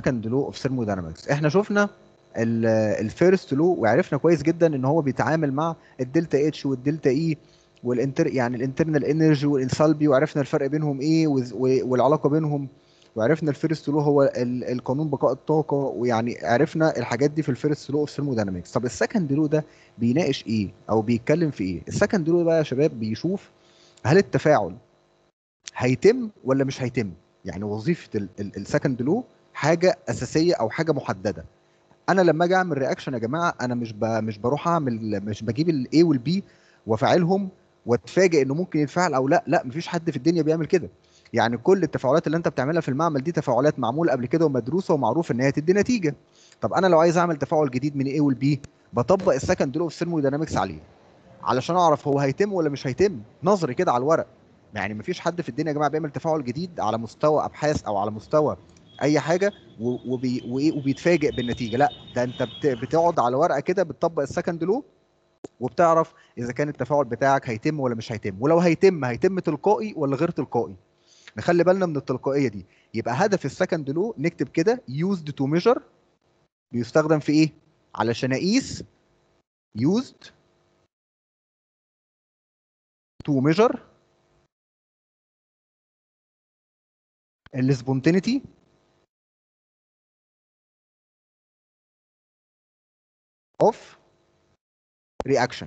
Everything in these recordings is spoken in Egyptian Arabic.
السكند لو اوف ثيرموداينامكس احنا شفنا الفيرست لو وعرفنا كويس جدا ان هو بيتعامل مع الدلتا اتش والدلتا اي والانتر يعني الانترنال انرجي والانسالبي وعرفنا الفرق بينهم ايه والعلاقه بينهم وعرفنا الفيرست لو هو القانون بقاء الطاقه ويعني عرفنا الحاجات دي في الفيرست لو اوف ثيرموداينامكس طب السكند لو ده بيناقش ايه او بيتكلم في ايه السكند لو بقى يا شباب بيشوف هل التفاعل هيتم ولا مش هيتم يعني وظيفه السكند لو حاجه اساسيه او حاجه محدده انا لما اجي اعمل رياكشن يا جماعه انا مش ب... مش بروح اعمل مش بجيب الاي والبي وافعلهم واتفاجئ انه ممكن يتفاعل او لا لا مفيش حد في الدنيا بيعمل كده يعني كل التفاعلات اللي انت بتعملها في المعمل دي تفاعلات معموله قبل كده ومدروسه ومعروف ان هي تدي نتيجه طب انا لو عايز اعمل تفاعل جديد من اي والبي بطبق السكند لو اوف ثيرموداينامكس عليه علشان اعرف هو هيتم ولا مش هيتم نظري كده على الورق يعني مفيش حد في الدنيا يا جماعه بيعمل تفاعل جديد على مستوى ابحاث او على مستوى اي حاجه وبي وإيه وبيتفاجئ بالنتيجه لا ده انت بتقعد على ورقه كده بتطبق السكند لو وبتعرف اذا كان التفاعل بتاعك هيتم ولا مش هيتم ولو هيتم هيتم تلقائي ولا غير تلقائي نخلي بالنا من التلقائيه دي يبقى هدف السكند لو نكتب كده used to measure بيستخدم في ايه علشان اقيس used to measure السبونتينيتي of reaction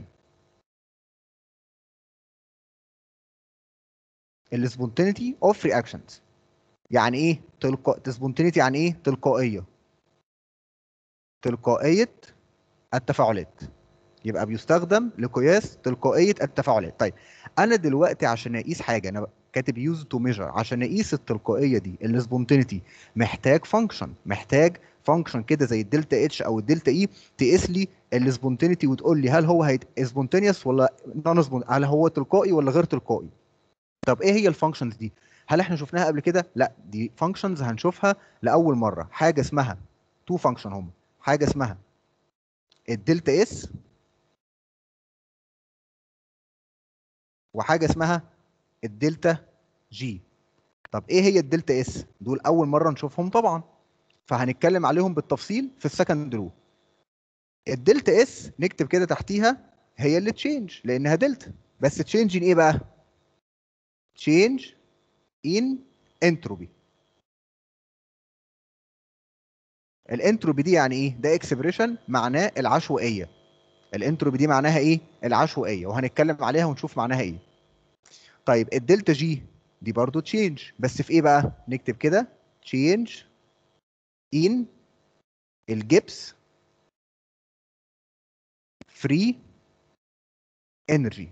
السبونتينيتي اوف رياكشنز يعني ايه تلقاء سبونتينيتي يعني ايه تلقائيه تلقائيه التفاعلات يبقى بيستخدم لقياس تلقائيه التفاعلات طيب انا دلوقتي عشان اقيس حاجه انا كاتب يوز تو ميجر عشان اقيس التلقائيه دي السبونتينيتي محتاج فانكشن محتاج فانكشن كده زي الدلتا اتش او الدلتا اي تقيس لي السبونتينيتي وتقول لي هل هو هيت سبونتينيوس ولا نون هل هو تلقائي ولا غير تلقائي طب ايه هي الفانكشنز دي هل احنا شفناها قبل كده لا دي فانكشنز هنشوفها لاول مره حاجه اسمها تو فانكشن هم حاجه اسمها الدلتا اس وحاجه اسمها الدلتا جي طب ايه هي الدلتا اس دول اول مره نشوفهم طبعا فهنتكلم عليهم بالتفصيل في السكند رو الدلتا اس نكتب كده تحتيها هي اللي تشينج لانها دلتا بس تشينج ان ايه بقى change in entropy الانتروبي دي يعني ايه ده اكسبريشن معناه العشوائيه الانتروبي دي معناها ايه العشوائيه وهنتكلم عليها ونشوف معناها ايه طيب الدلتا جي دي برضو تشينج بس في ايه بقى نكتب كده تشينج in الجبس فري انرجي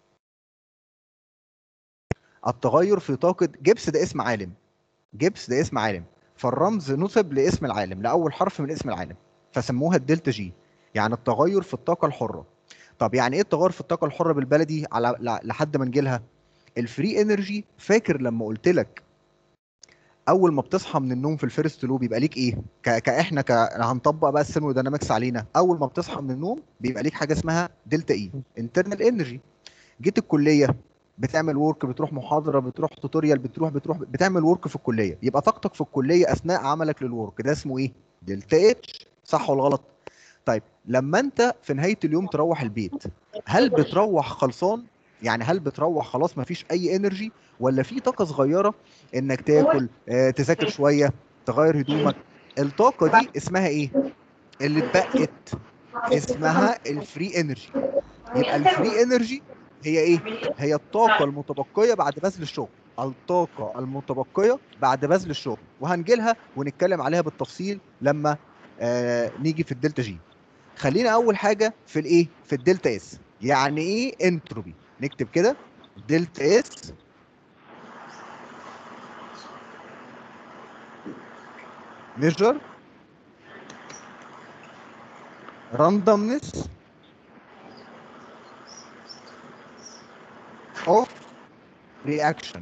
التغير في طاقة جبس ده اسم عالم جبس ده اسم عالم فالرمز نسب لاسم العالم لأول حرف من اسم العالم فسموها الدلتا جي يعني التغير في الطاقة الحرة طب يعني ايه التغير في الطاقة الحرة بالبلدي على لحد ما نجيلها الفري انرجي فاكر لما قلت لك اول ما بتصحى من النوم في الفيرست لو بيبقى ليك ايه ك... كاحنا ك... هنطبق بقى الثيرموداينامكس علينا اول ما بتصحى من النوم بيبقى ليك حاجه اسمها دلتا اي انترنال انرجي جيت الكليه بتعمل ورك بتروح محاضره بتروح توتوريال بتروح بتروح بتعمل ورك في الكليه يبقى طاقتك في الكليه اثناء عملك للورك ده اسمه ايه دلتا اتش صح ولا غلط طيب لما انت في نهايه اليوم تروح البيت هل بتروح خلصان يعني هل بتروح خلاص ما فيش اي انرجي ولا في طاقه صغيره انك تاكل آه، تذاكر شويه تغير هدومك الطاقه دي اسمها ايه اللي اتبقت اسمها الفري انرجي يبقى الفري انرجي هي ايه هي الطاقه المتبقيه بعد بذل الشغل الطاقه المتبقيه بعد بذل الشغل وهنجي لها ونتكلم عليها بالتفصيل لما آه نيجي في الدلتا جي خلينا اول حاجه في الايه في الدلتا اس يعني ايه انتروبي نكتب كده دلتا اس measure randomness of reaction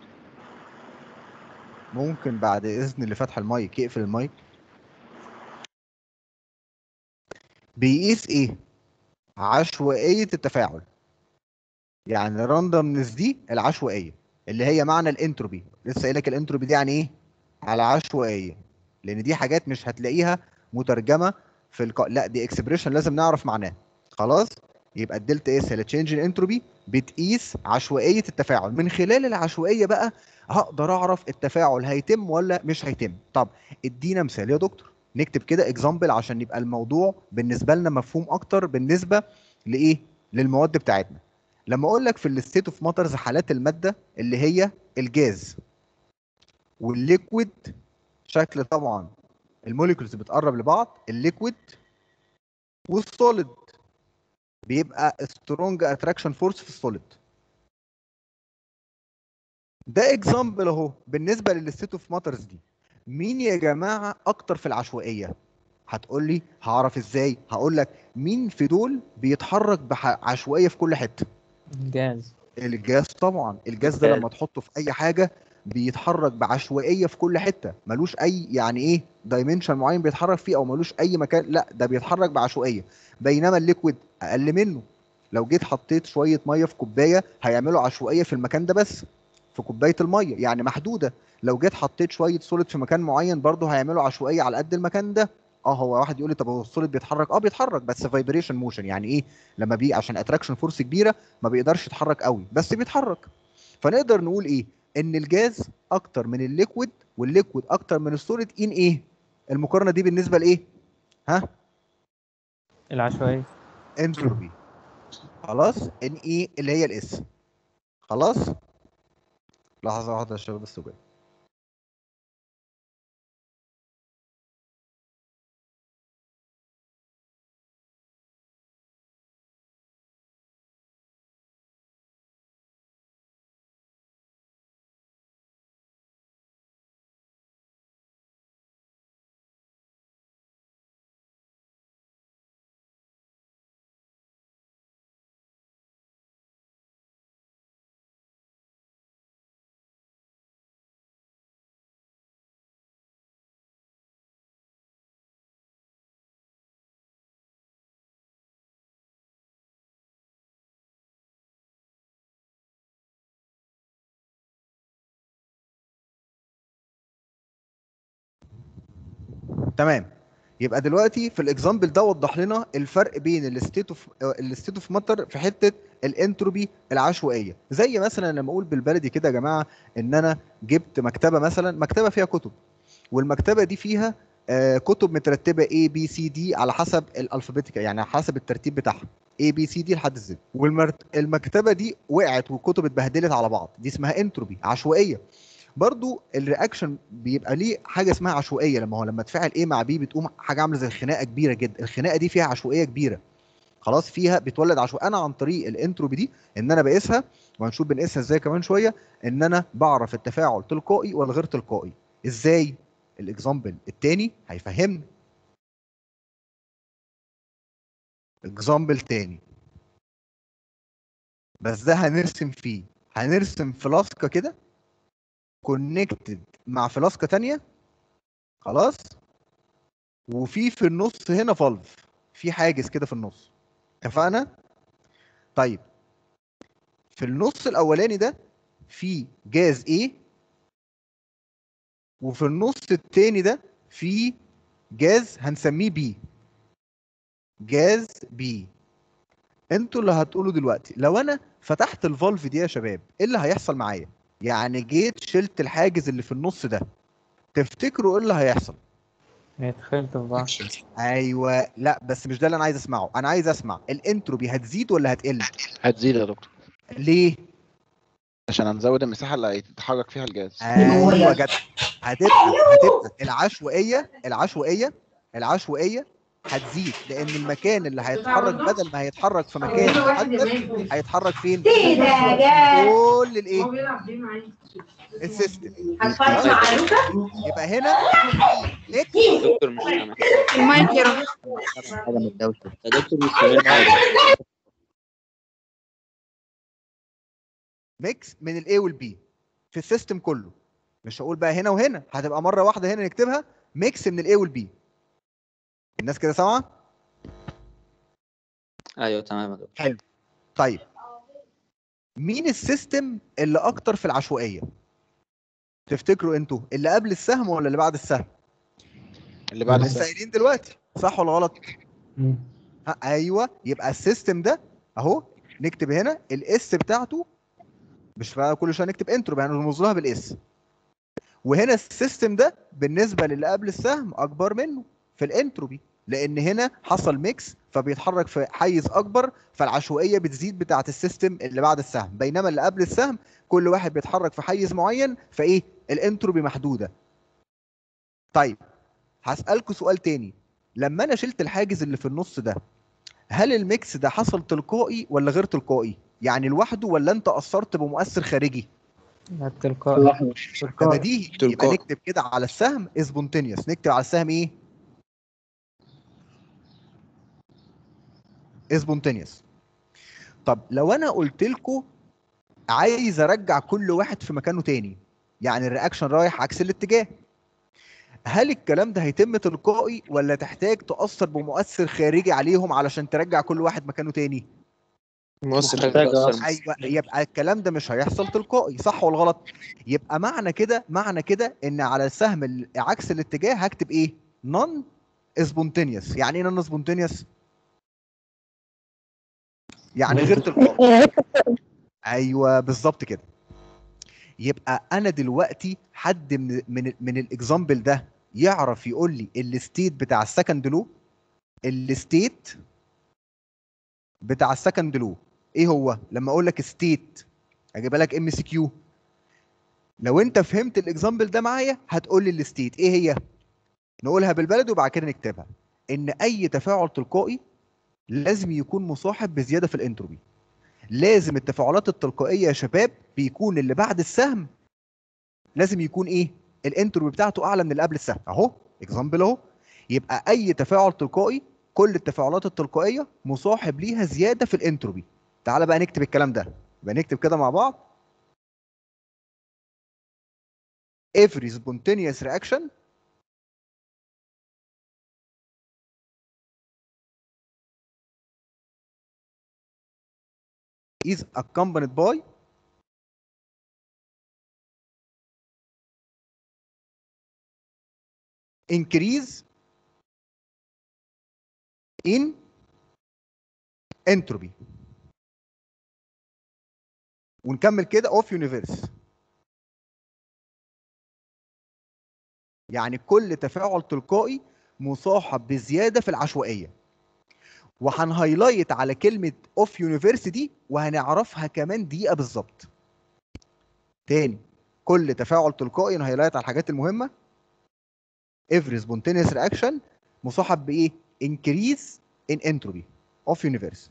ممكن بعد اذن اللي فاتح المايك يقفل المايك بيقيس ايه عشوائيه التفاعل يعني الراندومنس دي العشوائيه اللي هي معنى الانتروبي لسه قايل لك الانتروبي دي يعني ايه على عشوائيه لان دي حاجات مش هتلاقيها مترجمه في الق... لا دي اكسبريشن لازم نعرف معناه خلاص يبقى الدلتا اس هي تشينج الانتروبي بتقيس عشوائيه التفاعل من خلال العشوائيه بقى هقدر اعرف التفاعل هيتم ولا مش هيتم طب ادينا مثال يا دكتور نكتب كده اكزامبل عشان يبقى الموضوع بالنسبه لنا مفهوم اكتر بالنسبه لايه للمواد بتاعتنا لما اقول لك في الستيت اوف ماترز حالات الماده اللي هي الجاز والليكويد شكل طبعا الموليكولز بتقرب لبعض الليكويد والسوليد بيبقى سترونج اتراكشن فورس في السوليد ده اكزامبل اهو بالنسبه للستيت اوف ماترز دي مين يا جماعه اكتر في العشوائيه هتقول لي هعرف ازاي هقول لك مين في دول بيتحرك بعشوائيه في كل حته جاز الجاز طبعا الجاز ده الجاز. لما تحطه في اي حاجه بيتحرك بعشوائيه في كل حته ملوش اي يعني ايه دايمنشن معين بيتحرك فيه او ملوش اي مكان لا ده بيتحرك بعشوائيه بينما الليكويد اقل منه لو جيت حطيت شويه ميه في كوبايه هيعملوا عشوائيه في المكان ده بس في كوبايه الميه يعني محدوده لو جيت حطيت شويه سوليد في مكان معين برضه هيعملوا عشوائيه على قد المكان ده اه هو واحد يقول لي طب هو السوليد بيتحرك اه بيتحرك بس فايبريشن موشن يعني ايه لما بي عشان اتراكشن فورس كبيره ما بيقدرش يتحرك قوي بس بيتحرك فنقدر نقول ايه ان الجاز اكتر من الليكويد والليكويد اكتر من السوليد ان ايه المقارنه دي بالنسبه لايه ها العشوائية انتروبي خلاص ان ايه اللي هي الاس خلاص لحظه واحده يا شباب بس وجاي تمام يبقى دلوقتي في الاكزامبل ده وضح لنا الفرق بين الستيت اوف الستيت اوف ماتر في حته الانتروبي العشوائيه زي مثلا لما اقول بالبلدي كده يا جماعه ان انا جبت مكتبه مثلا مكتبه فيها كتب والمكتبه دي فيها آه، كتب مترتبه A B C D على حسب الالفابيتيكا يعني على حسب الترتيب بتاعها A B C D لحد Z والمكتبه دي وقعت والكتب اتبهدلت على بعض دي اسمها انتروبي عشوائيه برضو الرياكشن بيبقى ليه حاجه اسمها عشوائيه لما هو لما تفاعل ايه مع بي بتقوم حاجه عامله زي خناقه كبيره جدا الخناقه دي فيها عشوائيه كبيره خلاص فيها بتولد عشوائيه انا عن طريق الانتروبي دي ان انا بقيسها وهنشوف بنقيسها ازاي كمان شويه ان انا بعرف التفاعل تلقائي ولا غير تلقائي ازاي الاكزامبل التاني هيفهمني اكزامبل تاني بس ده هنرسم فيه هنرسم فلاسكه كده كونكتد مع فلاسكه تانية خلاص وفي في النص هنا فالف في حاجز كده في النص اتفقنا طيب في النص الاولاني ده في جاز A وفي النص التاني ده في جاز هنسميه B جاز B انتوا اللي هتقولوا دلوقتي لو انا فتحت الفالف دي يا شباب ايه اللي هيحصل معايا يعني جيت شلت الحاجز اللي في النص ده تفتكروا ايه اللي هيحصل هيتخلطوا في بعض ايوه لا بس مش ده اللي انا عايز اسمعه انا عايز اسمع الانتروبي هتزيد ولا هتقل هتزيد يا دكتور ليه عشان هنزود المساحه اللي هيتحرك فيها الجاز ايوه جدع هتبقى هتبقى العشوائيه العشوائيه العشوائيه هتزيد لان المكان اللي هيتحرك بدل ما هيتحرك في مكان محدد هيتحرك فين ايه ده يا جاي كل الايه هو بيلعب ليه معايا السيستم هتفرج مع لوكا يبقى هنا ميكس دكتور مش سامع المايك يا رب حاجه من الدوشه يا دكتور مش سامع حاجة. ميكس من الاي والبي في السيستم كله مش هقول بقى هنا وهنا هتبقى مره واحده هنا نكتبها ميكس من الاي والبي الناس كده سامعه ايوه تمام يا دكتور طيب مين السيستم اللي اكتر في العشوائيه تفتكروا انتوا اللي قبل السهم ولا اللي بعد السهم اللي بعد لسه السهم قايلين دلوقتي صح ولا غلط مم. ها ايوه يبقى السيستم ده اهو نكتب هنا الاس بتاعته مش بقى كل شويه نكتب انتروبي يعني نرمز لها بالاس وهنا السيستم ده بالنسبه للي قبل السهم اكبر منه في الانتروبي لان هنا حصل ميكس فبيتحرك في حيز اكبر فالعشوائيه بتزيد بتاعه السيستم اللي بعد السهم بينما اللي قبل السهم كل واحد بيتحرك في حيز معين فايه الانتروبي محدوده طيب هسالكوا سؤال تاني لما انا شلت الحاجز اللي في النص ده هل الميكس ده حصل تلقائي ولا غير تلقائي يعني لوحده ولا انت اثرت بمؤثر خارجي التلقائي ده تلقائي بديهي يبقى تلقائي. نكتب كده على السهم سبونتينيوس نكتب على السهم ايه سبونتينيوس طب لو انا قلت لكم عايز ارجع كل واحد في مكانه تاني يعني الرياكشن رايح عكس الاتجاه هل الكلام ده هيتم تلقائي ولا تحتاج تأثر بمؤثر خارجي عليهم علشان ترجع كل واحد مكانه تاني مؤثر محتاج خارجي أثر. ايوه يبقى الكلام ده مش هيحصل تلقائي صح ولا غلط يبقى معنى كده معنى كده ان على السهم ال- عكس الاتجاه هكتب ايه نون سبونتينيوس يعني ايه نون سبونتينيوس يعني غير تلقائي ايوه بالظبط كده يبقى انا دلوقتي حد من من من الاكزامبل ده يعرف يقول لي الستيت بتاع السكند لو الستيت بتاع السكند لو ايه هو لما اقول لك ستيت اجيبها لك ام سي كيو لو انت فهمت الاكزامبل ده معايا هتقول لي الستيت ايه هي نقولها بالبلد وبعد كده نكتبها ان اي تفاعل تلقائي لازم يكون مصاحب بزياده في الانتروبي لازم التفاعلات التلقائيه يا شباب بيكون اللي بعد السهم لازم يكون ايه الانتروبي بتاعته اعلى من اللي قبل السهم اهو اكزامبل اهو يبقى اي تفاعل تلقائي كل التفاعلات التلقائيه مصاحب ليها زياده في الانتروبي تعال بقى نكتب الكلام ده يبقى نكتب كده مع بعض every spontaneous reaction is accompanied by increase in entropy ونكمل كده اوف يونيفرس يعني كل تفاعل تلقائي مصاحب بزياده في العشوائيه وهنهايلايت على كلمه اوف يونيفرس دي وهنعرفها كمان دقيقه بالظبط تاني كل تفاعل تلقائي نهايلايت على الحاجات المهمه every spontaneous reaction مصاحب بايه increase in entropy of universe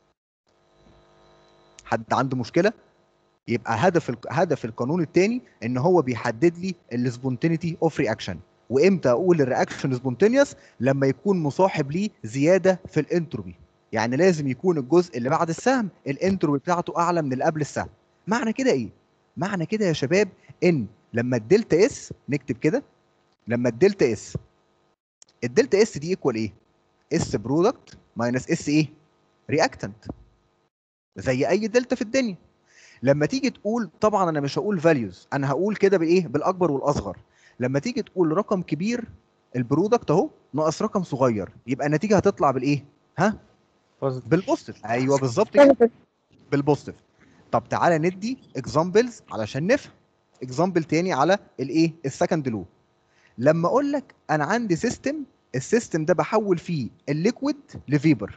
حد عنده مشكله يبقى هدف الق- هدف القانون الثاني ان هو بيحدد لي السبونتينيتي اوف رياكشن وامتى اقول الرياكشن سبونتينيوس لما يكون مصاحب ليه زياده في الانتروبي يعني لازم يكون الجزء اللي بعد السهم الانتروبي بتاعته اعلى من اللي قبل السهم معنى كده ايه معنى كده يا شباب ان لما الدلتا اس نكتب كده لما الدلتا اس الدلتا اس دي ايكوال ايه اس برودكت ماينس اس ايه رياكتنت زي اي دلتا في الدنيا لما تيجي تقول طبعا انا مش هقول فاليوز انا هقول كده بالايه بالاكبر والاصغر لما تيجي تقول رقم كبير البرودكت اهو ناقص رقم صغير يبقى النتيجه هتطلع بالايه ها بوزيتيف بالبوزيتيف ايوه بالظبط كده بالبوزيتيف طب تعالى ندي اكزامبلز علشان نفهم اكزامبل تاني على الايه السكند لو لما اقول لك انا عندي سيستم السيستم ده بحول فيه الليكويد لفيبر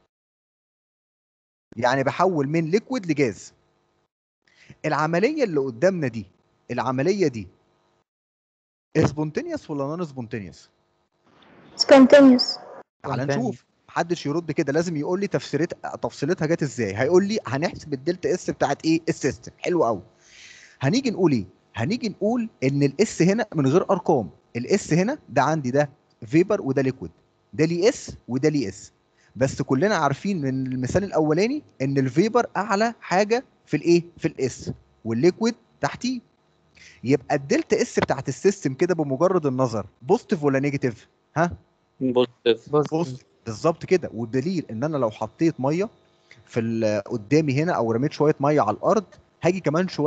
يعني بحول من ليكويد لجاز العمليه اللي قدامنا دي العمليه دي سبونتينيوس ولا نون سبونتينيوس spontaneous تعال Spontaneous. نشوف محدش يرد كده لازم يقول لي تفسيرت تفصيلتها جت ازاي هيقول لي هنحسب الدلتا اس بتاعت ايه السيستم حلو قوي هنيجي نقول ايه هنيجي نقول ان الاس هنا من غير ارقام الاس هنا ده عندي ده فيبر وده ليكويد ده ليه اس وده ليه اس بس كلنا عارفين من المثال الاولاني ان الفيبر اعلى حاجه في الايه في الاس والليكويد تحتيه يبقى الدلتا اس بتاعت السيستم كده بمجرد النظر بوزيتيف ولا نيجاتيف ها بوزيتيف بص بوزيتيف بالظبط كده والدليل ان انا لو حطيت ميه في ال- قدامي هنا او رميت شويه ميه على الارض هاجي كمان شويه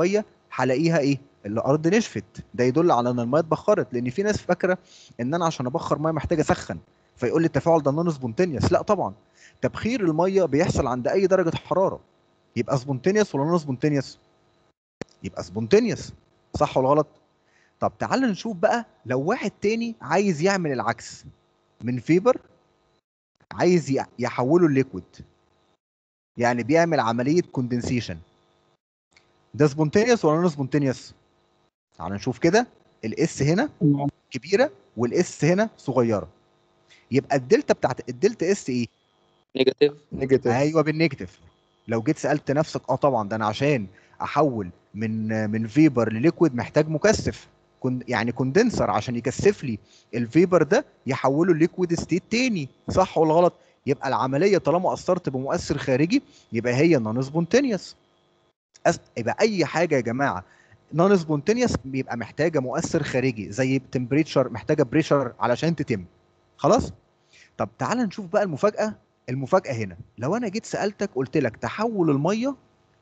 هلاقيها ايه الارض نشفت ده يدل على ان الميه اتبخرت لان في ناس فاكره ان انا عشان ابخر ميه محتاج اسخن فيقول لي التفاعل ده نون سبونتينيوس لا طبعا تبخير الميه بيحصل عند اي درجه حراره يبقى سبونتينيوس ولا نون سبونتينيوس يبقى سبونتينيوس صح ولا غلط طب تعال نشوف بقى لو واحد تاني عايز يعمل العكس من فيبر عايز ي- يحوله لليكويد يعني بيعمل عمليه كوندنسيشن ده سبونتينيوس ولا نون سبونتينيوس تعال نشوف كده الاس هنا كبيره والاس هنا صغيره يبقى الدلتا بتاعت الدلتا اس ايه نيجاتيف نيجاتيف ايوه بالنيجاتيف لو جيت سالت نفسك اه طبعا ده انا عشان احول من من فيبر لليكويد محتاج مكثف كن يعني كوندنسر عشان يكثف لي الفيبر ده يحوله ليكويد ستيت تاني صح ولا غلط يبقى العمليه طالما اثرت بمؤثر خارجي يبقى هي نون سبونتينيوس يبقى اي حاجه يا جماعه نون سبونتينيوس بيبقى محتاجه مؤثر خارجي زي تمبريتشر محتاجه بريشر علشان تتم خلاص طب تعال نشوف بقى المفاجاه المفاجاه هنا لو انا جيت سالتك قلت لك تحول الميه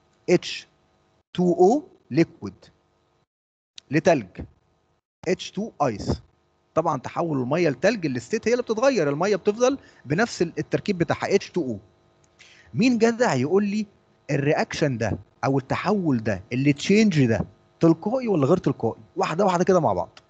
H2O ليكويد لتلج H2 ايس طبعا تحول الميه لتلج الستيت هي اللي بتتغير الميه بتفضل بنفس التركيب بتاعها H2O مين جدع يقول لي الرياكشن ده او التحول ده اللي تشينج ده تلقائي ولا غير تلقائي واحده واحده كده مع بعض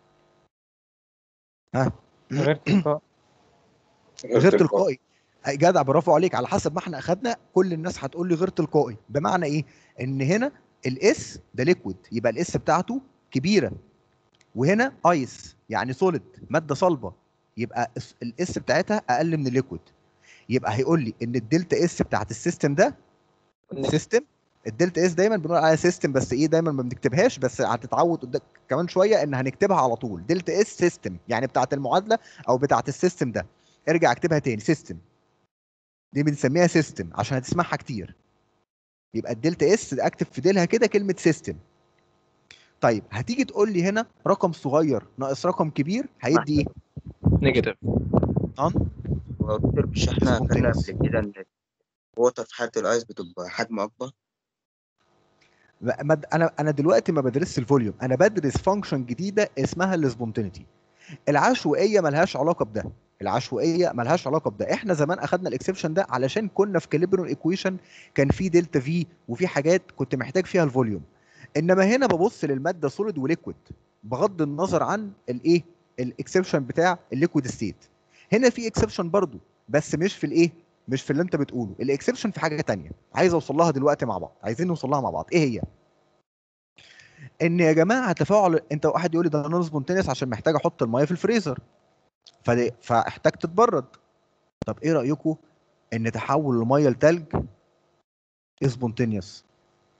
ها غير تلقائي غير تلقائي أي جدع برافو عليك على حسب ما احنا اخدنا كل الناس هتقول لي غير تلقائي بمعنى ايه ان هنا الاس ده ليكويد يبقى الاس بتاعته كبيره وهنا ايس يعني سوليد ماده صلبه يبقى الس- الاس بتاعتها اقل من الليكويد يبقى هيقول لي ان الدلتا اس بتاعت السيستم ده سيستم الدلتا اس دايما بنقول عليها سيستم بس ايه دايما ما بنكتبهاش بس هتتعود قدام كمان شويه ان هنكتبها على طول دلتا اس سيستم يعني بتاعت المعادله او بتاعت السيستم ده ارجع اكتبها تاني سيستم دي بنسميها سيستم عشان هتسمعها كتير يبقى الدلتا اس اكتب في ديلها كده كلمه سيستم طيب هتيجي تقول لي هنا رقم صغير ناقص رقم كبير هيدي ايه نيجاتيف نون هو دكتور مش احنا Spontaneous. خدنا قبل كده ان الوتر في حالة الايس بتبقى حجمه اكبر ما- ما- انا انا دلوقتي ما بدرسش الفوليوم انا بدرس فانكشن جديده اسمها السبونتينيتي العشوائيه ملهاش علاقه بده العشوائيه ملهاش علاقه بده احنا زمان اخدنا الاكسبشن ده علشان كنا في كاليبرون ايكويشن كان في دلتا في وفي حاجات كنت محتاج فيها الفوليوم انما هنا ببص للماده سوليد وليكويد بغض النظر عن الايه الاكسبشن بتاع الليكويد ستيت هنا في اكسبشن برضو بس مش في الايه مش في اللي انت بتقوله الاكسبشن في حاجه تانية عايز اوصل لها دلوقتي مع بعض عايزين نوصل لها مع بعض ايه هي ان يا جماعه تفاعل انت واحد يقول لي ده نون سبونتينيوس عشان محتاج احط الميه في الفريزر فدي- فاحتاج تتبرد طب ايه رايكم ان تحول الميه لتلج سبونتينيوس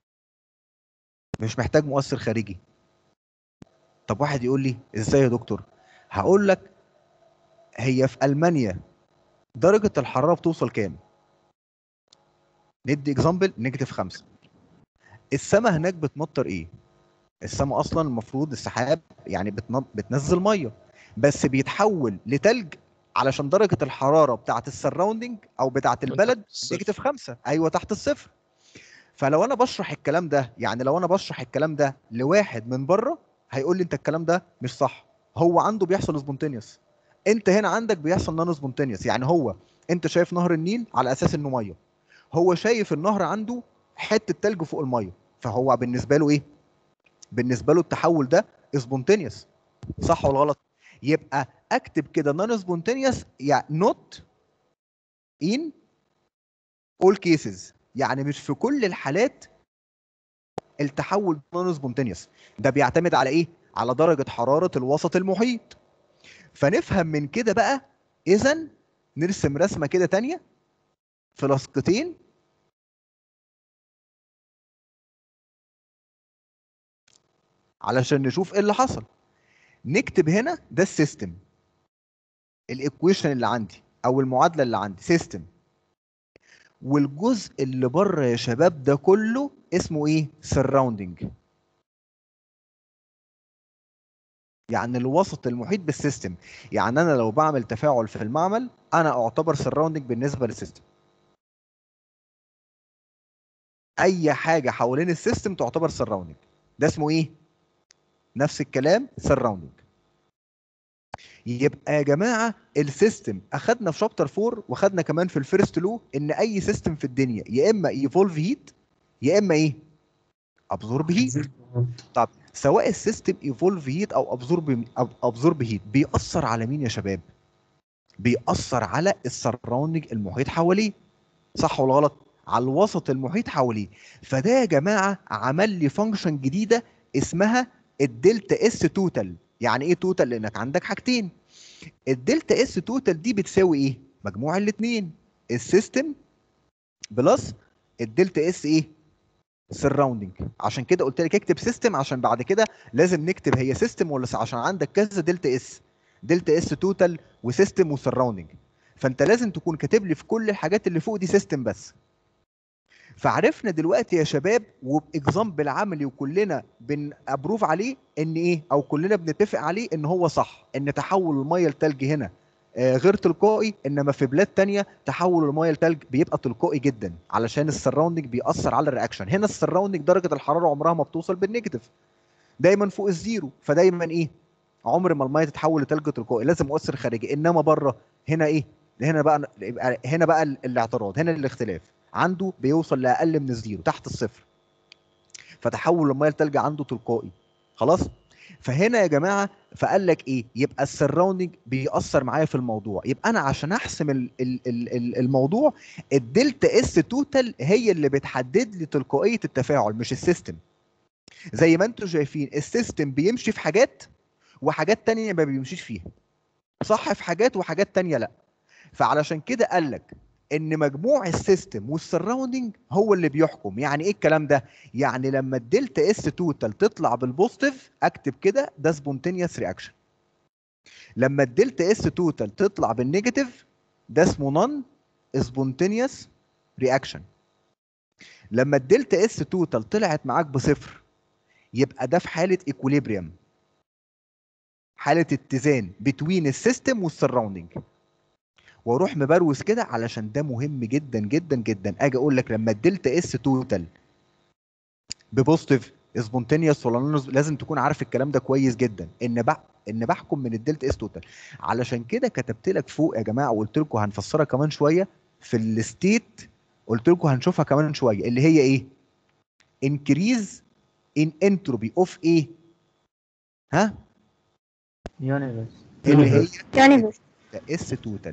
مش محتاج مؤثر خارجي طب واحد يقول لي ازاي يا دكتور هقول لك هي في المانيا درجه الحراره بتوصل كام ندي اكزامبل نيجاتيف 5 السماء هناك بتمطر ايه السماء اصلا المفروض السحاب يعني بتن- بتنزل ميه بس بيتحول لتلج علشان درجه الحراره بتاعه السراوندنج او بتاعه البلد الصفر. نيجاتيف 5 ايوه تحت الصفر فلو انا بشرح الكلام ده يعني لو انا بشرح الكلام ده لواحد من بره هيقول لي انت الكلام ده مش صح هو عنده بيحصل سبونتينيوس انت هنا عندك بيحصل نون سبونتينيوس يعني هو انت شايف نهر النيل على اساس انه ميه هو شايف النهر عنده حته تلج فوق الميه فهو بالنسبه له ايه بالنسبه له التحول ده سبونتينيوس صح ولا غلط يبقى اكتب كده نون سبونتينيوس يعني نوت ان اول كيسز يعني مش في كل الحالات التحول نون سبونتينيوس ده بيعتمد على ايه على درجه حراره الوسط المحيط فنفهم من كده بقى اذا نرسم رسمه كده تانية فلاسقتين علشان نشوف ايه اللي حصل نكتب هنا ده السيستم الايكويشن اللي عندي او المعادله اللي عندي سيستم والجزء اللي بره يا شباب ده كله اسمه ايه سراوندنج يعني الوسط المحيط بالسيستم يعني انا لو بعمل تفاعل في المعمل انا اعتبر سراوندنج بالنسبه للسيستم اي حاجه حوالين السيستم تعتبر سراوندنج ده اسمه ايه نفس الكلام سراوندنج يبقى يا جماعه السيستم اخدنا في شابتر 4 واخدنا كمان في الفيرست لو ان اي سيستم في الدنيا يا اما يفولف هيت يا اما ايه ابزورب هيت طب سواء السيستم ايفولف هيت او ابزورب ابزورب هيت بيأثر على مين يا شباب بيأثر على السراوندنج المحيط حواليه صح ولا غلط على الوسط المحيط حواليه فده يا جماعه عمل لي فانكشن جديده اسمها الدلتا اس توتال يعني ايه توتال لانك عندك حاجتين الدلتا اس توتال دي بتساوي ايه مجموع الاثنين السيستم بلس الدلتا اس ايه سراوندنج عشان كده قلت لك اكتب سيستم عشان بعد كده لازم نكتب هي سيستم ولا س- عشان عندك كذا دلتا اس دلتا اس توتال وسيستم وسراوندنج فانت لازم تكون كاتب لي في كل الحاجات اللي فوق دي سيستم بس فعرفنا دلوقتي يا شباب وباكزامبل عملي وكلنا بنابروف عليه ان ايه او كلنا بنتفق عليه ان هو صح ان تحول الميه لتلج هنا آه، غير تلقائي انما في بلاد تانية تحول الميه لتلج بيبقى تلقائي جدا علشان السراوندنج بيأثر على الرياكشن هنا السراوندنج درجه الحراره عمرها ما بتوصل بالنيجاتيف دايما فوق الزيرو فدايما ايه عمر ما الميه تتحول لتلج تلقائي لازم مؤثر خارجي انما بره هنا ايه هنا بقى يبقى هنا بقى ال- الاعتراض هنا الاختلاف عنده بيوصل لاقل من الزيرو تحت الصفر فتحول الميه لتلج عنده تلقائي خلاص فهنا يا جماعه فقال لك ايه يبقى السراوندنج بيأثر معايا في الموضوع يبقى انا عشان احسم ال ال ال ال الموضوع الدلتا اس توتال هي اللي بتحدد لي تلقائيه التفاعل مش السيستم زي ما انتم شايفين السيستم بيمشي في حاجات وحاجات تانية ما بيمشيش فيها صح في حاجات وحاجات تانية لا فعلشان كده قال لك ان مجموع السيستم والسراوندنج هو اللي بيحكم يعني ايه الكلام ده يعني لما الدلتا اس توتال تطلع بالبوزيتيف اكتب كده ده سبونتينيوس رياكشن لما الدلتا اس توتال تطلع بالنيجاتيف ده اسمه نون سبونتينيوس رياكشن لما الدلتا اس توتال طلعت معاك بصفر يبقى ده في حاله ايكوليبريم حاله اتزان بتوين السيستم والسراوندنج واروح مبروز كده علشان ده مهم جدا جدا جدا اجي اقول لك لما الدلتا اس توتال ببوزيتيف سبونتينيوس ولا non- لازم تكون عارف الكلام ده كويس جدا ان بح ان بحكم من الدلتا اس توتال علشان كده كتبت لك فوق يا جماعه وقلت لكم هنفسرها كمان شويه في الستيت قلت لكم هنشوفها كمان شويه اللي هي ايه increase in entropy of ايه ها يونيفرس اللي هي يعني بس اس توتال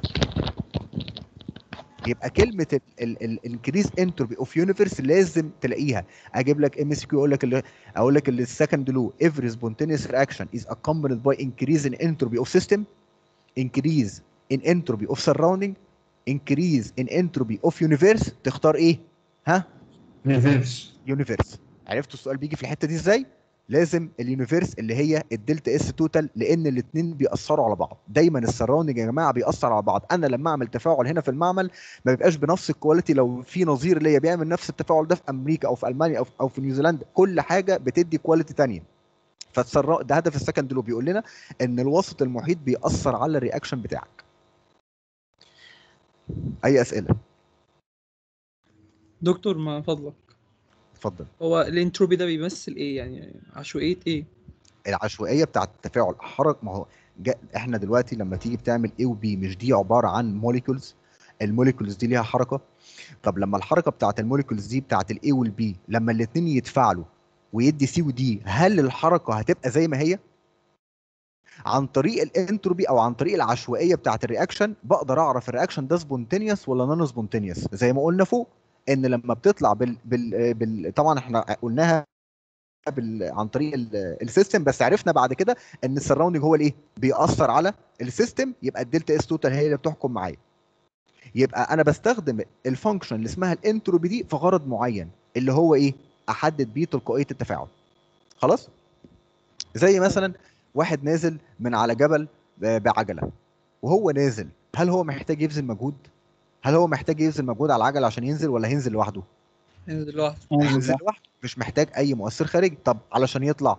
يبقى كلمه الانكريز انتروبي اوف يونيفرس لازم تلاقيها اجيب لك ام اس كيو اقول لك ال- اقول لك السكند لو every spontaneous reaction is accompanied by increase in entropy of system increase in entropy of surrounding increase in entropy of universe تختار ايه ها ريفيرس يونيفرس عرفتوا السؤال بيجي في الحته دي ازاي لازم اليونيفرس اللي هي الدلتا اس توتال لان الاثنين بيأثروا على بعض دايما السراوندنج يا جماعه بيأثر على بعض انا لما اعمل تفاعل هنا في المعمل ما بيبقاش بنفس الكواليتي لو في نظير ليا بيعمل نفس التفاعل ده في امريكا او في المانيا او في, أو في نيوزيلندا كل حاجه بتدي كواليتي تانية فالسرا ده هدف السكند لو بيقول لنا ان الوسط المحيط بيأثر على الرياكشن بتاعك اي اسئله دكتور ما فضلك اتفضل هو الانتروبي ده بيمثل ايه يعني عشوائية ايه العشوائيه بتاعه التفاعل حرك ما هو جا احنا دلوقتي لما تيجي بتعمل A و B مش دي عباره عن موليكولز الموليكولز دي ليها حركه طب لما الحركه بتاعه الموليكولز دي بتاعه الاي والبي لما الاثنين يتفاعلوا ويدي سي ودي هل الحركه هتبقى زي ما هي عن طريق الانتروبي او عن طريق العشوائيه بتاعه الرياكشن بقدر اعرف الرياكشن ده سبونتينيوس ولا نون سبونتينيوس زي ما قلنا فوق ان لما بتطلع بال, بال, بال طبعا احنا قلناها بال... عن طريق ال- السيستم بس عرفنا بعد كده ان السراوندنج هو الايه بيأثر على السيستم يبقى الدلتا اس توتال هي اللي بتحكم معايا يبقى انا بستخدم الفانكشن اللي اسمها الانتروبي دي في غرض معين اللي هو ايه احدد بيه تلقائيه التفاعل خلاص زي مثلا واحد نازل من على جبل ب- بعجله وهو نازل هل هو محتاج يبذل مجهود هل هو محتاج يبذل مجهود على العجله عشان ينزل ولا هينزل لوحده ينزل لوحده هينزل لوحده مش محتاج اي مؤثر خارجي طب علشان يطلع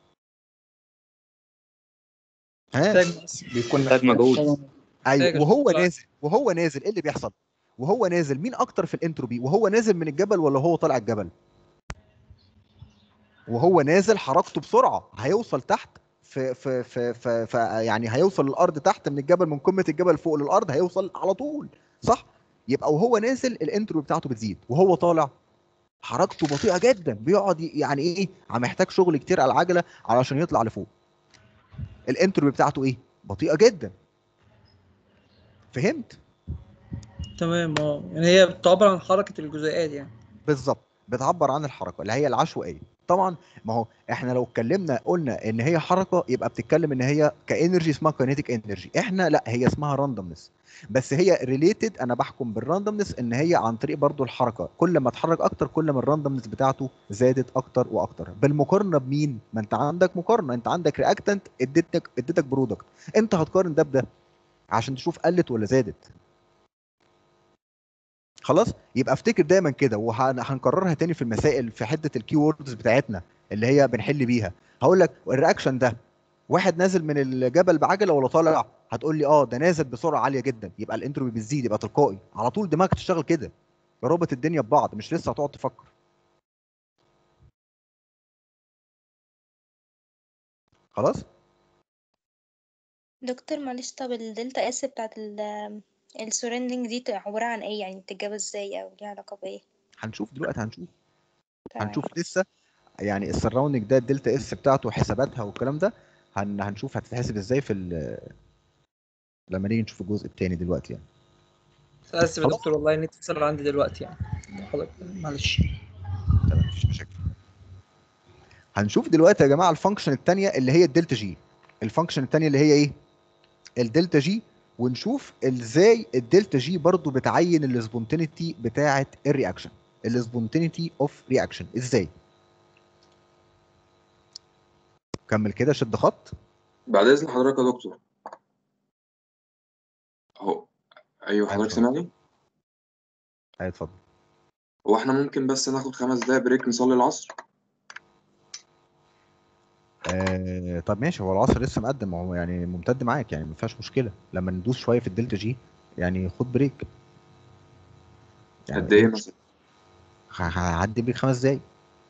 ها محتاج بس بيكون محتاج مجهود ايوه محتاج وهو عشان يطلع. نازل وهو نازل ايه اللي بيحصل وهو نازل مين اكتر في الانتروبي وهو نازل من الجبل ولا هو طالع الجبل وهو نازل حركته بسرعه هيوصل تحت في في في, في, في يعني هيوصل الارض تحت من الجبل من قمه الجبل فوق للارض هيوصل على طول صح يبقى وهو نازل الانترو بتاعته بتزيد وهو طالع حركته بطيئه جدا بيقعد ي- يعني ايه عم محتاج شغل كتير على العجله علشان يطلع لفوق الانترو بتاعته ايه بطيئه جدا فهمت تمام اه يعني هي بتعبر عن حركة الجزيئات يعني بالظبط بتعبر عن الحركه اللي هي العشوائيه طبعا ما هو احنا لو اتكلمنا قلنا ان هي حركه يبقى بتتكلم ان هي كانرجي اسمها كاينيتيك انرجي احنا لا هي اسمها راندومنس بس هي ريليتد انا بحكم بالراندومنس ان هي عن طريق برضو الحركه كل ما اتحرك اكتر كل ما الراندومنس بتاعته زادت اكتر واكتر بالمقارنه بمين ما انت عندك مقارنه انت عندك رياكتنت اديتك اديتك برودكت انت هتقارن ده بده عشان تشوف قلت ولا زادت خلاص يبقى افتكر دايما كده وهنكررها تاني في المسائل في حته الكي ووردز بتاعتنا اللي هي بنحل بيها هقول لك الرياكشن ده واحد نازل من الجبل بعجله ولا طالع هتقول لي اه ده نازل بسرعه عاليه جدا يبقى الانتروبي بتزيد يبقى تلقائي على طول دماغك تشتغل كده ربط الدنيا ببعض مش لسه هتقعد تفكر خلاص دكتور معلش طب الدلتا اس بتاعت السورندنج دي عبارة عن ايه يعني بتتجاب ازاي او ليها علاقة بايه هنشوف دلوقتي هنشوف تمام. هنشوف لسه يعني السراوندنج ده الدلتا اس بتاعته وحساباتها والكلام ده هن هنشوف هتتحسب ازاي في ال- لما نيجي نشوف الجزء الثاني دلوقتي يعني اسف يا خلاص. دكتور والله النت اتصل عندي دلوقتي يعني حضرتك معلش تمام مفيش مشاكل هنشوف دلوقتي يا جماعه الفانكشن الثانيه اللي هي الدلتا جي الفانكشن الثانيه اللي هي ايه الدلتا جي ونشوف ازاي الدلتا جي برضو بتعين السبونتينيتي بتاعه الرياكشن السبونتينيتي اوف رياكشن ازاي كمل كده شد خط بعد إذن حضرتك يا دكتور أهو أيوه حضرتك اتفضل. سامعني؟ ايوه اتفضل هو إحنا ممكن بس ناخد خمس دقايق بريك نصلي العصر؟ آه طب ماشي هو العصر لسه مقدم هو يعني ممتد معاك يعني ما فيهاش مشكله لما ندوس شويه في الدلتا جي يعني خد بريك يعني قد إيه مثلا؟ ه- هعدي بيك خمس دقايق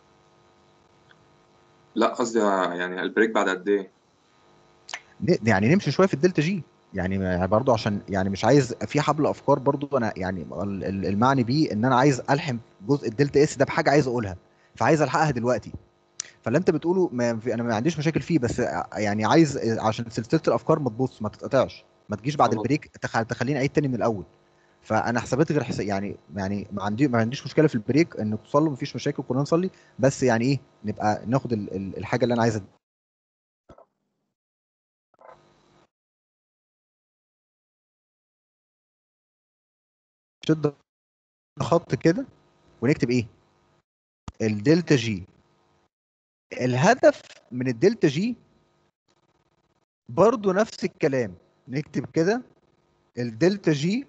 لا قصدي يعني البريك بعد قد إيه؟ ن- يعني نمشي شويه في الدلتا جي يعني ما- برضو عشان يعني مش عايز في حبل افكار برضو انا يعني ال- ال- المعني بيه ان انا عايز الحم جزء الدلتا اس ده بحاجه عايز اقولها فعايز الحقها دلوقتي فاللي انت بتقوله ما في انا ما عنديش مشاكل فيه بس يعني عايز عشان سلسله الافكار ما تبص ما تتقطعش ما تجيش بعد خلاص. البريك تخ- تخليني اعيد تاني من الاول فانا حسابات غير حساب يعني يعني ما عندي ما عنديش مشكله في البريك ان تصلوا مفيش مشاكل كلنا نصلي بس يعني ايه نبقى ناخد ال- ال- الحاجه اللي انا عايزها شد خط كده ونكتب ايه الدلتا جي الهدف من الدلتا جي برضو نفس الكلام نكتب كده الدلتا جي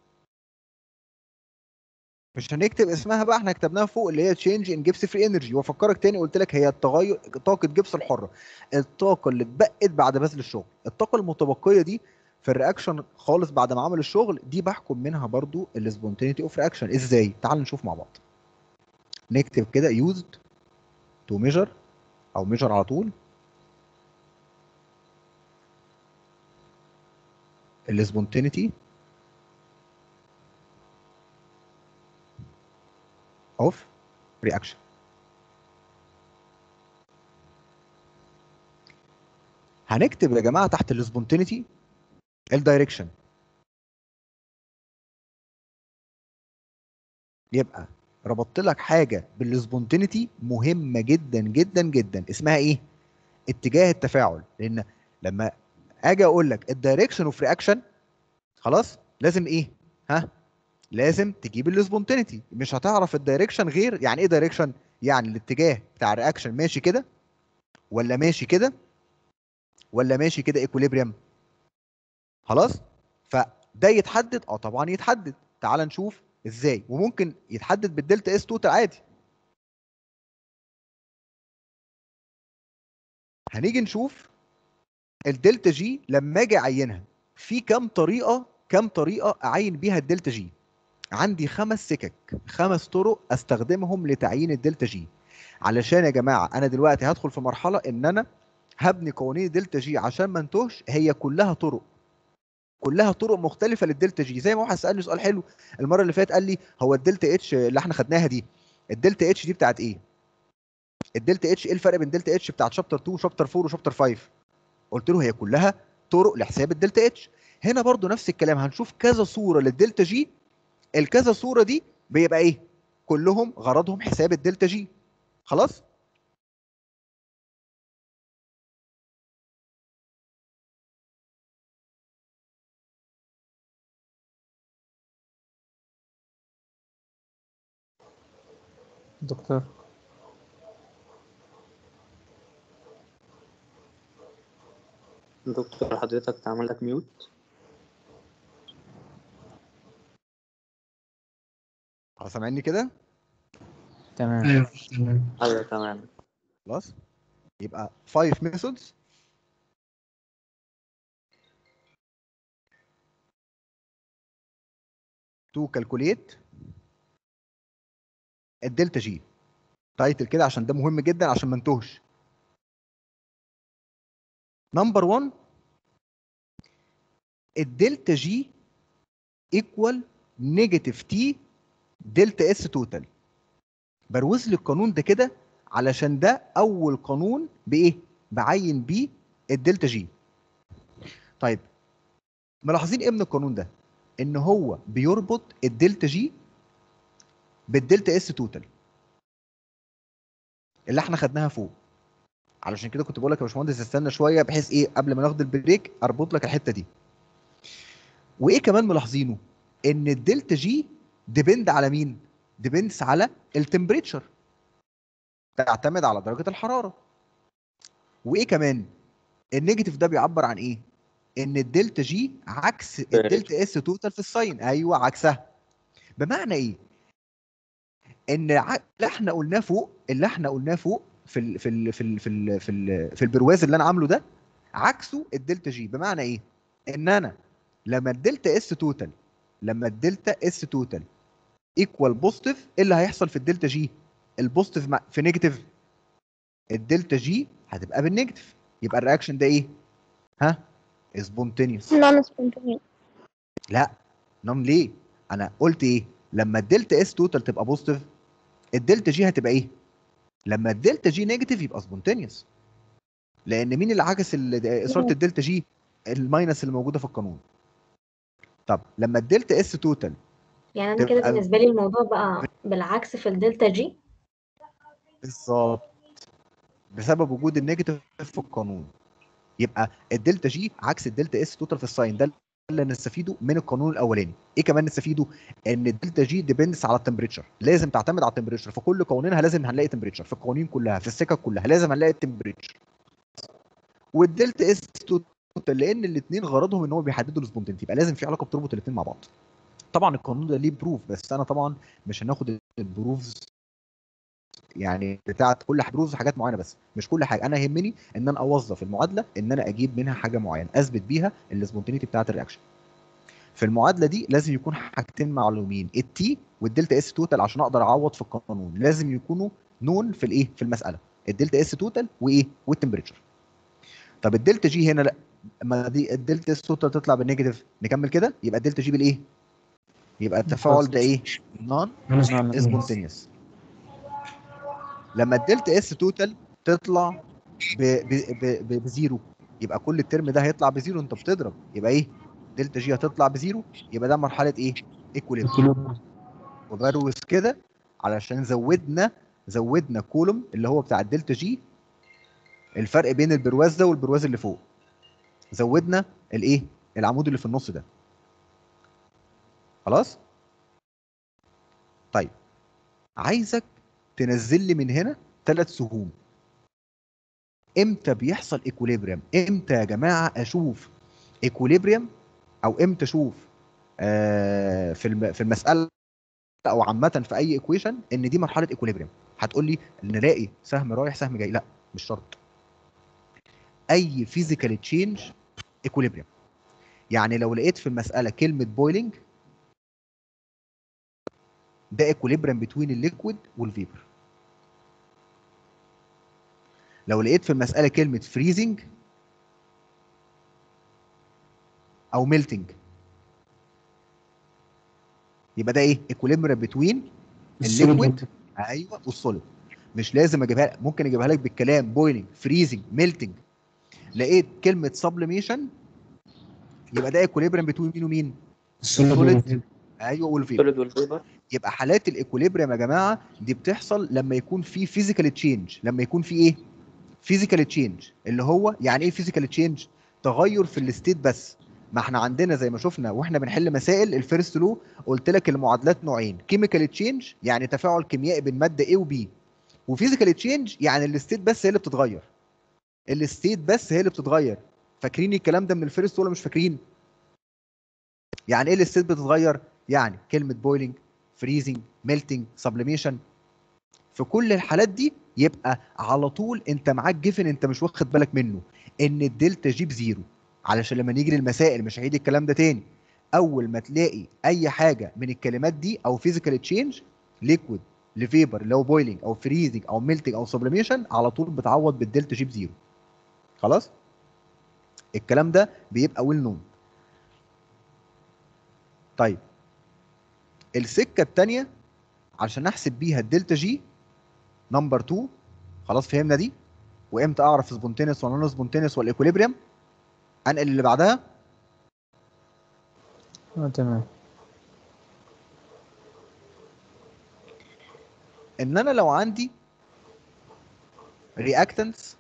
مش هنكتب اسمها بقى احنا كتبناها فوق اللي هي تشينج ان جيبس فري انرجي وافكرك تاني قلت لك هي التغير طاقه جبس الحره الطاقه اللي اتبقت بعد بذل الشغل الطاقه المتبقيه دي في الرياكشن خالص بعد ما عمل الشغل دي بحكم منها برضو السبونتينيتي اوف رياكشن ازاي تعال نشوف مع بعض نكتب كده used to measure او measure على طول السبونتينيتي اوف رياكشن هنكتب يا جماعه تحت السبونتينيتي الدايركشن يبقى ربطت لك حاجه بالسبونتينيتي مهمه جدا جدا جدا اسمها ايه اتجاه التفاعل لان لما اجي اقول لك الدايركشن اوف رياكشن خلاص لازم ايه ها لازم تجيب السبونتينيتي مش هتعرف الدايركشن غير يعني ايه دايركشن يعني الاتجاه بتاع الرياكشن ماشي كده ولا ماشي كده ولا ماشي كده ايكوليبريم خلاص فده يتحدد اه طبعا يتحدد تعال نشوف ازاي وممكن يتحدد بالدلتا اس توتال عادي هنيجي نشوف الدلتا جي لما اجي اعينها في كام طريقه كام طريقه اعين بيها الدلتا جي عندي خمس سكك خمس طرق استخدمهم لتعيين الدلتا جي علشان يا جماعه انا دلوقتي هدخل في مرحله ان انا هبني قوانين دلتا جي عشان ما انتهش هي كلها طرق كلها طرق مختلفه للدلتا جي زي ما واحد سالني سؤال حلو المره اللي فاتت قال لي هو الدلتا اتش اللي احنا خدناها دي الدلتا اتش دي بتاعت ايه الدلتا اتش ايه الفرق بين دلتا اتش بتاعت شابتر 2 وشابتر 4 وشابتر 5 قلت له هي كلها طرق لحساب الدلتا اتش هنا برضو نفس الكلام هنشوف كذا صوره للدلتا جي الكذا صوره دي بيبقى ايه كلهم غرضهم حساب الدلتا جي خلاص دكتور دكتور حضرتك تعمل لك ميوت خلاص سامعني كده تمام ايوه تمام خلاص يبقى 5 methods to calculate الدلتا جي تايتل كده عشان ده مهم جدا عشان ما انتهش نمبر 1 الدلتا جي ايكوال نيجاتيف تي دلتا اس توتال بروز لي القانون ده كده علشان ده اول قانون بايه بعين بيه الدلتا جي طيب ملاحظين ايه من القانون ده ان هو بيربط الدلتا جي بالدلتا اس توتال اللي احنا خدناها فوق علشان كده كنت بقول لك يا باشمهندس استنى شويه بحيث ايه قبل ما ناخد البريك اربط لك الحته دي وايه كمان ملاحظينه ان الدلتا جي ديبند على مين ديبندس على التمبريتشر تعتمد على درجه الحراره وايه كمان النيجاتيف ده بيعبر عن ايه ان الدلتا جي عكس الدلتا اس توتال في الساين ايوه عكسها بمعنى ايه ان ع- اللي احنا قلناه فوق اللي احنا قلناه فوق في ال في ال في ال في ال في, ال في البرواز اللي انا عامله ده عكسه الدلتا جي بمعنى ايه ان انا لما الدلتا اس توتال لما الدلتا اس توتال ايكوال بوزيتيف ايه اللي هيحصل في الدلتا جي البوزيتيف مع- في نيجاتيف الدلتا جي هتبقى بالنيجاتيف يبقى الرياكشن ده ايه ها سبونتينيوس نون سبونتينيوس لا نعم ليه انا قلت ايه لما الدلتا اس توتال تبقى بوزيتيف الدلتا جي هتبقى ايه لما الدلتا جي نيجاتيف يبقى سبونتينيوس لان مين اللي عكس ال- اشاره الدلتا جي الماينس اللي موجوده في القانون طب لما الدلتا اس توتال يعني انا كده تبقى- بالنسبه لي الموضوع بقى بالعكس في الدلتا جي بالظبط بسبب وجود النيجاتيف في القانون يبقى الدلتا جي عكس الدلتا اس توتال في الساين ده اللي نستفيده من القانون الاولاني ايه كمان نستفيده ان الدلتا جي ديبندس على التمبريتشر لازم تعتمد على التمبريتشر في كل قوانينها لازم هنلاقي تمبريتشر في القوانين كلها في السكك كلها لازم هنلاقي التمبريتشر والدلتا اس توتال لان الاثنين غرضهم ان هو بيحددوا السبونتينتي يبقى لازم في علاقه بتربط الاثنين مع بعض طبعا القانون ده ليه بروف بس انا طبعا مش هناخد البروفز يعني بتاعت كل بروفز حاجات معينه بس مش كل حاجه انا يهمني ان انا اوظف المعادله ان انا اجيب منها حاجه معينه اثبت بيها السبونتينيتي بتاعت الرياكشن في المعادله دي لازم يكون حاجتين معلومين التي والدلتا اس توتال عشان اقدر اعوض في القانون لازم يكونوا نون في الايه في المساله الدلتا اس توتال وايه والتمبريتشر طب الدلتا جي هنا لا ما دي الدلتا اس توتال تطلع بالنيجاتيف نكمل كده يبقى الدلتا جي بالايه يبقى التفاعل ده ايه نون سبونتينيوس لما الدلتا اس توتال تطلع ب- ب- ب- ب- بزيرو يبقى كل الترم ده هيطلع بزيرو انت بتضرب يبقى ايه دلتا جي هتطلع بزيرو يبقى ده مرحله ايه ايكوليبريم وبروز كده علشان زودنا زودنا كولوم اللي هو بتاع الدلتا جي الفرق بين البرواز ده والبرواز اللي فوق زودنا الايه العمود اللي في النص ده خلاص طيب عايزك تنزل لي من هنا ثلاث سهوم امتى بيحصل ايكوليبريم امتى يا جماعه اشوف ايكوليبريم او امتى اشوف آه في الم- في المساله او عامه في اي ايكويشن ان دي مرحله ايكوليبريم هتقول لي نلاقي سهم رايح سهم جاي لا مش شرط اي فيزيكال تشينج ايكوليبريم يعني لو لقيت في المساله كلمه بويلنج ده ايكوليبريم بتوين الليكويد والفيبر لو لقيت في المساله كلمه فريزنج او ميلتنج يبقى ده ايه ايكوليبريم بتوين الليكويد ايوه والسوليد مش لازم اجيبها لك ممكن اجيبها لك بالكلام بويلنج فريزنج ميلتنج لقيت كلمه سبليميشن يبقى ده ايكوليبريم بتوين مين ومين السوليد ايوه والفيبر سوليد والفيبر يبقى حالات الايكوليبريم يا جماعه دي بتحصل لما يكون في فيزيكال تشينج لما يكون في ايه فيزيكال تشينج اللي هو يعني ايه فيزيكال تشينج تغير في الستيت بس ما احنا عندنا زي ما شفنا واحنا بنحل مسائل الفيرست لو قلت لك المعادلات نوعين كيميكال تشينج يعني تفاعل كيميائي بين ماده A وB وفيزيكال تشينج يعني الستيت بس هي اللي بتتغير الستيت بس هي اللي بتتغير فاكرين الكلام ده من الفيرست ولا مش فاكرين يعني ايه الستيت بتتغير يعني كلمه بويلنج فريزنج ميلتنج سبليميشن في كل الحالات دي يبقى على طول انت معاك جيفن انت مش واخد بالك منه ان الدلتا جي بزيرو علشان لما نيجي للمسائل مش هعيد الكلام ده تاني اول ما تلاقي اي حاجه من الكلمات دي او فيزيكال تشينج ليكويد لفيبر اللي هو بويلنج او فريزنج او ميلتنج او سبليميشن على طول بتعوض بالدلتا جي بزيرو خلاص الكلام ده بيبقى ويل نون طيب السكه الثانيه عشان احسب بيها الدلتا جي نمبر 2 خلاص فهمنا دي وامتى اعرف سبونتينس ولا نون سبونتينس والايكوليبريم انقل اللي بعدها اه تمام ان انا لو عندي رياكتنس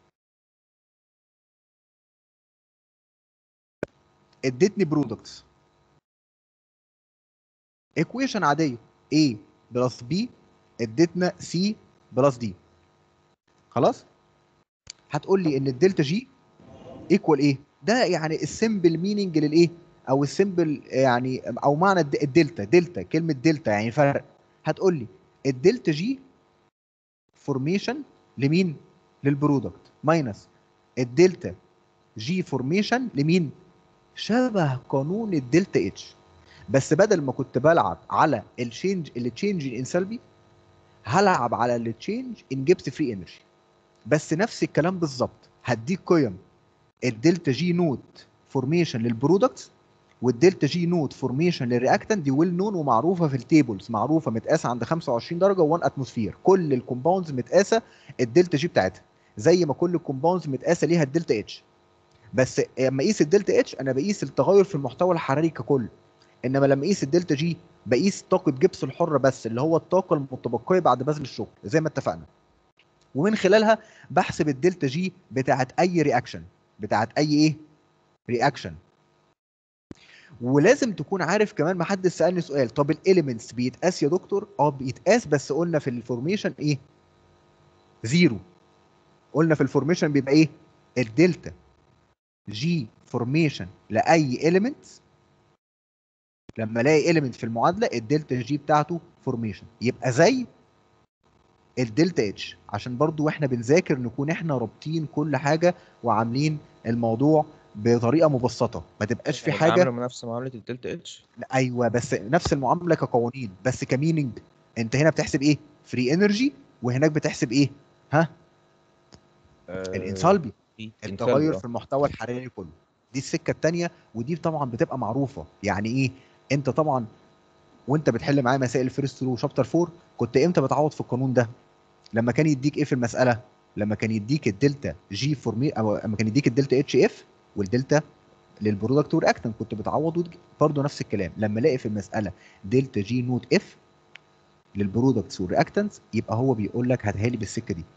ادتني برودكتس ايكويشن عاديه A بلس B ادتنا C بلس D خلاص هتقول لي ان الدلتا جي ايكوال ايه ده يعني السمبل ميننج للايه او السمبل يعني او معنى الد- الدلتا دلتا كلمه دلتا يعني فرق هتقول لي الدلتا جي فورميشن لمين للبرودكت ماينس الدلتا جي فورميشن لمين شبه قانون الدلتا اتش بس بدل ما كنت بلعب على التشينج التشينج ان سلبي هلعب على التشينج ان جبت فري انرجي بس نفس الكلام بالظبط هديك قيم الدلتا جي نوت فورميشن للبرودكتس والدلتا جي نوت فورميشن للرياكتنت دي ويل نون ومعروفه في التيبلز معروفه متقاسه عند 25 درجه و1 اتموسفير كل الكومباوندز متقاسه الدلتا جي بتاعتها زي ما كل الكومباوندز متقاسه ليها الدلتا اتش بس لما اقيس الدلتا اتش انا بقيس التغير في المحتوى الحراري ككل انما لما اقيس الدلتا جي بقيس طاقه جبس الحره بس اللي هو الطاقه المتبقيه بعد بذل الشغل زي ما اتفقنا ومن خلالها بحسب الدلتا جي بتاعت اي رياكشن بتاعت اي ايه رياكشن ولازم تكون عارف كمان ما حد سالني سؤال طب الاليمنتس بيتقاس يا دكتور اه بيتقاس بس قلنا في الفورميشن ايه زيرو قلنا في الفورميشن بيبقى ايه الدلتا جي فورميشن لاي اليمنت لما الاقي اليمنت في المعادله الدلتا جي بتاعته فورميشن يبقى زي الدلتا اتش عشان برضو واحنا بنذاكر نكون احنا رابطين كل حاجه وعاملين الموضوع بطريقه مبسطه ما تبقاش في حاجه بيتعاملوا نفس معامله الدلتا اتش لا، ايوه بس نفس المعامله كقوانين بس كميننج انت هنا بتحسب ايه فري انرجي وهناك بتحسب ايه ها الانسالبي التغير في المحتوى الحراري كله دي السكه الثانيه ودي طبعا بتبقى معروفه يعني ايه انت طبعا وانت بتحل معايا مسائل الفيرست رو شابتر 4 كنت امتى بتعوض في القانون ده لما كان يديك ايه في المساله لما كان يديك الدلتا جي فورمي او لما كان يديك الدلتا اتش اف والدلتا للبرودكت والرياكتنت كنت بتعوض وتج- برضه نفس الكلام لما الاقي في المساله دلتا جي نوت اف للبرودكتس والرياكتنتس يبقى هو بيقول لك هاتها لي بالسكه دي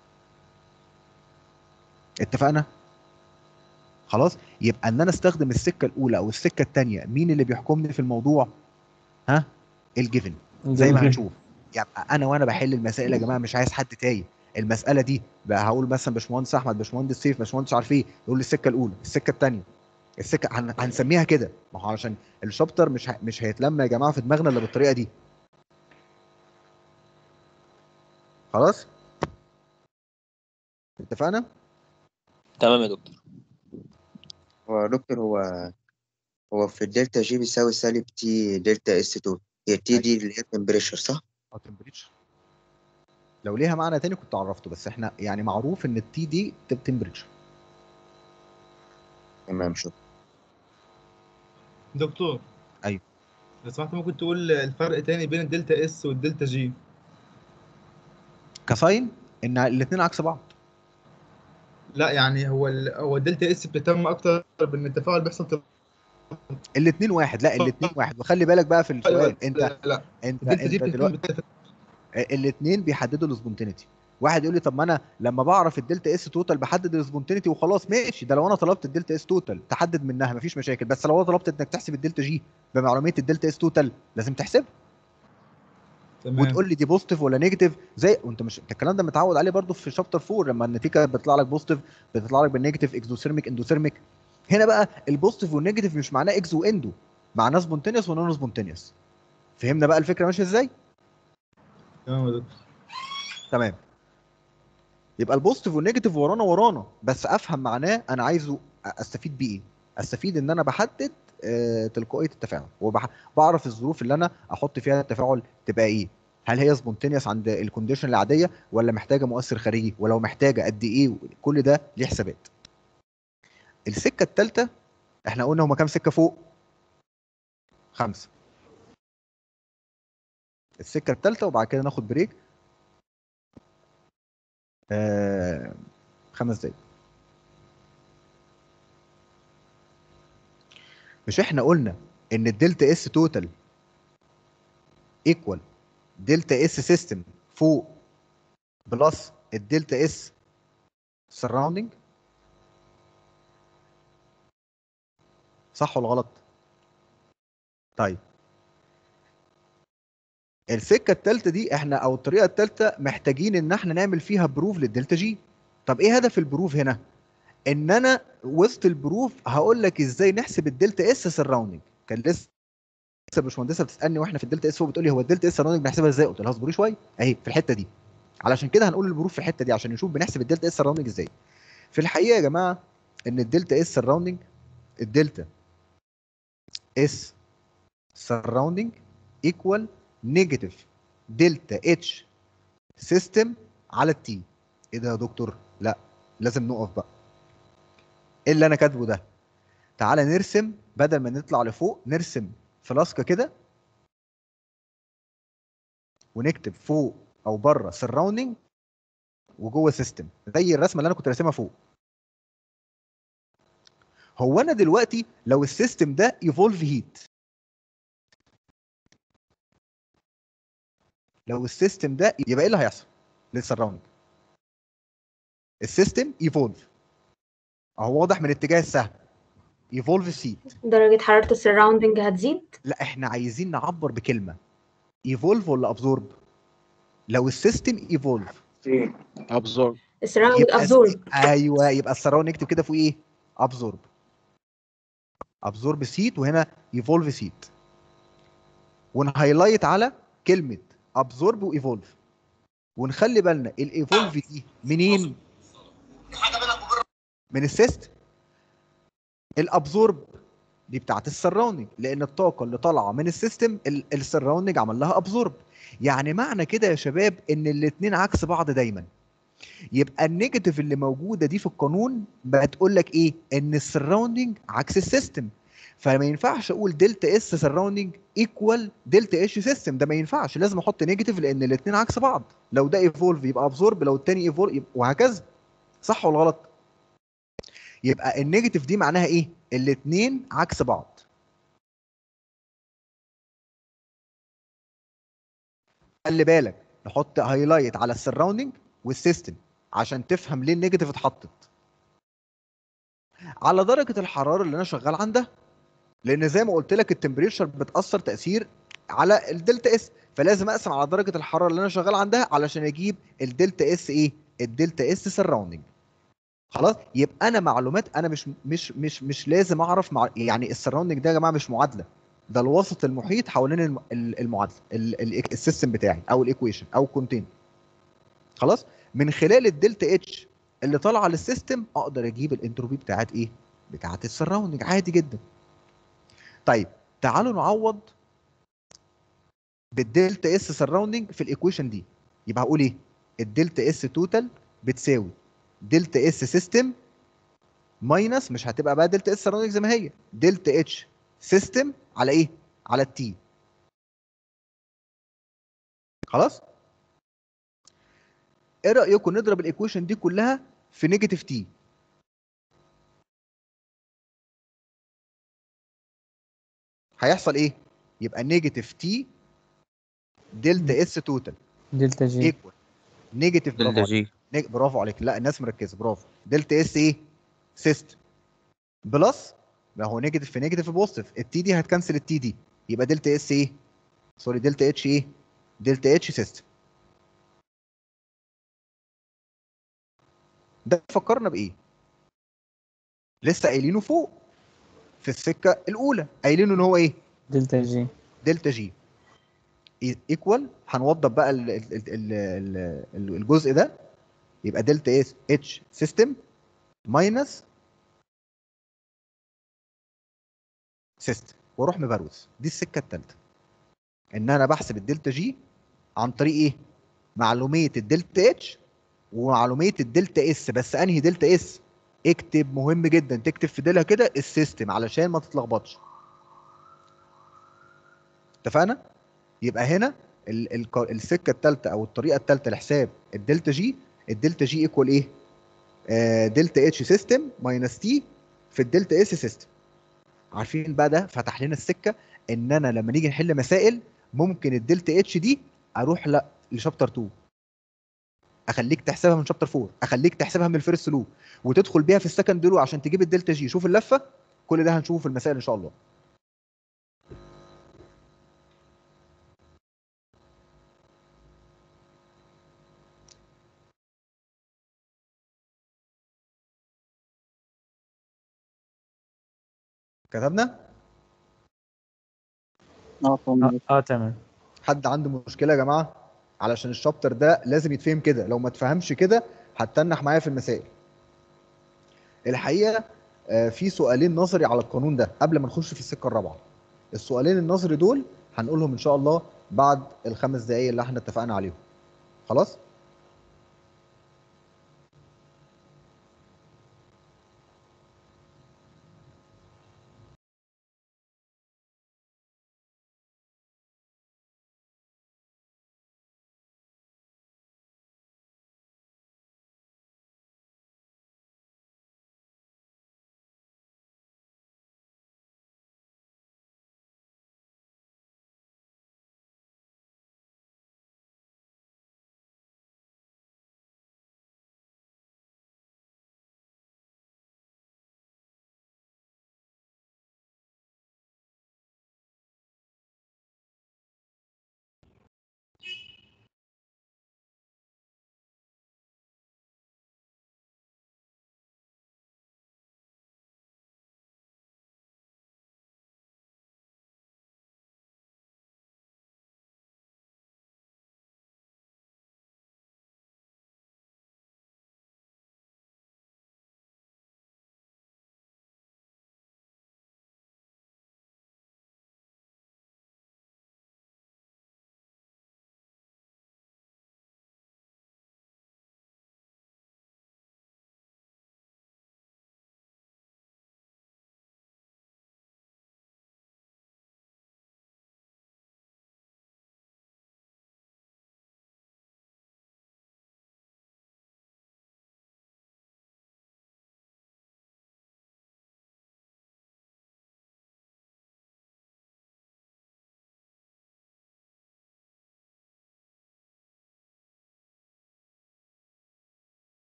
اتفقنا خلاص يبقى ان انا استخدم السكه الاولى او السكه الثانيه مين اللي بيحكمني في الموضوع ها الجيفن زي ما الجيفن. هنشوف يبقى انا وانا بحل المسائل يا جماعه مش عايز حد تايه المساله دي بقى هقول مثلا باشمهندس احمد باشمهندس سيف باشمهندس عارف ايه يقول لي السكه الاولى السكه الثانيه السكه هن... هنسميها كده ما هو عشان الشابتر مش ه... مش هيتلم يا جماعه في دماغنا الا بالطريقه دي خلاص اتفقنا تمام يا دكتور هو يا دكتور هو هو في الدلتا جي بيساوي سالب تي دلتا اس 2 هي تي دي اللي هي التمبريتشر صح؟ اه تمبريتشر لو ليها معنى تاني كنت عرفته بس احنا يعني معروف ان التي دي تمبريتشر تمام شكرا دكتور ايوه لو سمحت ممكن تقول الفرق تاني بين الدلتا اس والدلتا جي كساين ان الاثنين عكس بعض لا يعني هو ال... هو الدلتا اس بتهتم اكتر بان التفاعل بيحصل تل- الاثنين واحد لا الاثنين واحد وخلي بالك بقى في السؤال انت لا لا انت الدلتا جي انت بتهتم دلوقتي بالتفاعل الاثنين بيحددوا السبونتينيتي واحد يقول لي طب ما انا لما بعرف الدلتا اس توتال بحدد السبونتينيتي وخلاص ماشي ده لو انا طلبت الدلتا اس توتال تحدد منها مفيش مشاكل بس لو انا طلبت انك تحسب الدلتا جي بمعلوميه الدلتا اس توتال لازم تحسبها تمام وتقول لي دي بوزيتيف ولا نيجاتيف زي وانت مش انت الكلام ده متعود عليه برضو في شابتر 4 لما النتيجه بتطلع لك بوزيتيف بتطلع لك بالنيجاتيف اكزوثيرميك اندوثيرميك هنا بقى البوزيتيف والنيجاتيف مش معناه اكس واندو معناه سبونتينيوس ونون سبونتينيوس فهمنا بقى الفكره ماشيه ازاي تمام يا دكتور تمام يبقى البوزيتيف والنيجاتيف ورانا ورانا بس افهم معناه انا عايزه استفيد بيه ايه استفيد ان انا بحدد آه، تلقائيه التفاعل وبعرف الظروف اللي انا احط فيها التفاعل تبقى ايه هل هي سبونتينيوس عند الكونديشن العاديه ولا محتاجه مؤثر خارجي ولو محتاجه قد ايه كل ده ليه حسابات السكه الثالثه احنا قلنا هما كام سكه فوق خمسه السكه الثالثه وبعد كده ناخد بريك آه خمس دقايق مش احنا قلنا ان الدلتا اس توتال ايكوال دلتا اس سيستم فوق بلس الدلتا اس سراوندينج صح ولا غلط طيب السكه الثالثه دي احنا او الطريقه الثالثه محتاجين ان احنا نعمل فيها بروف للدلتا جي طب ايه هدف البروف هنا ان انا وسط البروف هقول لك ازاي نحسب الدلتا اس سراوندينج كان لسه لسه باشمهندسه بتسالني واحنا في الدلتا اس فوق بتقول لي هو الدلتا اس سراوندينج بنحسبها ازاي قلت لها اصبري شويه اهي في الحته دي علشان كده هنقول البروف في الحته دي عشان نشوف بنحسب الدلتا اس سراوندينج ازاي في الحقيقه يا جماعه ان الدلتا اس سراوندينج الدلتا اس سراوندينج ايكوال نيجاتيف دلتا اتش سيستم على التي ايه ده يا دكتور لا لازم نقف بقى ايه اللي انا كاتبه ده تعالى نرسم بدل ما نطلع لفوق نرسم فلاسكه كده ونكتب فوق او بره سراوندينج وجوه سيستم زي الرسمه اللي انا كنت راسمها فوق هو انا دلوقتي لو السيستم ده ايفولف هيت لو السيستم ده يبقى ايه اللي هيحصل للسراوندينج السيستم ايفولف اهو واضح من اتجاه السهم ايفولف سيت درجة حرارة السراوندينج هتزيد لا احنا عايزين نعبر بكلمه ايفولف ولا ابزورب لو السيستم ايفولف ابزورب السراوندينج ابزورب ايوه يبقى السراوند نكتب كده فوق ايه ابزورب ابزورب سيت وهنا ايفولف سيت ونهايلايت على كلمه ابزورب وايفولف ونخلي بالنا الايفولف دي منين من السيستم الابزورب دي بتاعت السراوندنج لان الطاقه اللي طالعه من السيستم السراوندنج عمل لها ابزورب يعني معنى كده يا شباب ان الاثنين عكس بعض دايما يبقى النيجاتيف اللي موجوده دي في القانون بتقول لك ايه ان السراوندنج عكس السيستم فما ينفعش اقول دلتا اس سراوندنج ايكوال دلتا اتش سيستم ده ما ينفعش لازم احط نيجاتيف لان الاثنين عكس بعض لو ده ايفولف يبقى ابزورب لو الثاني ايفولف وهكذا صح ولا غلط يبقى النيجاتيف دي معناها ايه الاثنين عكس بعض خلي بالك نحط هايلايت على السراوندنج والسيستم عشان تفهم ليه النيجاتيف اتحطت على درجه الحراره اللي انا شغال عندها لان زي ما قلت لك التمبريتشر بتاثر تاثير على الدلتا اس فلازم اقسم على درجه الحراره اللي انا شغال عندها علشان اجيب الدلتا اس ايه الدلتا اس سراوندنج خلاص يبقى انا معلومات انا مش مش مش مش لازم اعرف مع يعني السراوندنج ده يا جماعه مش معادله ده الوسط المحيط حوالين الم- ال- المعادله ال- ال- السيستم بتاعي او الايكويشن او الكونتين خلاص من خلال الدلتا اتش اللي طالعه للسيستم اقدر اجيب الانتروبي بتاعت ايه بتاعت السراوندنج عادي جدا طيب تعالوا نعوض بالدلتا اس سراوندنج في الايكويشن دي يبقى هقول ايه الدلتا اس توتال بتساوي دلتا اس سيستم ماينس مش هتبقى بقى دلتا اس سراوندنج زي ما هي دلتا اتش سيستم على ايه على التي خلاص ايه رايكم نضرب الايكويشن دي كلها في نيجاتيف تي هيحصل ايه يبقى نيجاتيف تي دلتا اس توتال دلتا جي ايكوال نيجاتيف برافو دلتا عليك جي نيج- برافو عليك لا الناس مركزه برافو دلتا اس ايه سيستم بلس ما هو نيجاتيف في نيجاتيف في بوزيتيف التي دي هتكنسل التي دي يبقى دلتا اس ايه سوري دلتا اتش ايه دلتا اتش سيستم ده فكرنا بايه لسه قايلينه فوق في السكه الاولى قايلينه ان هو ايه دلتا جي دلتا جي ايكوال هنوضب بقى ال- ال- ال- ال- ال- الجزء ده يبقى دلتا اس اتش سيستم ماينس سيستم واروح مبروز دي السكه الثالثه ان انا بحسب الدلتا جي عن طريق ايه معلوميه الدلتا اتش ومعلوميه الدلتا اس بس انهي دلتا اس اكتب مهم جدا تكتب في ديلها كده السيستم علشان ما تتلخبطش اتفقنا يبقى هنا ال ال السكه الثالثه او الطريقه الثالثه لحساب الدلتا جي الدلتا جي ايكوال ايه آه دلتا اتش سيستم ماينس تي في الدلتا اس سيستم عارفين بقى ده فتح لنا السكه ان انا لما نيجي نحل مسائل ممكن الدلتا اتش دي اروح لا لشابتر 2 اخليك تحسبها من شابتر 4 اخليك تحسبها من الفيرست لو وتدخل بيها في السكند لو عشان تجيب الدلتا جي شوف اللفه كل ده هنشوفه في المسائل ان شاء الله كتبنا اه اه تمام حد عنده مشكله يا جماعه علشان الشابتر ده لازم يتفهم كده لو ما تفهمش كده هتتنح معايا في المسائل الحقيقه آه، في سؤالين نظري على القانون ده قبل ما نخش في السكه الرابعه السؤالين النظري دول هنقولهم ان شاء الله بعد الخمس دقايق اللي احنا اتفقنا عليهم خلاص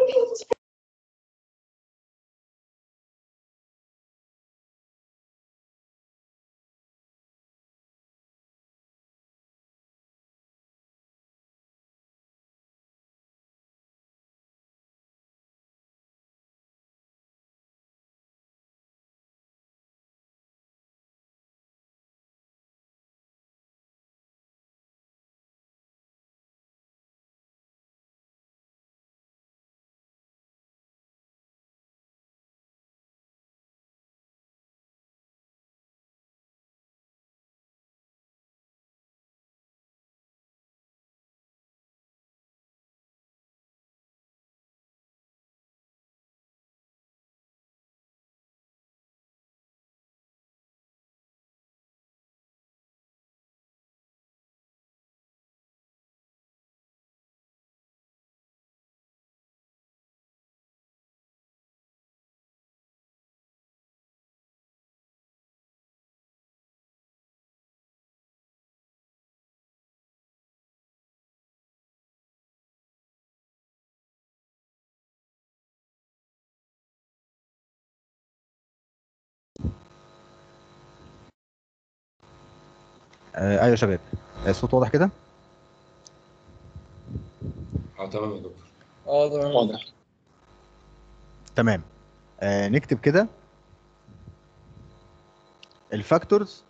آه ايوه يا شباب آه، الصوت واضح كده اه تمام يا دكتور اه تمام واضح تمام آه نكتب كده الفاكتورز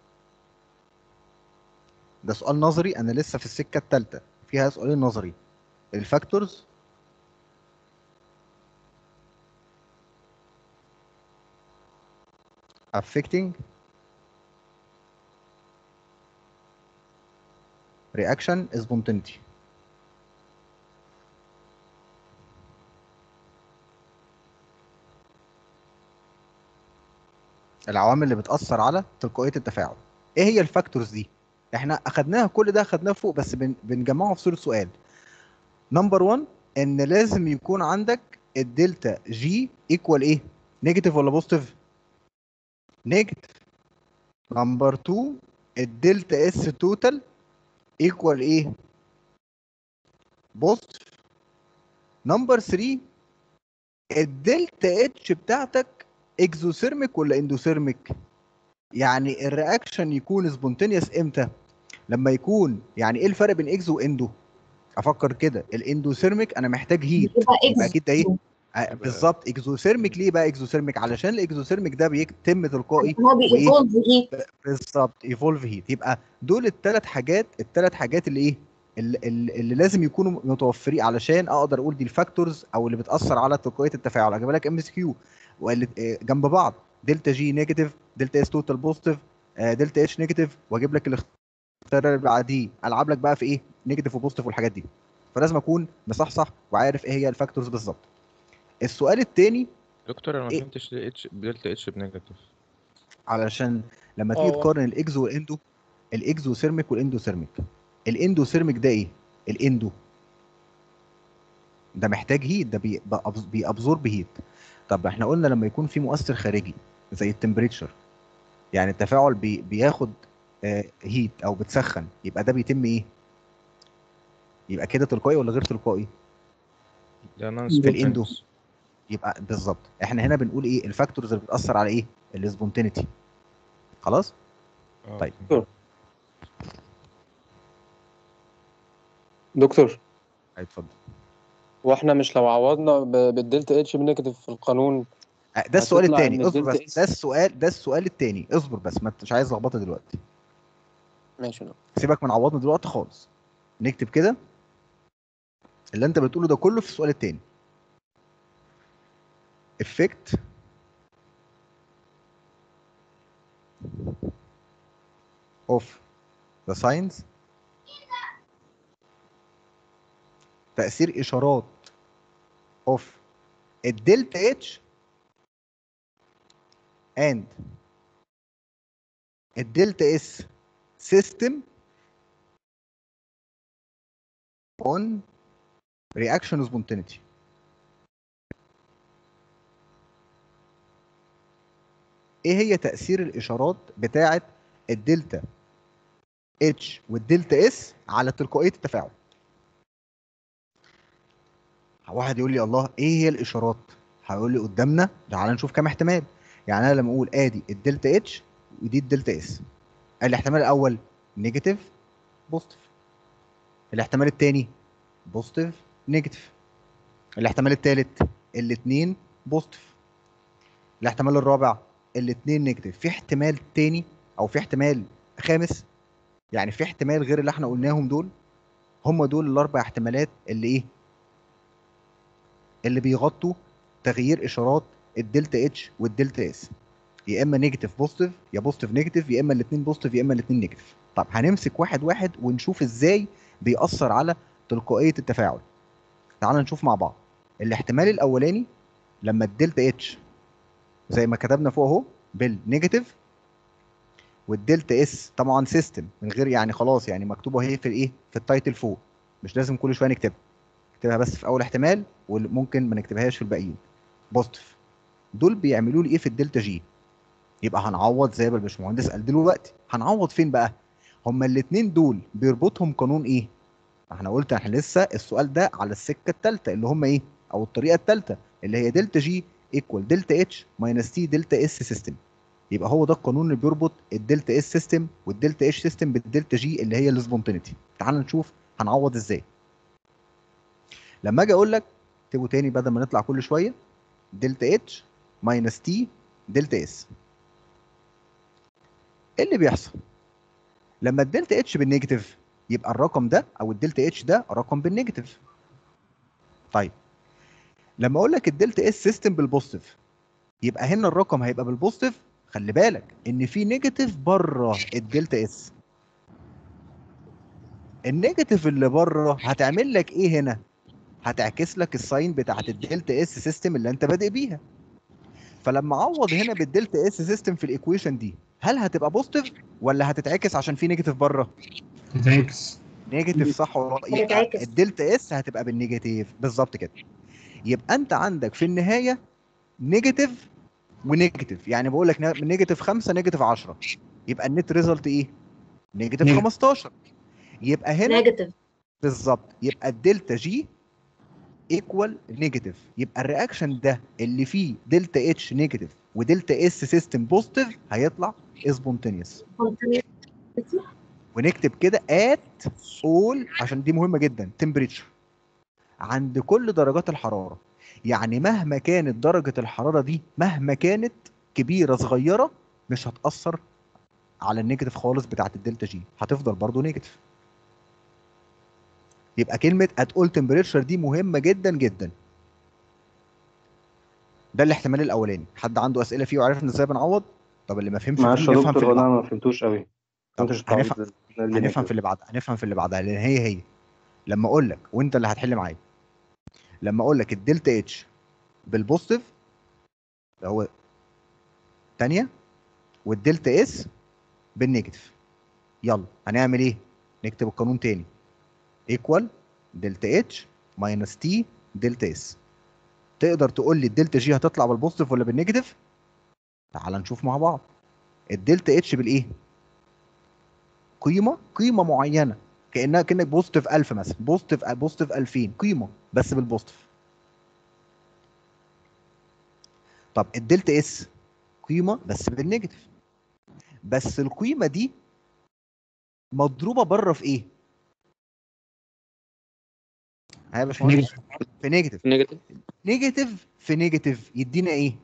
ده سؤال نظري انا لسه في السكه الثالثه فيها سؤالين نظري الفاكتورز affecting reaction spontaneity العوامل اللي بتأثر على تلقائية التفاعل ايه هي الفاكتورز دي احنا اخدناها كل ده اخدناه فوق بس بن... بنجمعه في صورة سؤال نمبر 1 ان لازم يكون عندك الدلتا جي ايكوال ايه نيجاتيف ولا بوزيتيف نيجاتيف نمبر 2 الدلتا اس توتال ايكوال ايه بوزيتيف نمبر 3 الدلتا اتش بتاعتك اكزوثيرميك ولا اندوثيرميك يعني الرياكشن يكون سبونتينيوس امتى لما يكون يعني ايه الفرق بين اكزو واندو افكر كده الاندوثيرميك انا محتاج هيت يبقى يبقى اكيد ده ايه إكزو. آه، بالظبط اكزوثيرميك ليه بقى اكزوثيرميك علشان الاكزوثيرميك ده بيتم تلقائي هو وايه بيفولف هيت بالظبط ايفولف هيت يبقى دول الثلاث حاجات الثلاث حاجات اللي ايه اللي, اللي اللي لازم يكونوا متوفرين علشان اقدر اقول دي الفاكتورز او اللي بتاثر على تلقائيه التفاعل اجيب لك ام اس كيو جنب بعض دلتا جي نيجاتيف دلتا اس توتال بوزيتيف دلتا اتش نيجاتيف واجيب لك الاختيار اللي بعديه العب لك بقى في ايه نيجاتيف وبوزيتيف والحاجات دي فلازم اكون مصحصح وعارف ايه هي الفاكتورز بالظبط السؤال الثاني دكتور انا ما إيه؟ فهمتش ليه اتش دلتا اتش بنيجاتيف علشان لما تيجي اه. تقارن الاكزو والاندو الاكزو سيرميك والاندو سيرميك الاندو سيرميك ده ايه الاندو ده محتاج هيت ده بي- بأبز- بيابزورب هيت طب احنا قلنا لما يكون في مؤثر خارجي زي التمبريتشر يعني التفاعل بي بياخد هيت او بتسخن يبقى ده بيتم ايه يبقى كده تلقائي ولا غير تلقائي ده نون في الاندو يبقى بالظبط احنا هنا بنقول ايه الفاكتورز اللي بتاثر على ايه السبونتينيتي خلاص طيب دكتور اتفضل هو احنا مش لو عوضنا ب- بالدلتا اتش بنيجاتيف في القانون آه، ده السؤال هتطلع الثاني إن اصبر الدلتا بس ده السؤال ده السؤال الثاني اصبر بس ما مش عايز لخبطه دلوقتي ماشي يا دكتور. سيبك من عوضنا دلوقتي خالص نكتب كده اللي انت بتقوله ده كله في السؤال الثاني effect of the signs تأثير إشارات of الدلتا اتش and الدلتا اس system on reaction spontaneity ايه هي تأثير الإشارات بتاعة الدلتا اتش والدلتا اس على تلقائية التفاعل واحد يقول لي الله ايه هي الاشارات هيقول لي قدامنا تعال نشوف كام احتمال يعني انا لما اقول ادي الدلتا اتش ودي الدلتا اس الاحتمال الاول نيجاتيف بوزيتيف الاحتمال الثاني بوزيتيف نيجاتيف الاحتمال الثالث الاثنين بوزيتيف الاحتمال الرابع الاثنين نيجاتيف في احتمال تاني او في احتمال خامس يعني في احتمال غير اللي احنا قلناهم دول هم دول الاربع احتمالات اللي ايه اللي بيغطوا تغيير اشارات الدلتا اتش والدلتا اس يا اما نيجاتيف بوزيتيف يا بوزيتيف نيجاتيف يا اما الاثنين بوزيتيف يا اما الاثنين نيجاتيف طب هنمسك واحد واحد ونشوف ازاي بيأثر على تلقائية التفاعل تعال نشوف مع بعض الاحتمال الاولاني لما الدلتا اتش زي ما كتبنا فوق اهو بالنيجاتيف والدلتا اس طبعا سيستم من غير يعني خلاص يعني مكتوبه اهي في الايه في التايتل فوق مش لازم كل شويه نكتبها نكتبها بس في اول احتمال وممكن ما نكتبهاش في الباقيين بوزيتيف دول بيعملوا لي ايه في الدلتا جي يبقى هنعوض زي ما الباشمهندس قال دلوقتي هنعوض فين بقى هما الاثنين دول بيربطهم قانون ايه احنا قلت احنا لسه السؤال ده على السكه الثالثه اللي هم ايه او الطريقه الثالثه اللي هي دلتا جي ايكوال دلتا اتش ماينس تي دلتا اس سيستم يبقى هو ده القانون اللي بيربط الدلتا اس سيستم والدلتا اتش سيستم بالدلتا جي اللي هي السبونتينيتي تعال نشوف هنعوض ازاي لما اجي اقول لك اكتبه تاني بدل ما نطلع كل شويه دلتا اتش ماينس تي دلتا اس ايه اللي بيحصل لما الدلتا اتش بالنيجاتيف يبقى الرقم ده او الدلتا اتش ده رقم بالنيجاتيف طيب لما اقول لك الدلتا اس سيستم بالبوزيتيف يبقى هنا الرقم هيبقى بالبوزيتيف خلي بالك ان في نيجاتيف بره الدلتا اس النيجاتيف اللي بره هتعمل لك ايه هنا هتعكس لك الساين بتاعت الدلتا اس سيستم اللي انت بادئ بيها فلما اعوض هنا بالدلتا اس سيستم في الايكويشن دي هل هتبقى بوزيتيف ولا هتتعكس عشان في نيجاتيف بره تتعكس نيجاتيف صح ولا غلط؟ يبقى هتتعكس. الدلتا اس هتبقى بالنيجاتيف بالظبط كده يبقى انت عندك في النهايه نيجاتيف ونيجاتيف يعني بقول لك من نيجاتيف 5 نيجاتيف 10 يبقى النت ريزلت ايه؟ نيجاتيف نيجاتيف. 15 يبقى هنا نيجاتيف بالظبط يبقى الدلتا جي ايكوال نيجاتيف يبقى الرياكشن ده اللي فيه دلتا اتش نيجاتيف ودلتا اس سيستم بوزيتيف هيطلع سبونتينيوس ونكتب كده ات اول عشان دي مهمه جدا تمبريتشر عند كل درجات الحراره يعني مهما كانت درجه الحراره دي مهما كانت كبيره صغيره مش هتاثر على النيجاتيف خالص بتاعت الدلتا جي هتفضل برضو نيجاتيف يبقى كلمه ات اول تمبريتشر دي مهمه جدا جدا ده الاحتمال الاولاني حد عنده اسئله فيه وعرفنا ازاي بنعوض طب اللي ما فهمش معلش فيه يا يفهم في دكتور اللي انا بعده ما فهمتوش قوي طب فهمتش هنفهم التعويض اللي هنفهم في اللي بعدها هنفهم في اللي بعدها لان هي هي لما اقول لك وانت اللي هتحل معايا لما اقول لك الدلتا اتش بالبوزيتيف اللي هو تانية والدلتا اس بالنيجاتيف يلا هنعمل ايه نكتب القانون تاني ايكوال دلتا اتش ماينس تي دلتا اس تقدر تقول لي الدلتا جي هتطلع بالبوزيتيف ولا بالنيجاتيف تعال نشوف مع بعض الدلتا اتش بالايه قيمه قيمه معينه كانها كانك بوزيتيف 1000 مثلا بوزيتيف بوزيتيف 2000 قيمه بس بالبوزيتيف طب الدلتا اس قيمه بس بالنيجاتيف بس القيمه دي مضروبه بره في ايه؟ ها يا باشمهندس في نيجاتيف نيجاتيف نيجاتيف في نيجاتيف يدينا ايه؟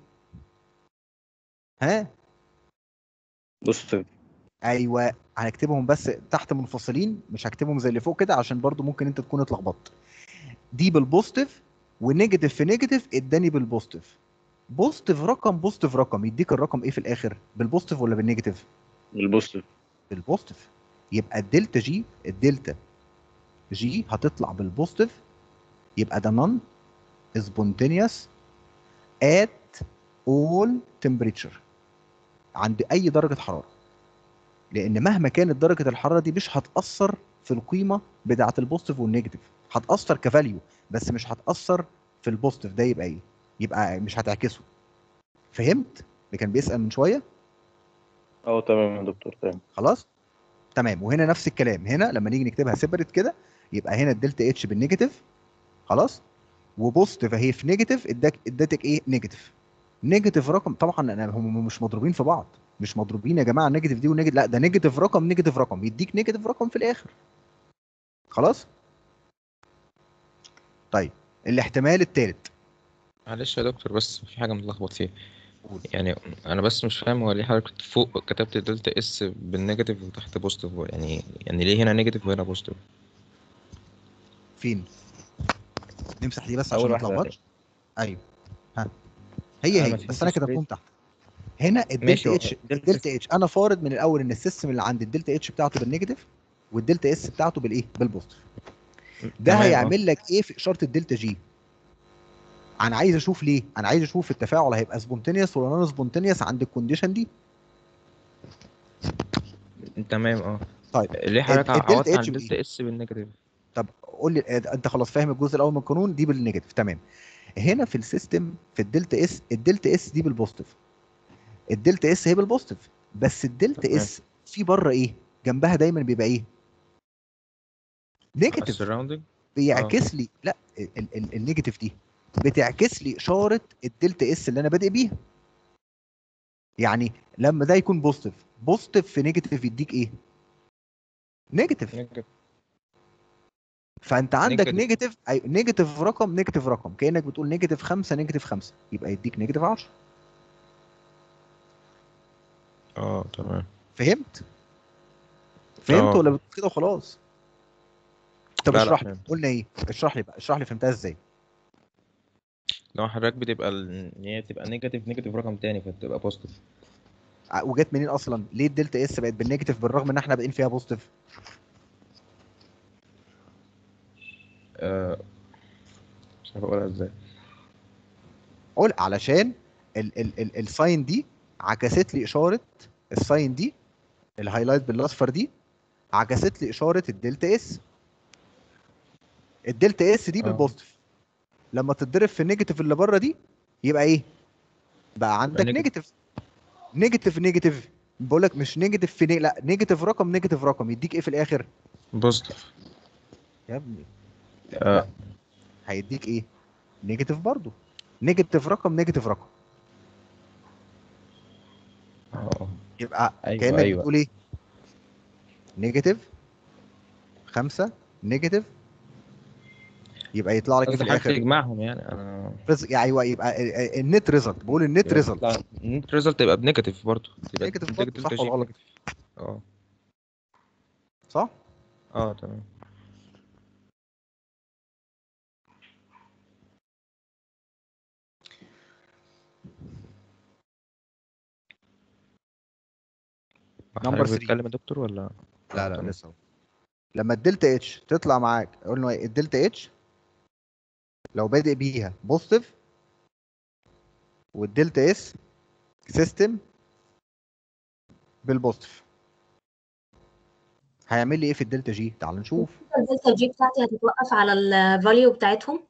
ها؟ بوزيتيف ايوه هنكتبهم بس تحت منفصلين مش هكتبهم زي اللي فوق كده عشان برضو ممكن انت تكون اتلخبطت دي بالبوزيتيف ونيجاتيف في نيجاتيف اداني بالبوزيتيف بوزيتيف رقم بوزيتيف رقم يديك الرقم ايه في الاخر بالبوزيتيف ولا بالنيجاتيف بالبوزيتيف بالبوزيتيف يبقى الدلتا جي الدلتا جي هتطلع بالبوزيتيف يبقى ده نون سبونتينيوس ات اول تمبريتشر عند اي درجه حراره لان مهما كانت درجه الحراره دي مش هتاثر في القيمه بتاعه البوزيتيف والنيجاتيف هتاثر كفاليو بس مش هتاثر في البوزيتيف ده يبقى ايه يبقى مش هتعكسه فهمت اللي كان بيسال من شويه اه تمام يا دكتور تمام خلاص تمام وهنا نفس الكلام هنا لما نيجي نكتبها سيبريت كده يبقى هنا الدلتا اتش بالنيجاتيف خلاص وبوزيتيف اهي في نيجاتيف اداك اداتك ايه نيجاتيف نيجاتيف رقم طبعا أنا هم مش مضروبين في بعض مش مضروبين يا جماعه نيجاتيف دي ونيجاتيف لا ده نيجاتيف رقم نيجاتيف رقم يديك نيجاتيف رقم في الاخر خلاص طيب الاحتمال الثالث معلش يا دكتور بس في حاجة متلخبط فيها يعني أنا بس مش فاهم هو ليه حضرتك فوق كتبت دلتا اس بالنيجاتيف وتحت بوزيتيف يعني يعني ليه هنا نيجاتيف وهنا بوزيتيف فين نمسح دي بس أول عشان ما واحدة. تلخبطش ايوه ها هي أنا هي ما بس انا فهمتش كتبتهم ليه. تحت هنا ماشي، الدلتا هو اتش الدلتا الدلتا اتش انا فارض من الاول ان السيستم اللي عند الدلتا اتش بتاعته بالنيجاتيف والدلتا اس بتاعته بالايه بالبوزيتيف ده تمام، آه. هيعمل لك ايه في اشاره الدلتا جي انا عايز اشوف ليه انا عايز اشوف التفاعل هيبقى سبونتينيوس ولا نون سبونتينيوس عند الكونديشن دي تمام اه طيب ليه حضرتك الدلتا عوضت عن اتش دلتا اس بالنيجاتيف طب قول لي آه، انت خلاص فاهم الجزء الاول من القانون دي بالنيجاتيف تمام هنا في السيستم في الدلتا اس الدلتا اس دي بالبوزيتيف الدلتا اس هي بالبوزيتيف بس الدلتا تمام. اس في بره ايه جنبها دايما بيبقى ايه نيجاتيف السراوندنج بيعكس لي لا ال- ال- ال- النيجاتيف دي بتعكس لي اشاره الدلتا اس اللي انا بادئ بيها يعني لما ده يكون بوزيتيف بوزيتيف في نيجاتيف يديك ايه نيجاتيف نيجاتيف فانت عندك نيجاتيف. نيجاتيف أي نيجاتيف رقم نيجاتيف رقم كانك بتقول نيجاتيف 5 نيجاتيف 5 يبقى يديك نيجاتيف 10 اه تمام فهمت فهمت آه. ولا بتقول كده وخلاص طب لا، لا، اشرح لي فهمت. قلنا ايه اشرح لي بقى اشرح لي فهمتها ازاي لو حضرتك بتبقى ال- ان هي تبقى نيجاتيف نيجاتيف رقم تاني فتبقى بوزيتيف ع- وجت منين اصلا ليه الدلتا اس بقت بالنيجاتيف بالرغم ان احنا بادئين فيها بوزيتيف آه مش عارف اقولها ازاي قول علشان ال ال ال الساين دي عكست لي اشاره الساين دي الهايلايت بالاصفر دي عكست لي اشاره الدلتا اس الدلتا اس دي آه. بالبوزيتيف لما تتضرب في النيجاتيف اللي بره دي يبقى ايه بقى عندك نيجاتيف. نيجاتيف نيجاتيف نيجاتيف بقول لك مش نيجاتيف في ني... لا نيجاتيف رقم نيجاتيف رقم يديك ايه في الاخر بوزيتيف يا ابني آه. هيديك ايه نيجاتيف برضو نيجاتيف رقم نيجاتيف رقم اه يبقى أيوة، كانك أيوة. بتقول ايه نيجاتيف خمسة نيجاتيف يبقى يطلع لك ايه في قصدي حاجة الاخر تجمعهم يعني انا رز... يعني ايوه يبقى ال- ال- النت ريزلت بقول النت ريزلت لا النت ريزلت تبقى بنيجاتيف برضه تبقى نيجاتيف دلتا برضه، صح جي ولا غلط؟ بنيجاتيف. اه صح اه تمام نمبر حضرتك 3 بتتكلم يا دكتور ولا لا آه، لا تمام. لسه اهو. لما الدلتا اتش تطلع معاك قلنا ايه الدلتا اتش لو بادئ بيها بوزيتيف والدلتا اس سيستم بالبوزيتيف هيعمل لي ايه في الدلتا جي تعال نشوف الدلتا جي بتاعتي هتتوقف على الفاليو بتاعتهم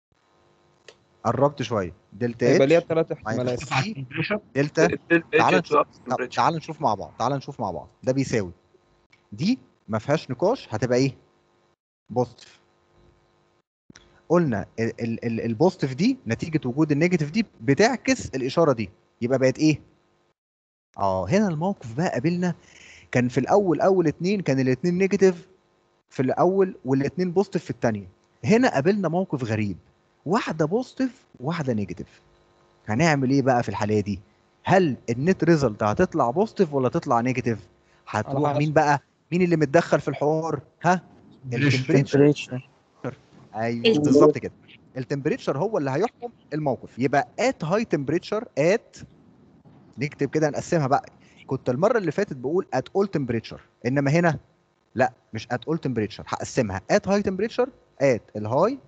قربت شويه دلتا هيبقى ليها اتش ثلاث احتمالات سي دلتا تعال نشوف طب تعال نشوف مع بعض تعال نشوف مع بعض ده بيساوي دي ما فيهاش نقاش هتبقى ايه بوزيتيف قلنا ال- ال- ال- البوزيتيف دي نتيجه وجود النيجاتيف دي بتعكس الاشاره دي يبقى بقت ايه اه هنا الموقف بقى قابلنا كان في الاول اول اتنين كان الاتنين نيجاتيف في الاول والاتنين بوزيتيف في الثانيه هنا قابلنا موقف غريب واحده بوزيتيف واحده نيجاتيف هنعمل ايه بقى في الحاله دي هل النت ريزلت هتطلع بوزيتيف ولا تطلع نيجاتيف هتروح حسب. مين بقى مين اللي متدخل في الحوار ها التمبريتشر ايوه التمبريتشر. بالظبط كده التمبريتشر هو اللي هيحكم الموقف يبقى ات هاي تمبريتشر ات نكتب كده نقسمها بقى كنت المره اللي فاتت بقول ات اول تمبريتشر انما هنا لا مش ات اول تمبريتشر هقسمها ات هاي تمبريتشر ات الهاي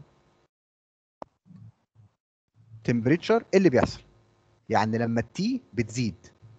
تمبريتشر ايه اللي بيحصل يعني لما التي بتزيد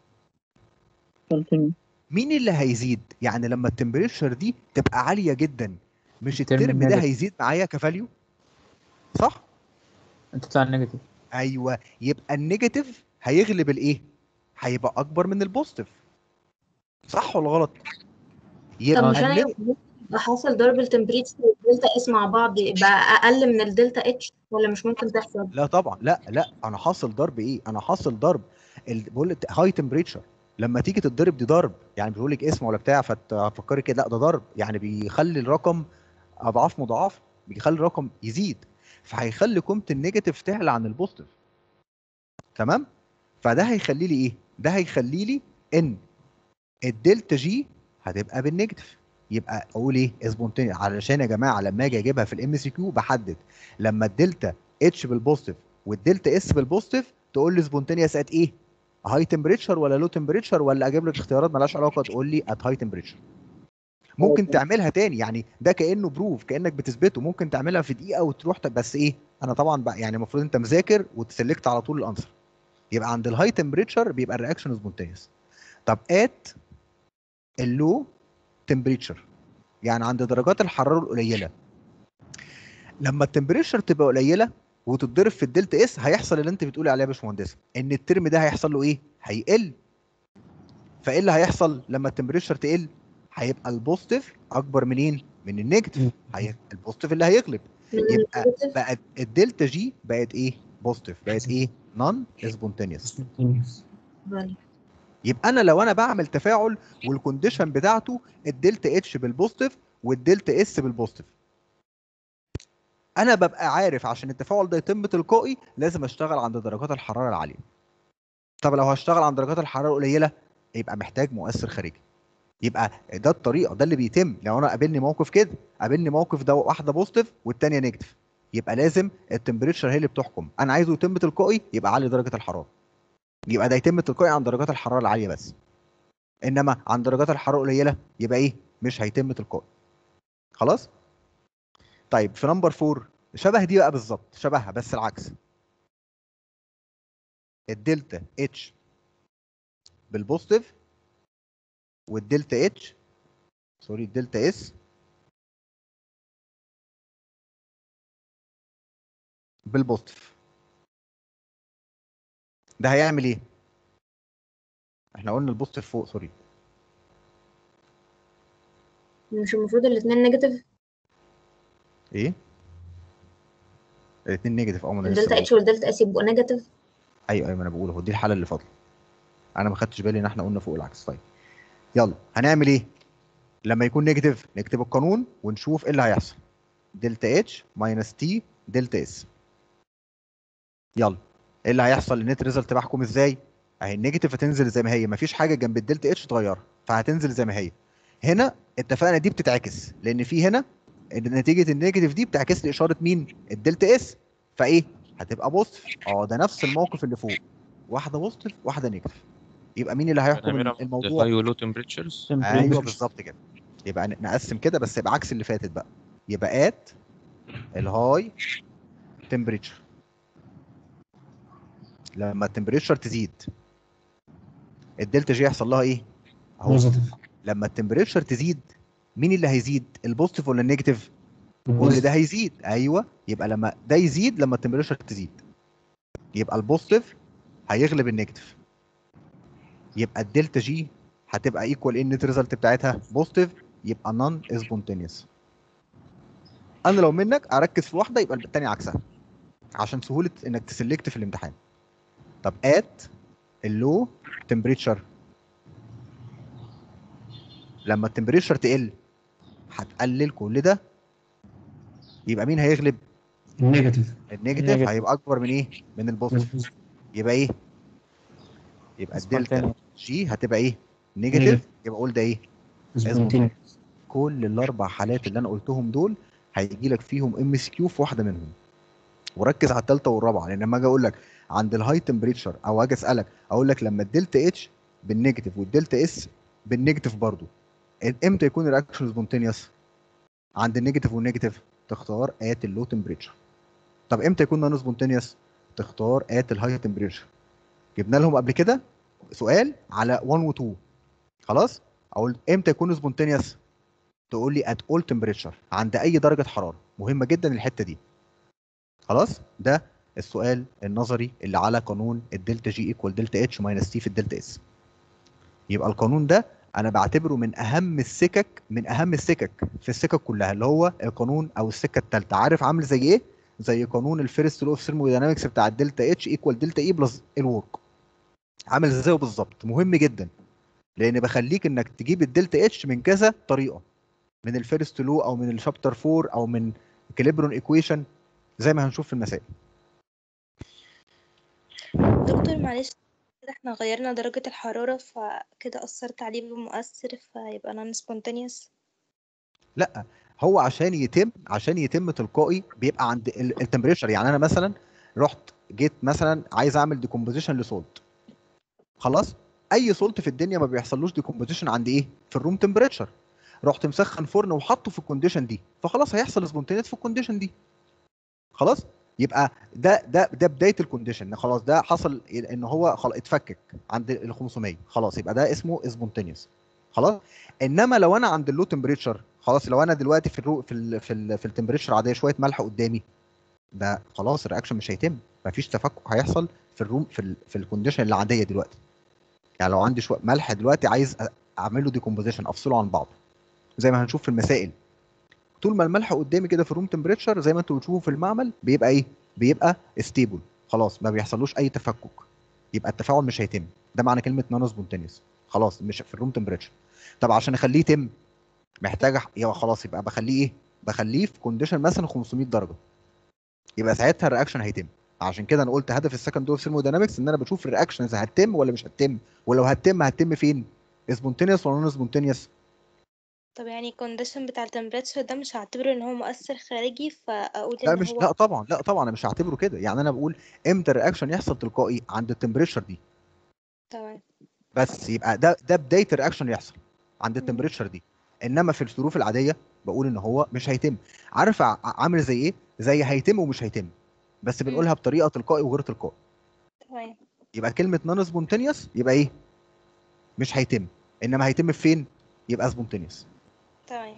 مين اللي هيزيد يعني لما التمبريتشر دي تبقى عاليه جدا مش الترم الترم ده النيجاتيف. هيزيد معايا كفاليو صح تطلع نيجاتيف ايوه يبقى النيجاتيف هيغلب الايه هيبقى اكبر من البوزيتيف صح ولا غلط طب يبقى مش انا النيج- يبقى حاصل ضرب التمبريتشر والدلتا اس مع بعض يبقى اقل من الدلتا اتش ولا مش ممكن تحصل لا طبعا لا لا انا حاصل ضرب ايه انا حاصل ضرب ال- بقول لك هاي تمبريتشر لما تيجي تتضرب دي ضرب يعني بيقول لك اسم ولا بتاع فتفكري كده لا ده ضرب يعني بيخلي الرقم اضعاف مضاعفه بيخلي الرقم يزيد فهيخلي قيمه النيجاتيف تعلى عن البوزيتيف تمام فده هيخلي لي ايه ده هيخلي لي ان الدلتا جي هتبقى بالنيجاتيف يبقى اقول ايه سبونتينيوس علشان يا جماعه لما اجي اجيبها في الام سي كيو بحدد لما الدلتا اتش بالبوزيتيف والدلتا اس بالبوزيتيف تقول لي سبونتينيوس ات ايه هاي تمبريتشر ولا لو تمبريتشر ولا اجيب لك اختيارات مالهاش علاقه تقول لي ات هاي تمبريتشر ممكن تعملها تاني يعني ده كانه بروف كانك بتثبته ممكن تعملها في دقيقه وتروح ت- بس ايه انا طبعا بقى يعني المفروض انت مذاكر وتسلكت على طول الانسر يبقى عند الهاي تمبريتشر بيبقى الرياكشن سبونتينيوس طب ات اللو تمبريتشر يعني عند درجات الحراره القليله لما التمبريتشر تبقى قليله وتتضرب في الدلتا اس هيحصل اللي انت بتقولي عليه يا باشمهندس ان الترم ده هيحصل له ايه هيقل فايه اللي هيحصل لما التمبريتشر تقل هيبقى البوزيتيف اكبر منين من النيجاتيف هي البوزيتيف اللي هيغلب من يبقى النيجاتيف بقت الدلتا جي بقت ايه بوزيتيف بقت ايه نون سبونتينيوس value. يبقى انا لو انا بعمل تفاعل والكونديشن بتاعته الدلتا اتش بالبوزيتيف والدلتا اس بالبوزيتيف انا ببقى عارف عشان التفاعل ده يتم تلقائي لازم اشتغل عند درجات الحراره العاليه طب لو هشتغل عند درجات الحراره القليله يبقى محتاج مؤثر خارجي يبقى ده الطريقه ده اللي بيتم لو انا قابلني موقف كده قابلني موقف ده واحده بوزيتيف والثانيه نيجاتيف يبقى لازم التمبريتشر هي اللي بتحكم انا عايزه يتم تلقائي يبقى علي درجه الحراره يبقى ده يتم تلقائي عند درجات الحراره العاليه بس انما عند درجات الحراره القليله يبقى ايه مش هيتم تلقائي خلاص طيب في نمبر 4 شبه دي بقى بالظبط شبهها بس العكس الدلتا اتش بالبوزيتيف والدلتا اتش سوري الدلتا اس بالبوزيتيف ده هيعمل ايه احنا قلنا البوزيتيف فوق سوري مش المفروض الاثنين نيجاتيف ايه الاثنين نيجاتيف اه ما انا لسه الدلتا بقول. اتش والدلتا اس يبقوا نيجاتيف ايوه ايوه ما انا بقول اهو دي الحاله اللي فاضله انا ما خدتش بالي ان احنا قلنا فوق العكس طيب يلا هنعمل ايه لما يكون نيجاتيف نكتب القانون ونشوف ايه اللي هيحصل دلتا اتش ماينس تي دلتا اس يلا ايه اللي هيحصل النت ريزلت بحكم ازاي اهي النيجاتيف هتنزل زي ما هي مفيش حاجه جنب الدلتا اتش تغيرها فهتنزل زي ما هي هنا اتفقنا دي بتتعكس لان في هنا إن نتيجه النيجاتيف دي بتعكس لي اشاره مين الدلتا اس فايه هتبقى بوزيتيف اه ده نفس الموقف اللي فوق واحده بوزيتيف واحده نيجاتيف يبقى مين اللي هيحكم هنعملها الموضوع هاي ولو تمبريتشرز ايوه بالظبط كده يبقى ن- نقسم كده بس يبقى عكس اللي فاتت بقى يبقى ات الهاي تمبريتشر لما التمبريتشر تزيد الدلتا جي يحصل لها ايه اهو لما التمبريتشر تزيد مين اللي هيزيد البوزيتيف ولا النيجاتيف كل ده هيزيد ايوه يبقى لما ده يزيد لما التمبريتشر تزيد يبقى البوزيتيف هيغلب النيجاتيف يبقى الدلتا جي هتبقى ايكوال ان النت ريزلت بتاعتها بوزيتيف يبقى نون سبونتينيوس انا لو منك اركز في واحده يبقى الثانيه عكسها عشان سهوله انك تسلكت في الامتحان طب ات اللو تمبريتشر لما التمبريتشر تقل هتقلل كل ده يبقى مين هيغلب النيجاتيف النيجاتيف النيجاتيف. هيبقى اكبر من ايه من البوزيتيف يبقى ايه يبقى الدلتا جي هتبقى ايه نيجاتيف نيجاتيف. يبقى اقول ده ايه سبونتينيوس كل الاربع حالات اللي انا قلتهم دول هيجي لك فيهم ام اس كيو في واحده منهم وركز على الثالثه والرابعه لان لما اجي اقول لك عند الهاي تمبريتشر او اجي اسالك اقول لك لما الدلتا اتش بالنيجاتيف والدلتا اس بالنيجاتيف برضو امتى يكون الرياكشن سبونتينيوس عند النيجاتيف والنيجاتيف تختار ات اللو تمبريتشر طب امتى يكون نون سبونتينيوس تختار ات الهاي تمبريتشر جبنا لهم قبل كده سؤال على 1 و 2 خلاص اقول امتى يكون سبونتينيوس تقول لي ات اول تمبريتشر عند اي درجه حراره مهمه جدا الحته دي خلاص ده السؤال النظري اللي على قانون الدلتا جي ايكوال دلتا اتش ماينس تي في الدلتا اس يبقى القانون ده انا بعتبره من اهم السكك من اهم السكك في السكك كلها اللي هو القانون او السكه الثالثه عارف عامل زي ايه زي قانون الفيرست لو اوف ثيرموداينامكس بتاع الدلتا اتش ايكوال دلتا اي بلس الورك عامل زيه بالظبط مهم جدا لان بخليك انك تجيب الدلتا اتش من كذا طريقه من الفيرست لو او من الشابتر 4 او من كاليبرون ايكويشن زي ما هنشوف في المسائل دكتور معلش كده احنا غيرنا درجة الحرارة فكده أثرت عليه بمؤثر فيبقى non spontaneous لا هو عشان يتم عشان يتم تلقائي بيبقى عند التمبريتشر يعني انا مثلا رحت جيت مثلا عايز اعمل ديكومبوزيشن لسولت خلاص اي سولت في الدنيا ما بيحصلوش ديكومبوزيشن عند ايه في الروم تمبريتشر رحت مسخن فرن وحطه في الكونديشن دي فخلاص هيحصل سبونتينيت في الكونديشن دي خلاص يبقى ده ده ده بدايه الكونديشن خلاص ده حصل ان هو خلاص اتفكك عند ال 500 خلاص يبقى ده اسمه سبونتينيوس خلاص انما لو انا عند اللو تمبريتشر خلاص لو انا دلوقتي في الرو في ال في ال في التمبريتشر عاديه شويه ملح قدامي ده خلاص الرياكشن مش هيتم مفيش تفكك هيحصل في الروم في ال في الكونديشن العاديه دلوقتي يعني لو عندي شويه ملح دلوقتي عايز أ- اعمل له ديكومبوزيشن افصله عن بعض زي ما هنشوف في المسائل طول ما الملح قدامي كده في الروم تمبريتشر زي ما انتوا بتشوفوا في المعمل بيبقى ايه بيبقى ستيبل خلاص ما بيحصلوش اي تفكك يبقى التفاعل مش هيتم ده معنى كلمه نانو سبونتينيوس خلاص مش في الروم تمبريتشر طب عشان اخليه يتم محتاج أح- يبقى خلاص يبقى بخليه ايه بخليه في كونديشن مثلا 500 درجه يبقى ساعتها الرياكشن هيتم عشان كده انا قلت هدف السكند دور ثيرموداينامكس ان انا بشوف الرياكشنز هتتم ولا مش هتتم ولو هتتم هتتم فين سبونتينيوس ولا نون سبونتينيوس طب يعني الكونديشن بتاع التمبريتشر ده مش هعتبره ان هو مؤثر خارجي فاقول لا ان مش هو لا طبعا لا طبعا انا مش هعتبره كده يعني انا بقول امتى الرياكشن يحصل تلقائي عند التمبريتشر دي تمام بس يبقى ده ده بدايه الرياكشن يحصل عند التمبريتشر دي انما في الظروف العاديه بقول ان هو مش هيتم عارف ع- عامل زي ايه زي هيتم ومش هيتم بس بنقولها بطريقه تلقائي وغير تلقائي تمام يبقى كلمه نون سبونتينيوس يبقى ايه مش هيتم انما هيتم فين يبقى سبونتينيوس تمام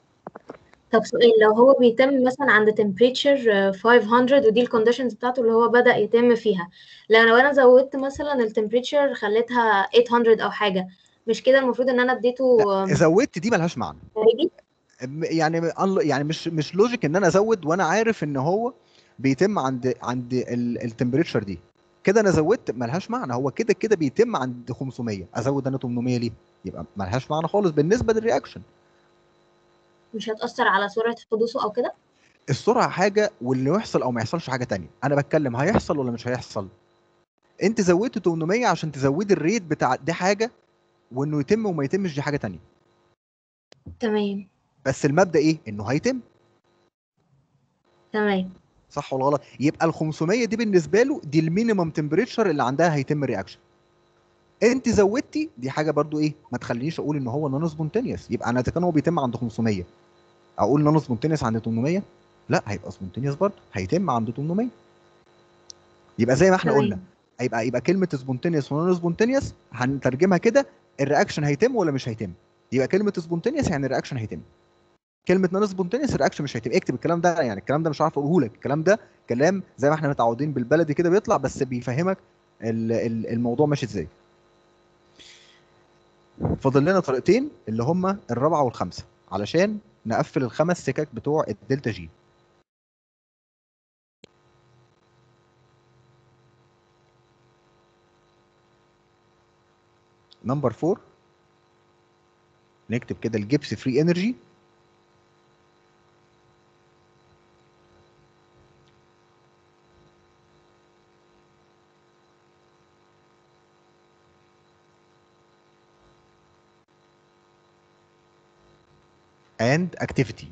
طب سؤال لو هو بيتم مثلا عند temperature آه، 500 ودي الكونديشنز بتاعته اللي هو بدأ يتم فيها لو لو انا زودت مثلا التمبريتشر خليتها 800 او حاجة مش كده المفروض ان انا اديته آم، زودت دي ملهاش معنى خارجي م- يعني م- يعني مش مش لوجيك ان انا ازود وانا عارف ان هو بيتم عند عند التمبريتشر دي كده انا زودت ملهاش معنى هو كده كده بيتم عند 500 ازود انا 800 ليه يبقى ملهاش معنى خالص بالنسبه للرياكشن مش هتأثر على سرعة حدوثه او كده السرعه حاجه واللي يحصل او ما يحصلش حاجه تانية انا بتكلم هيحصل ولا مش هيحصل انت زودت 800 عشان تزودي الريت بتاع دي حاجه وانه يتم وما يتمش دي حاجه تانية تمام بس المبدا ايه انه هيتم تمام صح ولا غلط يبقى ال 500 دي بالنسبه له دي المينيمم تمبريتشر اللي عندها هيتم رياكشن انت زودتي دي حاجه برضو ايه ما تخلينيش اقول ان هو نون سبونتينيوس يبقى انا اذا كان هو بيتم عند 500 اقول نون سبونتينيوس عند 800 لا هيبقى سبونتينيوس برضو هيتم عند 800 يبقى زي ما احنا تمام. قلنا هيبقى يبقى كلمه سبونتينيوس ونون سبونتينيوس هنترجمها كده الرياكشن هيتم ولا مش هيتم يبقى كلمه سبونتينيوس يعني الرياكشن هيتم كلمه نون سبونتينيوس الرياكشن مش هيتم اكتب الكلام ده يعني الكلام ده مش عارف اقوله لك الكلام ده كلام زي ما احنا متعودين بالبلدي كده بيطلع بس بيفهمك ال- ال- الموضوع ماشي ازاي فاضل لنا طريقتين اللي هما الرابعه والخامسه علشان نقفل الخمس سكك بتوع الدلتا جي نمبر 4 نكتب كده الجبس فري انرجي and activity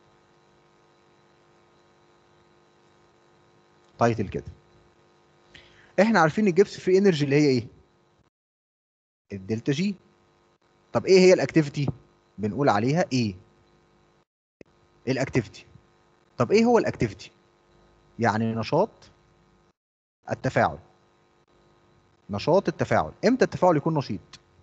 تايتل كده احنا عارفين الجبس فري انرجي اللي هي ايه الدلتا جي طب ايه هي الاكتيفيتي بنقول عليها ايه الاكتيفيتي طب ايه هو الاكتيفيتي يعني نشاط التفاعل نشاط التفاعل امتى التفاعل يكون نشيط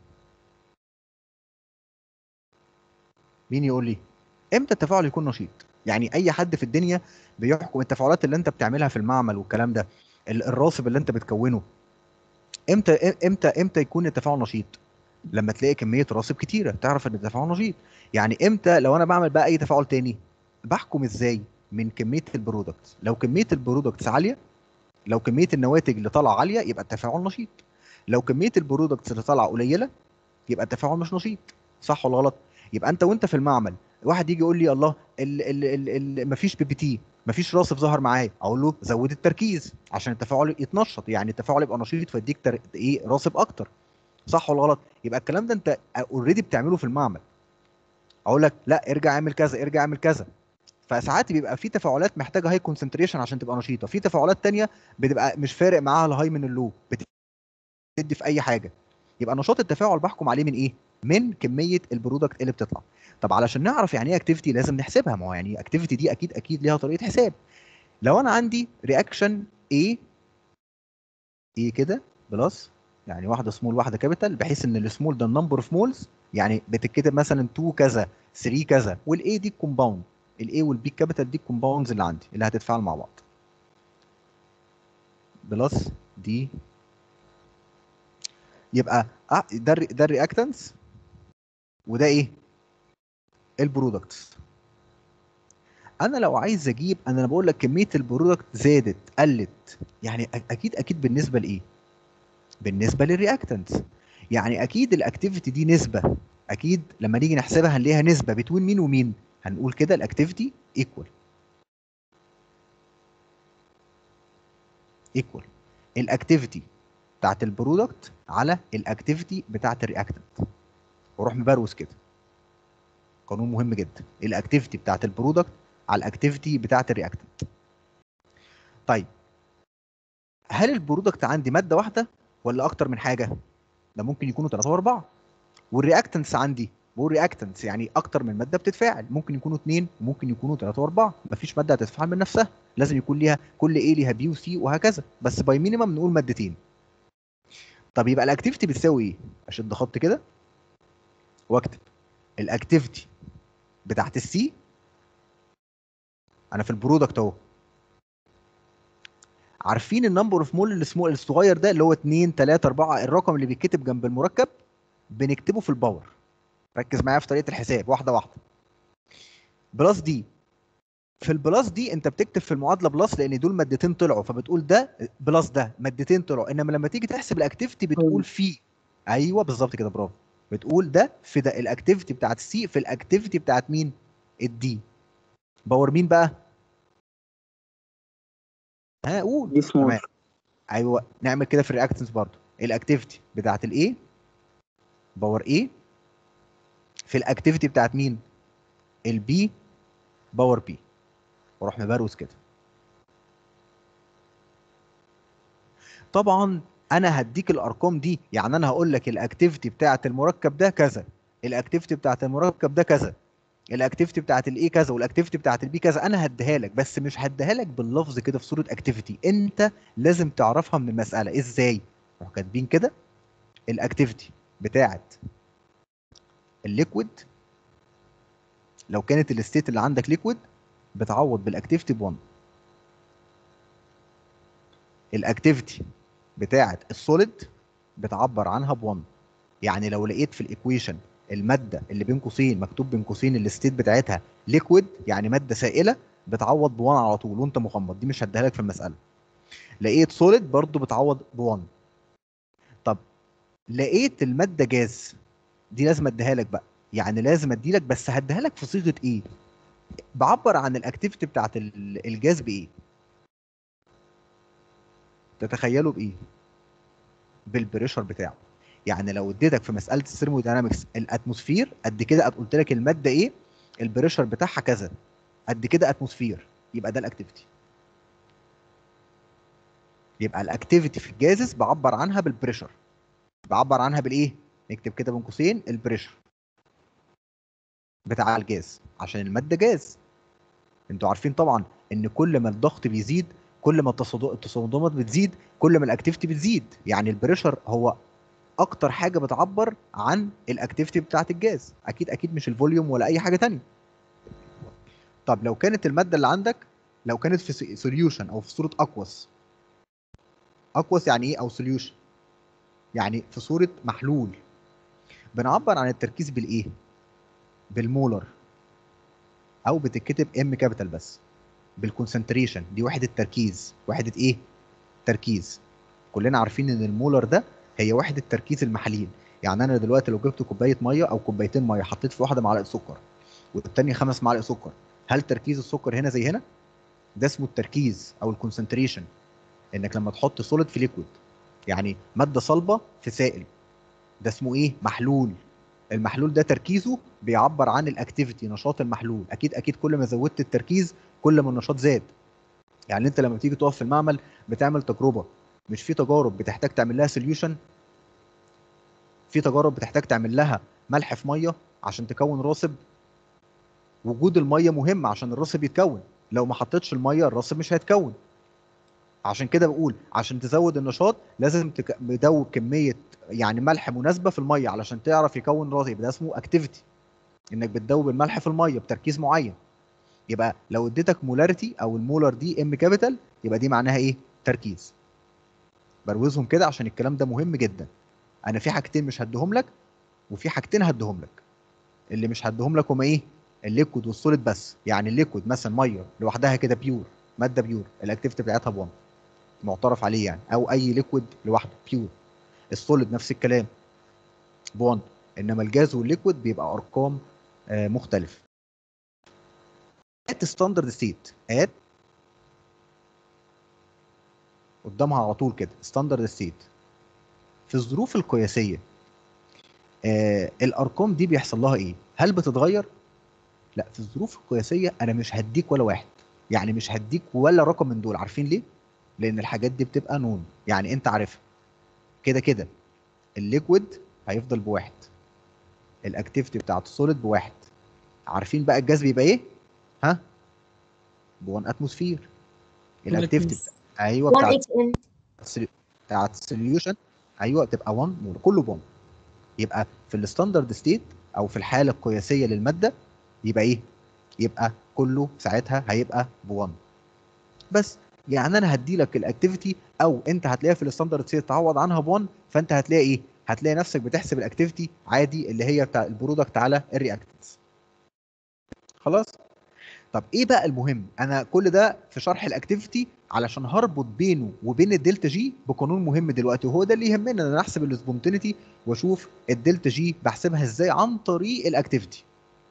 مين يقول لي امتى التفاعل يكون نشيط يعني اي حد في الدنيا بيحكم التفاعلات اللي انت بتعملها في المعمل والكلام ده ال- الراصب اللي انت بتكونه امتى امتى امتى يكون التفاعل نشيط لما تلاقي كميه راسب كتيره تعرف ان التفاعل نشيط يعني امتى لو انا بعمل بقى اي تفاعل تاني بحكم ازاي من كميه البرودكتس لو كميه البرودكتس عاليه لو كميه النواتج اللي طالعه عاليه يبقى التفاعل نشيط لو كميه البرودكتس اللي طالعه قليله يبقى التفاعل مش نشيط صح ولا غلط يبقى انت وانت في المعمل واحد يجي يقول لي الله ال ال ال ال مفيش بي بي تي مفيش راسب ظهر معايا اقول له زود التركيز عشان التفاعل يتنشط يعني التفاعل يبقى نشيط فيديك تر... ايه راسب اكتر صح ولا غلط يبقى الكلام ده انت اوريدي بتعمله في المعمل اقول لك لا ارجع اعمل كذا ارجع اعمل كذا فساعات بيبقى في تفاعلات محتاجه هاي كونسنتريشن عشان تبقى نشيطه في تفاعلات تانية بتبقى مش فارق معاها الهاي من اللو بتدي في اي حاجه يبقى نشاط التفاعل بحكم عليه من ايه من كميه البرودكت اللي بتطلع طب علشان نعرف يعني ايه اكتيفيتي لازم نحسبها ما هو يعني اكتيفيتي دي اكيد اكيد ليها طريقه حساب لو انا عندي رياكشن A A كده بلس يعني واحده سمول واحده كابيتال بحيث ان السمول ده النمبر اوف مولز يعني بتتكتب مثلا 2 كذا 3 كذا والاي دي الكومباوند الاي والبي كابيتال دي الكومباوندز اللي عندي اللي هتتفاعل مع بعض بلس دي يبقى آه، ده الري- ده الرياكتنس وده ايه البرودكتس انا لو عايز اجيب انا أنا بقول لك كميه البرودكت زادت قلت يعني أ- اكيد اكيد بالنسبه لايه بالنسبه للرياكتنتس يعني اكيد الاكتيفيتي دي نسبه اكيد لما نيجي نحسبها هنلاقيها نسبه بتوين مين ومين هنقول كده الاكتيفيتي ايكوال ايكوال الاكتيفيتي بتاعت البرودكت على الاكتيفيتي بتاعت الرياكتنت واروح مبروز كده قانون مهم جدا الاكتيفيتي بتاعت البرودكت على الاكتيفيتي بتاعت الرياكتنت طيب هل البرودكت عندي ماده واحده ولا اكتر من حاجه ده ممكن يكونوا 3 واربعه والرياكتنس عندي بقول رياكتنس يعني اكتر من ماده بتتفاعل ممكن يكونوا اثنين وممكن يكونوا ثلاثه واربعه مفيش ماده هتتفاعل من نفسها لازم يكون ليها كل ايه ليها بي وسي وهكذا بس باي مينيمم نقول مادتين طب يبقى الاكتيفيتي بتساوي ايه اشد خط كده واكتب الاكتيفيتي بتاعت السي انا في البرودكت اهو عارفين النمبر اوف مول السمول الصغير ده اللي هو 2 3 4 الرقم اللي بيتكتب جنب المركب بنكتبه في الباور ركز معايا في طريقه الحساب واحده واحده بلس دي في البلس دي انت بتكتب في المعادله بلس لان دول مادتين طلعوا فبتقول ده بلس ده مادتين طلعوا انما لما تيجي تحسب الاكتيفيتي بتقول في ايوه بالظبط كده برافو بتقول ده في ده الاكتيفيتي بتاعت السي في الاكتيفيتي بتاعت مين الدي باور مين بقى ها قول دي سمول. تمام ايوه نعمل كده في الرياكتنس برضو الاكتيفيتي بتاعت الاي باور اي في الاكتيفيتي بتاعت مين البي باور بي واروح مبروز كده طبعا انا هديك الارقام دي يعني انا هقول لك الاكتيفيتي بتاعت المركب ده كذا الاكتيفيتي بتاعت المركب ده كذا الاكتيفيتي بتاعت الاي كذا والاكتيفيتي بتاعت البي كذا انا هديها لك بس مش هديها لك باللفظ كده في صوره اكتيفيتي انت لازم تعرفها من المساله ازاي نروح كاتبين كده الاكتيفيتي بتاعت الليكويد لو كانت الستيت اللي عندك ليكويد بتعوض بالاكتيفيتي ب 1 الاكتيفيتي بتاعت السوليد بتعبر عنها ب 1 يعني لو لقيت في الايكويشن الماده اللي بين قوسين مكتوب بين قوسين الستيت بتاعتها ليكويد يعني ماده سائله بتعوض ب 1 على طول وانت مغمض دي مش هديها لك في المساله لقيت سوليد برضو بتعوض ب 1 طب لقيت الماده جاز دي لازم اديها لك بقى يعني لازم ادي لك بس هديها لك في صيغه ايه بعبر عن الاكتيفيتي بتاعت ال- الجاز بايه تتخيلوا بايه بالبريشر بتاعه يعني لو اديتك في مساله الثيرموداينامكس الاتموسفير قد كده قلت لك الماده ايه البريشر بتاعها كذا قد كده اتموسفير يبقى ده الاكتيفيتي يبقى الاكتيفيتي في الجازز بعبر عنها بالبريشر بعبر عنها بالايه نكتب كده بين قوسين البريشر بتاع الجاز عشان الماده جاز انتوا عارفين طبعا ان كل ما الضغط بيزيد كل ما التصادم- التصادمات بتزيد كل ما الاكتيفيتي بتزيد يعني البريشر هو اكتر حاجه بتعبر عن الاكتيفيتي بتاعه الجاز اكيد اكيد مش الفوليوم ولا اي حاجه تانية طب لو كانت الماده اللي عندك لو كانت في سوليوشن او في صوره اكوس اكوس يعني ايه او سوليوشن يعني في صوره محلول بنعبر عن التركيز بالايه بالمولر او بتتكتب ام كابيتال بس بالكونسنتريشن دي وحده تركيز وحده ايه تركيز كلنا عارفين ان المولر ده هي وحده تركيز المحاليل يعني انا دلوقتي لو جبت كوبايه ميه او كوبايتين ميه حطيت في واحده معلقه سكر والتانية خمس معالق سكر هل تركيز السكر هنا زي هنا ده اسمه التركيز او الكونسنتريشن انك لما تحط سوليد في ليكويد يعني ماده صلبه في سائل ده اسمه ايه محلول المحلول ده تركيزه بيعبر عن الاكتيفيتي نشاط المحلول اكيد اكيد كل ما زودت التركيز كل ما النشاط زاد يعني انت لما تيجي تقف في المعمل بتعمل تجربه مش في تجارب بتحتاج تعمل لها سوليوشن في تجارب بتحتاج تعمل لها ملح في ميه عشان تكون راسب وجود الميه مهم عشان الراسب يتكون لو ما حطيتش الميه الراسب مش هيتكون عشان كده بقول عشان تزود النشاط لازم تك- تدوب كميه يعني ملح مناسبه في الميه علشان تعرف يكون راسب يبقى ده اسمه اكتيفيتي انك بتدوب الملح في الميه بتركيز معين يبقى لو اديتك مولاريتي او المولر دي ام كابيتال يبقى دي معناها ايه تركيز بروزهم كده عشان الكلام ده مهم جدا انا في حاجتين مش هديهم لك وفي حاجتين هديهم لك اللي مش هديهم لك هما ايه الليكويد والسوليد بس يعني الليكويد مثلا ميه لوحدها كده بيور ماده بيور الاكتيفيتي بتاعتها ب 1 معترف عليه يعني او اي ليكويد لوحده بيور السوليد نفس الكلام ب 1 انما الجاز والليكويد بيبقى ارقام آه، مختلفه ات ستاندرد ستيت ات قدامها على طول كده ستاندرد ستيت في الظروف القياسيه آه الارقام دي بيحصل لها ايه هل بتتغير لا في الظروف القياسيه انا مش هديك ولا واحد يعني مش هديك ولا رقم من دول عارفين ليه لان الحاجات دي بتبقى نون يعني انت عارفها كده كده الليكويد هيفضل بواحد الاكتيفيتي بتاعت السوليد بواحد عارفين بقى الجاز بيبقى ايه ها ب 1 اتموسفير الاكتيفيتي بتاع- ايوه 1 بتاعت اتش ان السوليو- بتاعت السوليوشن ايوه بتبقى 1 مول كله ب 1 يبقى في الستاندرد ستيت او في الحاله القياسيه للماده يبقى ايه يبقى كله ساعتها هيبقى ب 1 بس يعني انا هدي لك الاكتيفيتي او انت هتلاقيها في الستاندرد ستيت تعوض عنها ب 1 فانت هتلاقي ايه هتلاقي نفسك بتحسب الاكتيفيتي عادي اللي هي بتاع البرودكت على الرياكتنس خلاص طب ايه بقى المهم انا كل ده في شرح الاكتيفيتي علشان هربط بينه وبين الدلتا جي بقانون مهم دلوقتي وهو ده اللي يهمنا ان انا احسب السبونتينيتي واشوف الدلتا جي بحسبها ازاي عن طريق الاكتيفيتي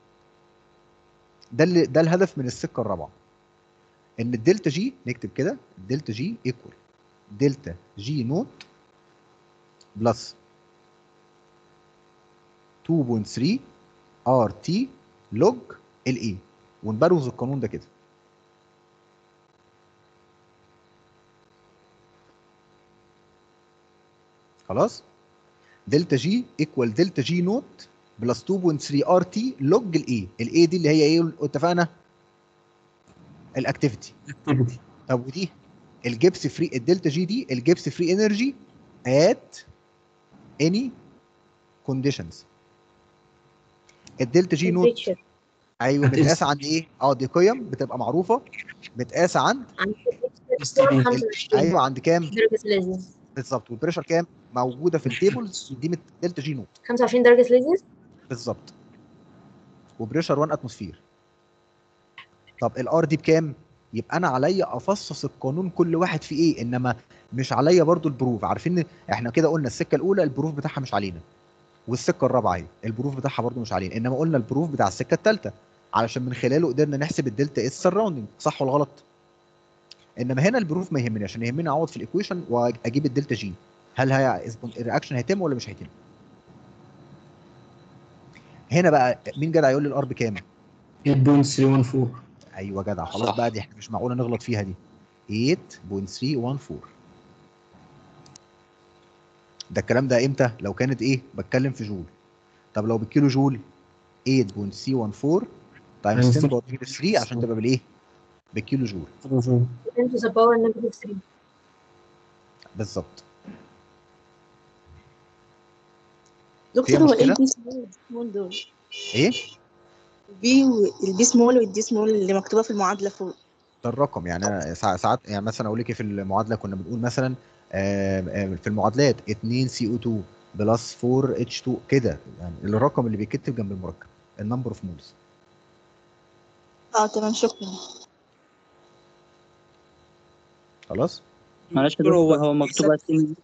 ده اللي ده الهدف من السكه الرابعه ان الدلتا جي نكتب كده الدلتا جي ايكوال دلتا جي نوت بلس 2.3 ار تي لوج الاي ونبروز القانون ده كده خلاص دلتا جي ايكوال دلتا جي نوت بلس 2.3 ار تي لوج الاي الاي دي اللي هي ايه اتفقنا الاكتيفيتي اكتيفيتي طب ودي الجبس فري الدلتا جي دي الجبس فري انرجي ات اني كونديشنز الدلتا جي نوت temperature ايوه متقاس عند ايه اه دي قيم بتبقى معروفه متقاسه عند عند مستحيل. 25 ايوه عند كام درجة سليزيوس بالظبط والبريشر كام موجوده في التيبلز دي من دلتا جي نوت 25 درجة سليزيوس بالظبط وبريشر 1 اتموسفير طب الار دي بكام يبقى انا عليا افصص القانون كل واحد فيه ايه انما مش عليا برضو البروف عارفين احنا كده قلنا السكه الاولى البروف بتاعها مش علينا والسكه الرابعه اهي البروف بتاعها برضو مش علينا انما قلنا البروف بتاع السكه الثالثه علشان من خلاله قدرنا نحسب الدلتا اس سراوندنج صح ولا غلط انما هنا البروف ما يهمني عشان يهمني اعوض في الايكويشن واجيب الدلتا جي هل هي الرياكشن هيتم ولا مش هيتم هنا بقى مين جدع يقول لي الار بكام 8.314 ايوه جدع خلاص صح. بقى دي احنا مش معقوله نغلط فيها دي 8.314 ده الكلام ده امتى لو كانت ايه بتكلم في جول طب لو بالكيلو جول 8.314 تايمز 10 باور 3 عشان تبقى بالايه بالكيلو جول 10 to the power negative 3 بالظبط دكتور فيها هو ايه مشكلة؟ البي سمول والدي سمول دول؟ ايه البي والبي سمول والدي سمول اللي مكتوبة في المعادلة فوق ده الرقم يعني انا ساع- ساعات يعني مثلا اقول لك إيه في المعادله كنا بنقول مثلا آه، آه، في المعادلات 2 سي او 2 بلس 4 اتش 2 كده يعني الرقم اللي بيتكتب جنب المركب النمبر اوف مولز اه تمام شكرا خلاص معلش يا دكتور، هو دكتور هو مكتوب اتنين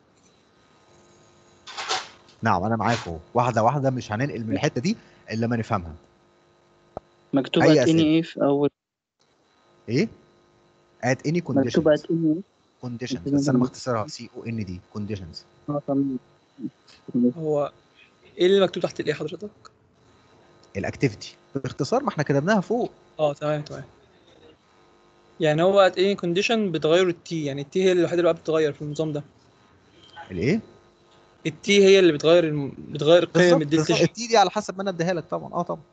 نعم انا معاك اهو واحده واحده مش هننقل من الحته دي الا ما نفهمها مكتوب أي اتني أسئلة؟ ايه في اول ايه at any مكتوب conditions اتني ايه conditions بس انا مختصرها سي او ان دي conditions اه تمام هو ايه اللي مكتوب تحت الايه حضرتك؟ الاكتيفيتي باختصار ما احنا كتبناها فوق اه تمام تمام يعني هو at any condition بتغير التي يعني التي هي الوحيدة اللي بقى بتتغير في النظام ده الايه التي هي اللي بتغير الم... بتغير قيم بالظبط الدلتا بالظبط جي التي دي على حسب ما انا اديها لك طبعا اه طبعا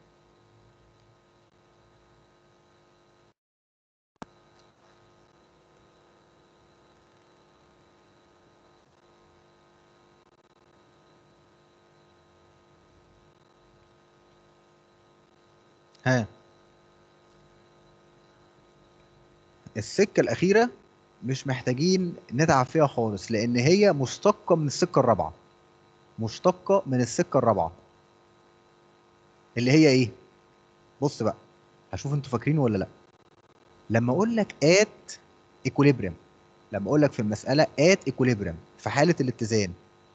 ها السكة الأخيرة مش محتاجين نتعب فيها خالص لأن هي مشتقة من السكة الرابعة مشتقة من السكة الرابعة اللي هي إيه؟ بص بقى هشوف انتوا فاكرين ولا لا لما اقول لك ات ايكوليبريم لما اقول لك في المساله ات ايكوليبريم في حاله الاتزان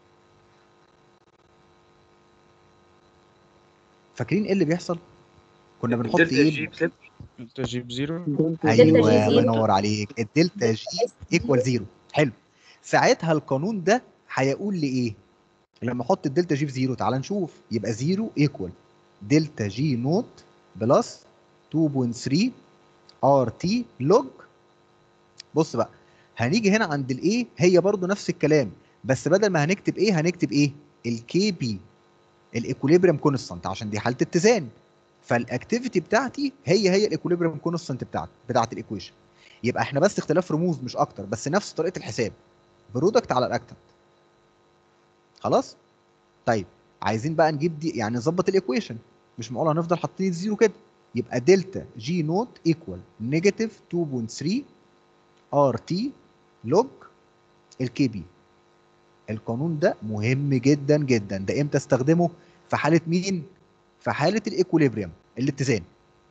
فاكرين ايه اللي بيحصل كنا بنحط الدلتا ايه جي بصفر الدلتا جي بزيرو ايوه جي الله زيرو. ينور عليك الدلتا جي ايكوال زيرو حلو ساعتها القانون ده هيقول لي ايه لما احط الدلتا جي في زيرو تعال نشوف يبقى زيرو ايكوال دلتا جي نوت بلس 2.3 ار تي لوج بص بقى هنيجي هنا عند الايه هي برضو نفس الكلام بس بدل ما هنكتب ايه هنكتب ايه الكي بي الايكوليبريم كونستانت عشان دي حاله اتزان فالاكتيفيتي بتاعتي هي هي الايكوليبريم كونستانت بتاعت بتاعت الايكويشن يبقى احنا بس اختلاف رموز مش اكتر بس نفس طريقه الحساب برودكت على الاكتنت خلاص طيب عايزين بقى نجيب دي يعني نظبط الايكويشن مش معقول هنفضل حاطين الزيرو كده يبقى دلتا جي نوت ايكوال نيجاتيف 2.3 ار تي لوج الكي بي القانون ده مهم جدا جدا ده امتى استخدمه في حاله مين في حاله الايكوليبريم الاتزان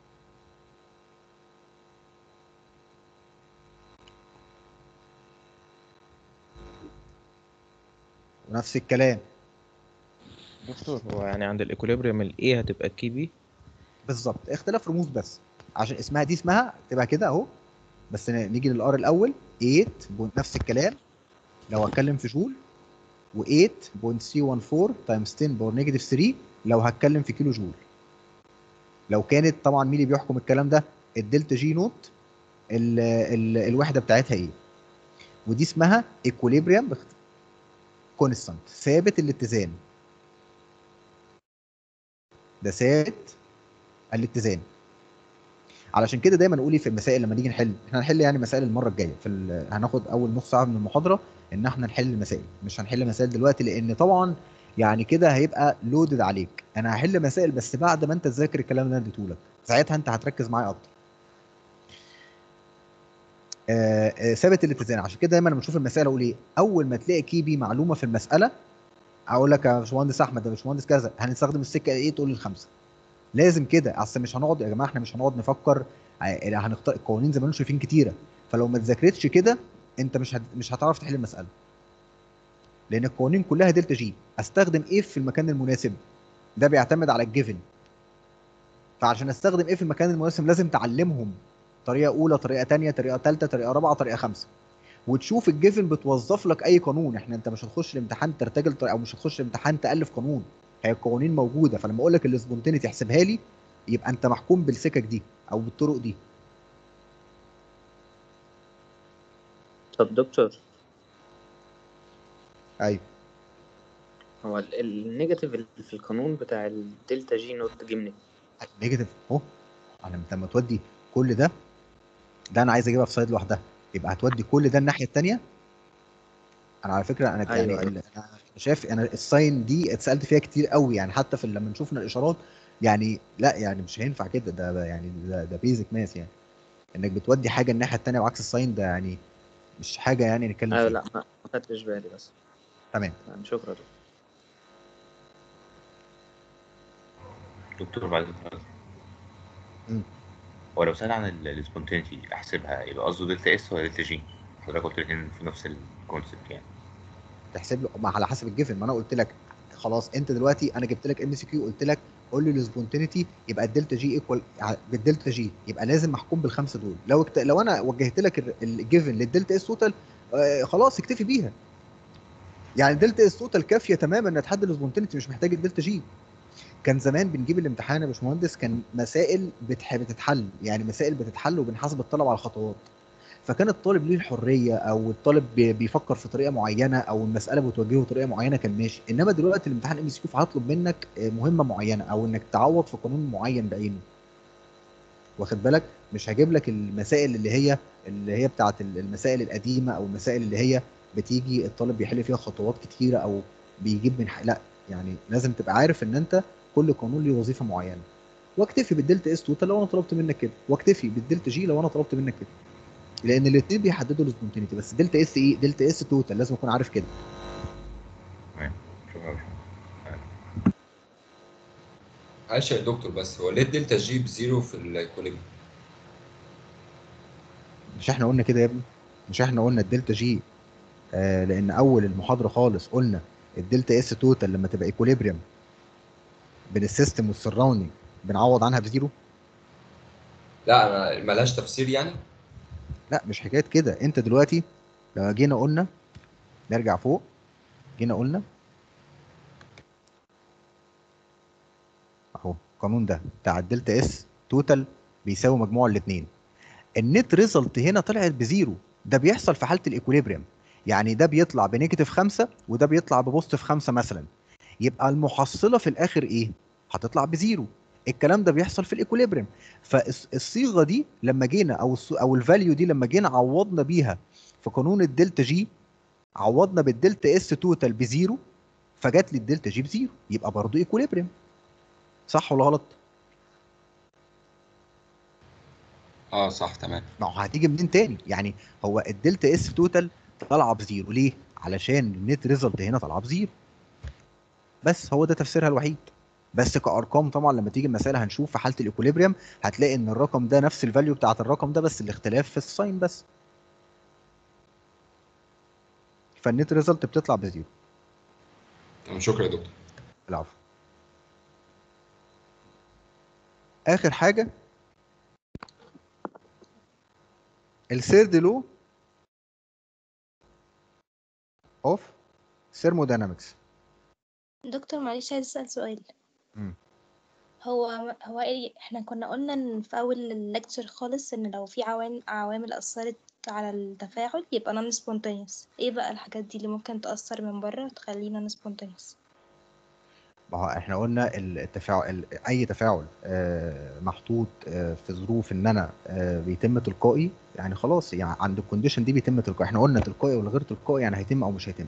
ونفس الكلام دكتور هو يعني عند الايكوليبريم الايه هتبقى كي بي بالظبط اختلاف رموز بس عشان اسمها دي اسمها تبقى كده اهو بس ن- نيجي للار الاول 8 بون- نفس الكلام لو هتكلم في جول و8.314 تايمز 10 باور نيجاتيف 3 لو هتكلم في كيلو جول لو كانت طبعا مين اللي بيحكم الكلام ده الدلتا جي نوت ال ال الوحده بتاعتها ايه ودي اسمها ايكوليبريم كونستانت ثابت الاتزان ده ثابت الاتزان علشان كده دايما نقول إيه في المسائل لما نيجي نحل احنا هنحل يعني مسائل المره الجايه في ال- هناخد اول نص ساعه من المحاضره ان احنا نحل المسائل مش هنحل مسائل دلوقتي لان طبعا يعني كده هيبقى لودد عليك انا هحل مسائل بس بعد ما انت تذاكر الكلام اللي انا اديته لك ساعتها انت هتركز معايا اكتر آه، آه، ثابت الاتزان عشان كده دايما لما بشوف المسائل اقول ايه اول ما تلاقي كي بي معلومه في المساله اقول لك يا باشمهندس احمد يا باشمهندس كذا هنستخدم السكه ايه تقول لي الخمسه لازم كده اصل مش هنقعد يا جماعه احنا مش هنقعد نفكر ع- هنختار القوانين زي ما انتم شايفين كتيره فلو ما تذاكرتش كده انت مش هت... مش هتعرف تحل المساله لان القوانين كلها دلتا جي استخدم ايه في المكان المناسب ده بيعتمد على الجيفن فعشان استخدم ايه في المكان المناسب لازم تعلمهم طريقه اولى طريقه تانية طريقه ثالثه طريقه رابعه طريقه خامسه وتشوف الجيفن بتوظف لك اي قانون احنا انت مش هتخش الامتحان ترتجل طريقة او مش هتخش الامتحان تالف قانون هي القوانين موجوده فلما اقول لك السبونتينيتي احسبها لي يبقى انت محكوم بالسكك دي او بالطرق دي طب دكتور ايوه هو ال- ال- النيجاتيف اللي في القانون بتاع الدلتا جي نوت جه منين؟ نيجاتيف اهو انا انت لما تودي كل ده ده انا عايز اجيبها في سلايد لوحدها يبقى هتودي كل ده الناحيه الثانيه انا على فكره انا يعني أيوة. ال- انا شايف انا الساين دي اتسالت فيها كتير قوي يعني حتى في لما نشوفنا الاشارات يعني لا يعني مش هينفع كده ده ده يعني ده, ده بيزك ماس يعني انك بتودي حاجه الناحيه الثانيه وعكس الساين ده يعني مش حاجه يعني نتكلم ايوه فيها لا ما ما خدتش بالي بس تمام تمام، شكرا دكتور دكتور بعد الفرق. مم. هو لو سأل عن السبونتينيتي احسبها يبقى قصده دلتا اس ولا دلتا جي؟ حضرتك قلت الاثنين في نفس الكونسيبت يعني تحسب له ما على حسب الجيفن ما انا قلت لك خلاص انت دلوقتي انا جبت لك ام سي كيو قلت لك قول لي السبونتينيتي يبقى الدلتا جي ايكوال بالدلتا جي يبقى لازم محكوم بالخمسه دول لو اكت... لو انا وجهت لك ال- الجيفن للدلتا اس توتال آه خلاص اكتفي بيها يعني الدلتا اس توتال كافيه تماما انها تحدد السبونتينيتي مش محتاج الدلتا جي كان زمان بنجيب الامتحان يا باشمهندس كان مسائل بتح... بتتحل يعني مسائل بتتحل وبنحاسب الطلب على الخطوات فكان الطالب ليه الحريه او الطالب بي- بيفكر في طريقه معينه او المساله بتوجهه طريقه معينه كان ماشي انما دلوقتي الامتحان ام سي كيو هيطلب منك آه، مهمه معينه او انك تعوض في قانون معين بعينه واخد بالك مش هجيب لك المسائل اللي هي اللي هي بتاعت ال- المسائل القديمه او المسائل اللي هي بتيجي الطالب بيحل فيها خطوات كتيره او بيجيب من ح... لا يعني لازم تبقى عارف ان انت كل قانون ليه وظيفه معينه واكتفي بالدلتا اس توتال لو انا طلبت منك كده واكتفي بالدلتا جي لو انا طلبت منك كده لان الاثنين بيحددوا السبونتينيتي بس دلتا اس ايه دلتا اس توتال لازم اكون عارف كده تمام شكرا معلش يا دكتور بس هو ليه الدلتا جي بزيرو في الايكوليبريم؟ مش احنا قلنا كده يا ابني مش احنا قلنا الدلتا جي آه لان اول المحاضره خالص قلنا الدلتا اس توتال لما تبقى ايكوليبريم بين السيستم والسراوندنج بنعوض عنها بزيرو لا ما- ملهاش تفسير يعني؟ لا مش حكايه كده انت دلوقتي لو جينا قلنا نرجع فوق جينا قلنا اهو القانون ده بتاع الدلتا اس توتال بيساوي مجموع الاثنين النت ريزلت هنا طلعت بزيرو ده بيحصل في حاله الايكوليبريم يعني ده بيطلع بنيجاتيف خمسة وده بيطلع ببوزيتيف خمسة مثلا يبقى المحصله في الاخر ايه هتطلع بزيرو الكلام ده بيحصل في الايكوليبريم فالصيغه دي لما جينا او الص- او الفاليو دي لما جينا عوضنا بيها في قانون الدلتا جي عوضنا بالدلتا اس توتال بزيرو فجات لي الدلتا جي بزيرو يبقى برضه ايكوليبريم صح ولا غلط؟ اه صح تمام ما هو هتيجي منين تاني؟ يعني هو الدلتا اس توتال طالعه بزيرو ليه؟ علشان النت ريزلت هنا طالعه بزيرو بس هو ده تفسيرها الوحيد بس كارقام طبعا لما تيجي المسائل هنشوف في حاله الايكوليبريم هتلاقي ان الرقم ده نفس الفاليو بتاعت الرقم ده بس الاختلاف في الساين بس فالنت ريزلت بتطلع بزيرو تمام شكرا يا دكتور العفو اخر حاجه الثيرد لو اوف ثيرموداينامكس دكتور معلش عايز أسأل سؤال مم. هو هو ايه احنا كنا قلنا ان في اول الليكتشر خالص ان لو في عوامل عوامل اثرت على التفاعل يبقى نون سبونتينيوس ايه بقى الحاجات دي اللي ممكن تأثر من بره وتخليه نون سبونتينيوس ما هو احنا قلنا التفاعل ال- اي تفاعل آه، محطوط آه، في ظروف ان انا آه، بيتم تلقائي يعني خلاص يعني عند الكونديشن دي بيتم تلقائي احنا قلنا تلقائي ولا غير تلقائي يعني هيتم او مش هيتم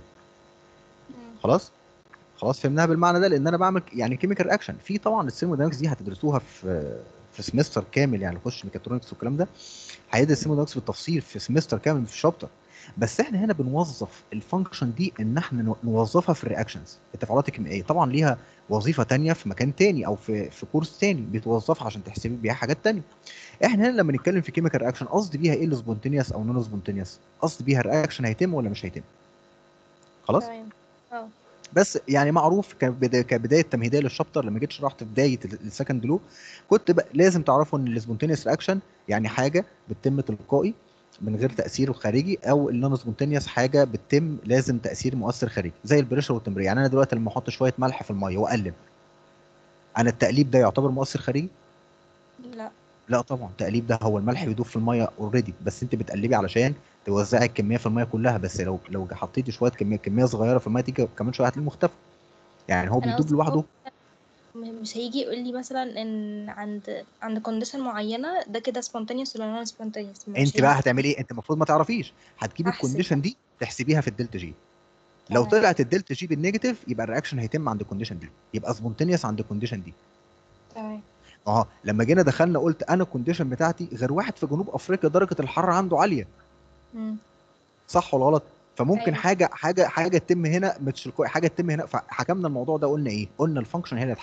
خلاص خلاص فهمناها بالمعنى ده لان انا بعمل يعني كيميكال رياكشن في طبعا الثيرموداينامكس دي هتدرسوها في في سمستر كامل يعني نخش ميكاترونكس والكلام ده هيدرس الثيرموداينامكس بالتفصيل في سمستر كامل في شابتر بس احنا هنا بنوظف الفانكشن دي ان احنا نو- نوظفها في الرياكشنز التفاعلات الكيميائيه طبعا ليها وظيفه تانية في مكان تاني او في في كورس تاني بتوظفها عشان تحسبي بيها حاجات تانية احنا هنا لما نتكلم في كيميكال رياكشن قصدي بيها ايه السبونتينيوس او نون سبونتينيوس قصدي بيها الرياكشن هيتم ولا مش هيتم خلاص تمام اه بس يعني معروف كبدا- كبدايه تمهيديه للشابتر لما جيت شرحت في بدايه السكند لو كنت بقى لازم تعرفوا ان السبونتينيوس رياكشن يعني حاجه بتتم تلقائي من غير تاثير خارجي او النون سبونتينيوس حاجه بتتم لازم تاثير مؤثر خارجي زي البريشر والتمرير يعني انا دلوقتي لما احط شويه ملح في الميه واقلب انا التقليب ده يعتبر مؤثر خارجي لا لا طبعا التقليب ده هو الملح بيدوب في الميه اوريدي بس انت بتقلبي علشان توزعي الكميه في الميه كلها بس لو لو حطيتي شويه كميه كميه صغيره في الميه تيجي كمان شويه هتلاقيه مختفي يعني هو انا بيدوب قصدي لوحده م- مش هيجي يقول لي مثلا ان عند عند كونديشن معينه ده كده سبونتينيوس ولا نون سبونتينيوس انت بقى هتعملي ايه انت المفروض ما تعرفيش هتجيبي أحسب. الكونديشن دي تحسبيها في الدلتا جي لو تمام. طلعت الدلتا جي بالنيجاتيف يبقى الرياكشن هيتم عند الكونديشن دي يبقى سبونتينيوس عند الكونديشن دي تمام اه لما جينا دخلنا قلت انا الكونديشن بتاعتي غير واحد في جنوب افريقيا درجه الحراره عنده عاليه مم. صح ولا غلط فممكن أيوة. حاجه حاجه حاجه تتم هنا مش تلقائي حاجه تتم هنا فحكمنا الموضوع ده قلنا ايه قلنا الفانكشن هي اللي تحدد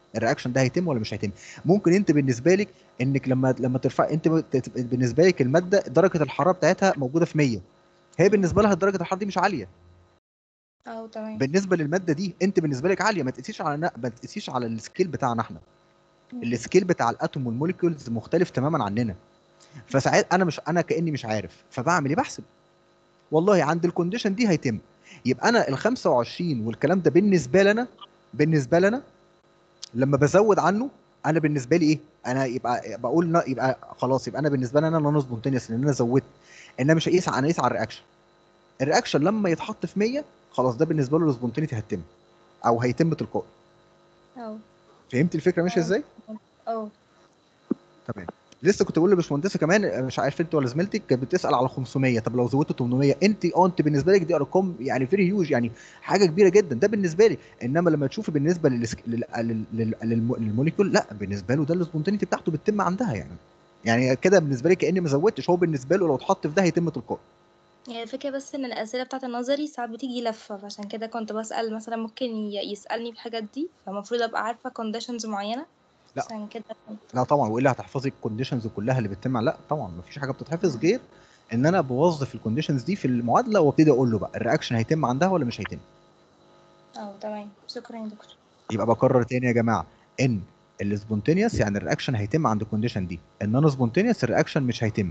الرياكشن ده هيتم ولا مش هيتم ممكن انت بالنسبه لك انك لما لما ترفع انت ب- تت- بالنسبه لك الماده درجه الحراره بتاعتها موجوده في 100 هي بالنسبه لها درجه الحراره دي مش عاليه اه تمام بالنسبه للماده دي انت بالنسبه لك عاليه ما تقيسيش على ما تقيسيش على السكيل بتاعنا احنا السكيل بتاع الاتوم والموليكيولز مختلف تماما عننا فساعات انا مش انا كاني مش عارف فبعمل ايه بحسب والله عند الكونديشن دي هيتم يبقى انا ال 25 والكلام ده بالنسبه لنا بالنسبه لنا لما بزود عنه انا بالنسبه لي ايه انا يبقى بقول نا- يبقى خلاص يبقى انا بالنسبه لي انا نون سبونتينيوس لان انا زودت ان انا مش هقيس انا هقيس على الرياكشن الرياكشن لما يتحط في 100 خلاص ده بالنسبه له السبونتينيتي هتتم او هيتم تلقائي اه فهمت الفكره ماشيه ازاي اه تمام لسه كنت بقول لباشمهندسه كمان مش عارف انت ولا زميلتك كانت بتسال على 500 طب لو زودت 800 انت اه انت بالنسبه لك دي ارقام يعني فيري هيوج يعني حاجه كبيره جدا ده بالنسبه لي انما لما تشوفي بالنسبه للسك... لل... لل... لل... للم- للموليكول لا بالنسبه له ده السبونتينيتي بتاعته بتتم عندها يعني يعني كده بالنسبه لي كاني ما زودتش هو بالنسبه له لو اتحط في ده هيتم تلقائي يعني الفكرة بس ان الأسئلة بتاعة النظري ساعات بتيجي لفة فعشان كده كنت بسأل مثلا ممكن ي- يسألني في الحاجات دي فالمفروض أبقى عارفة conditions معينة لا. عشان كده كنت لا طبعا والا هتحفظي الكونديشنز كلها اللي بتتم لا طبعا ما فيش حاجه بتتحفظ غير ان انا بوظف الكونديشنز دي في المعادله وابتدي اقول له بقى الرياكشن هيتم عندها ولا مش هيتم اه تمام شكرا يا دكتور يبقى بكرر تاني يا جماعه ان السبونتينيوس يعني الرياكشن هيتم عند الكونديشن دي النون سبونتينيوس الرياكشن مش هيتم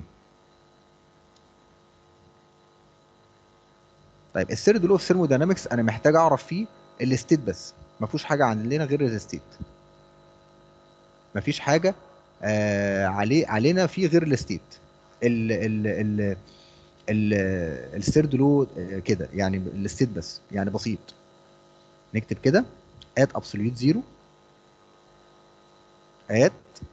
طيب الثيرد لو اوف ثيرموداينامكس انا محتاج اعرف فيه الستيت بس ما فيهوش حاجه عندنا غير الستيت ما فيش حاجه آه عليه علينا فيه غير الستيت ال ال ال ال الثيرد لو آه، كده يعني الستيت بس يعني بسيط نكتب كده at absolute zero at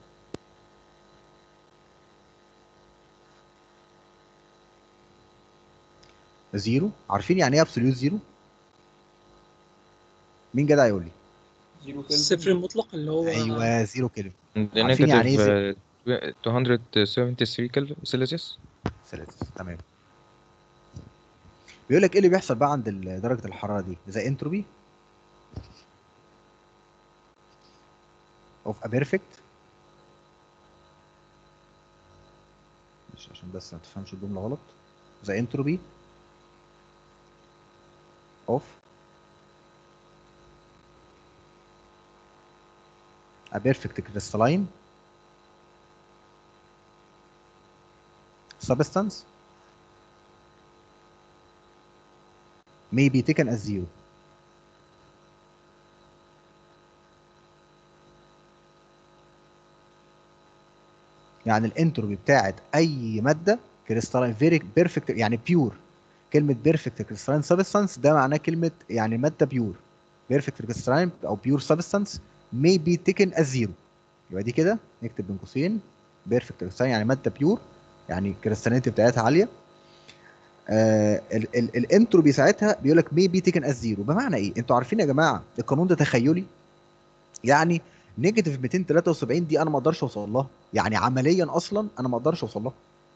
زيرو عارفين يعني ايه absolute زيرو مين جدع يقول لي الصفر المطلق اللي هو ايوه زيرو كلمه ده عارفين يعني ايه نيجاتيف زي- 273 كلفن سيلسيوس سيلسيوس تمام بيقول لك ايه اللي بيحصل بقى عند ال- درجه الحراره دي زي انتروبي اوف ا بيرفكت مش عشان بس ما تفهمش الجمله غلط زي انتروبي اوف a perfect crystalline substance may be taken as zero يعني الانتروبي بتاعت اي ماده كريستالين فيري بيرفكت يعني بيور كلمه بيرفكت كريستالين سبستانس ده معناه كلمه يعني ماده بيور بيرفكت كريستالين او بيور سبستانس may be taken as zero يبقى دي كده نكتب بين قوسين بيرفكت كريستالين يعني ماده بيور يعني الكريستالينيتي بتاعتها عاليه آه ال- ال- الانتروبي ساعتها بيقول لك may be taken as zero بمعنى ايه؟ انتوا عارفين يا جماعه القانون ده تخيلي يعني نيجاتيف 273 دي انا ما اقدرش اوصل لها يعني عمليا اصلا انا ما اقدرش اوصل لها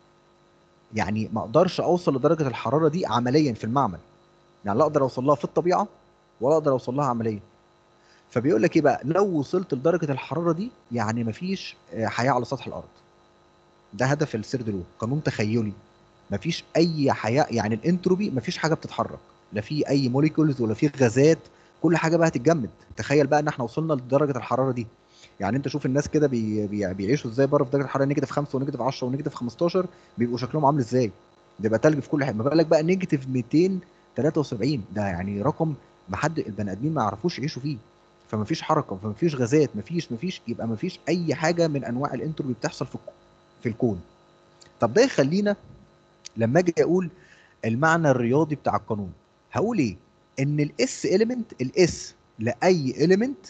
يعني ما اقدرش اوصل لدرجه الحراره دي عمليا في المعمل يعني لا اقدر اوصل لها في الطبيعه ولا اقدر اوصل لها عمليا فبيقول لك ايه بقى لو وصلت لدرجه الحراره دي يعني مفيش آه، حياه على سطح الارض ده هدف السيرد لو قانون تخيلي مفيش اي حياه يعني الانتروبي مفيش حاجه بتتحرك لا في اي موليكولز ولا في غازات كل حاجه بقى هتتجمد تخيل بقى ان احنا وصلنا لدرجه الحراره دي يعني انت شوف الناس كده بي بي بيعيشوا ازاي بره في درجه الحراره نيجاتيف 5 ونيجاتيف 10 ونيجاتيف 15 بيبقوا شكلهم عامل ازاي بيبقى تلج في كل حته ما بالك بقى نيجاتيف 273 ده يعني رقم ما حد البني ادمين ما يعرفوش يعيشوا فيه فما فيش حركه فما فيش غازات ما فيش ما فيش يبقى ما فيش اي حاجه من انواع الانتروبي بتحصل في الك- في الكون طب ده يخلينا لما اجي اقول المعنى الرياضي بتاع القانون هقول ايه ان الاس اليمنت الاس لاي اليمنت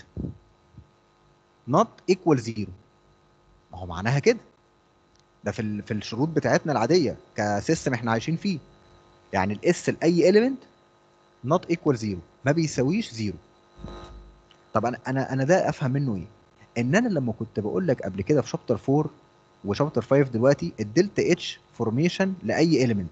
not equal zero ما هو معناها كده ده في ال- في الشروط بتاعتنا العاديه كسيستم احنا عايشين فيه يعني الاس لاي اليمنت not equal zero ما بيساويش زيرو طب انا انا انا ده افهم منه ايه ان انا لما كنت بقول لك قبل كده في شابتر 4 وشابتر 5 دلوقتي الدلتا اتش فورميشن لاي اليمنت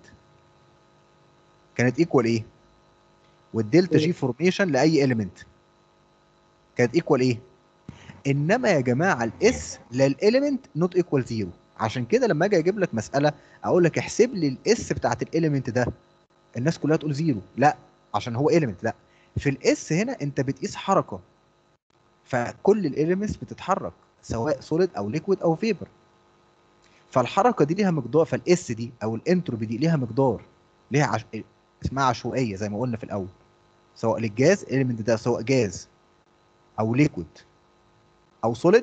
كانت ايكوال ايه والدلتا جي فورميشن لاي اليمنت كانت ايكوال ايه انما يا جماعه الاس للاليمنت نوت ايكوال زيرو عشان كده لما اجي اجيب لك مساله اقول لك احسب لي الاس بتاعت الاليمنت ده الناس كلها تقول زيرو لا عشان هو اليمنت لا في الاس هنا انت بتقيس حركه فكل الاليمنتس بتتحرك سواء سوليد او ليكويد او فيبر فالحركه دي ليها مقدار فالاس دي او الانتروبي دي ليها مقدار ليها عش... اسمها عشوائيه زي ما قلنا في الاول سواء للجاز الاليمنت ده سواء جاز او ليكويد او سوليد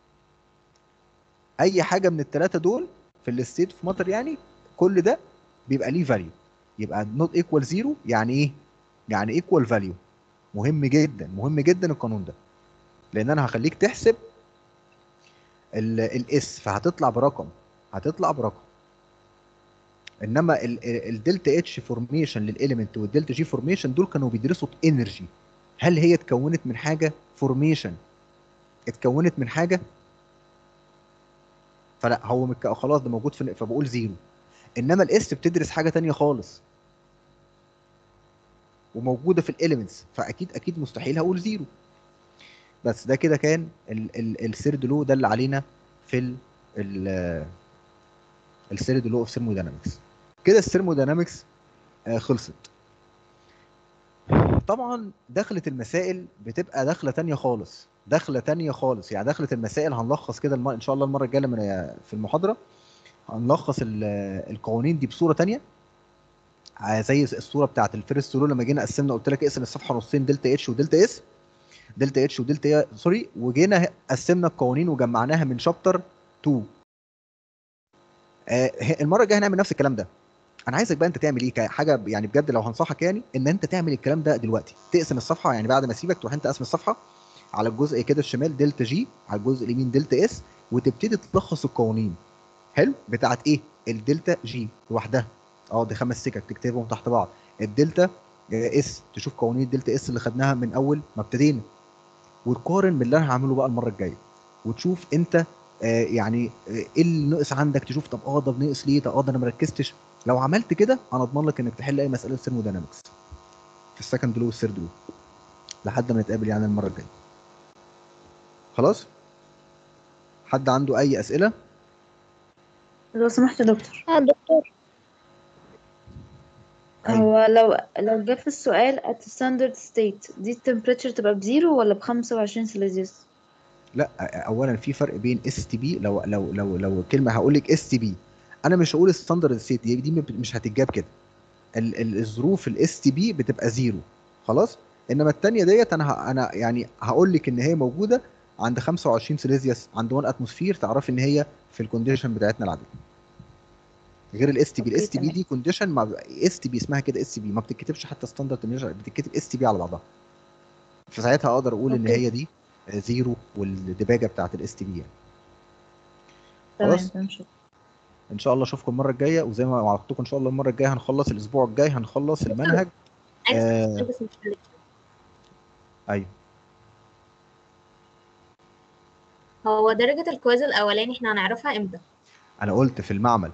اي حاجه من الثلاثه دول في الستيت اوف ماتر يعني كل ده بيبقى ليه فاليو يبقى نوت ايكوال زيرو يعني ايه يعني ايكوال فاليو مهم جدا مهم جدا القانون ده لان انا هخليك تحسب الاس فهتطلع برقم هتطلع برقم انما الدلتا اتش فورميشن للاليمنت والدلتا جي فورميشن دول كانوا بيدرسوا انرجي هل هي اتكونت من حاجه فورميشن اتكونت من حاجه فلا هو مك... خلاص ده موجود في فبقول زيرو انما الاس بتدرس حاجه تانية خالص وموجوده في الاليمنتس فاكيد اكيد مستحيل هقول زيرو بس ده كده كان السيرد لو ده اللي علينا في ال ال السيرد لو اوف ثيرموداينامكس كده الثيرموداينامكس آه خلصت طبعا دخلة المسائل بتبقى دخلة تانية خالص دخلة تانية خالص يعني دخلة المسائل هنلخص كده الم... ان شاء الله المرة الجاية من في المحاضرة هنلخص القوانين دي بصورة تانية زي الصورة بتاعت الفيرست رول لما جينا قسمنا قلت لك اقسم الصفحة نصين دلتا اتش ودلتا اس دلتا اتش ودلتا سوري وجينا قسمنا القوانين وجمعناها من شابتر 2 آه المره الجايه هنعمل نفس الكلام ده انا عايزك بقى انت تعمل ايه حاجه يعني بجد لو هنصحك يعني ان انت تعمل الكلام ده دلوقتي تقسم الصفحه يعني بعد ما اسيبك تروح انت قاسم الصفحه على الجزء كده الشمال دلتا جي على الجزء اليمين دلتا اس وتبتدي تلخص القوانين حلو بتاعت ايه الدلتا جي لوحدها اه دي خمس سكك تكتبهم تحت بعض الدلتا اس تشوف قوانين الدلتا اس اللي خدناها من اول ما ابتدينا وتقارن باللي انا هعمله بقى المره الجايه وتشوف انت آه يعني آه ايه اللي ناقص عندك تشوف طب اه ده ناقص ليه طب اه ده انا ما ركزتش لو عملت كده انا اضمن لك انك تحل اي مساله ثيرموداينامكس في السكند لو والثيرد لو لحد ما نتقابل يعني المره الجايه خلاص حد عنده اي اسئله لو سمحت يا دكتور اه دكتور هو لو لو جه في السؤال at standard state دي التمبريتشر تبقى بزيرو ولا بخمسة وعشرين سيليزيوس؟ لا اولا في فرق بين اس تي بي لو لو لو لو كلمه هقول لك اس تي بي انا مش هقول ستاندرد ستيت دي, دي مش هتتجاب كده ال ال الظروف الاس تي بي بتبقى زيرو خلاص انما الثانيه ديت انا ه... انا يعني هقول لك ان هي موجوده عند 25 سيليزيوس عند 1 اتموسفير تعرفي ان هي في الكونديشن بتاعتنا العاديه غير الاس تي بي الاس تي بي دي كونديشن مع اس تي بي اسمها كده اس تي بي ما بتتكتبش حتى ستاندرد بتتكتب اس تي بي على بعضها فساعتها اقدر اقول ان هي دي زيرو والدباجه بتاعت الاس تي بي يعني خلاص ان شاء الله اشوفكم المره الجايه وزي ما وعدتكم ان شاء الله المره الجايه هنخلص الاسبوع الجاي هنخلص المنهج آه ايوه هو درجة الكويز الأولاني احنا هنعرفها امتى؟ انا قلت في المعمل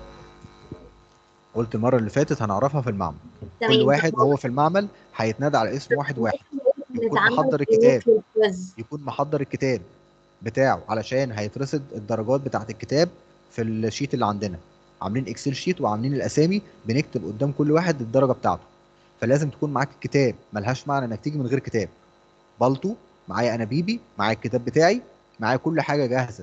قلت المره اللي فاتت هنعرفها في المعمل تمام. كل واحد وهو في المعمل هيتنادى على اسم واحد واحد يكون نتعمل محضر إيه الكتاب في الكويز؟ يكون محضر الكتاب بتاعه علشان هيترصد الدرجات بتاعه الكتاب في الشيت اللي عندنا عاملين اكسل شيت وعاملين الاسامي بنكتب قدام كل واحد الدرجه بتاعته فلازم تكون معاك الكتاب ملهاش معنى انك تيجي من غير كتاب بالطو معايا انابيبي معايا الكتاب بتاعي معايا كل حاجه جاهزه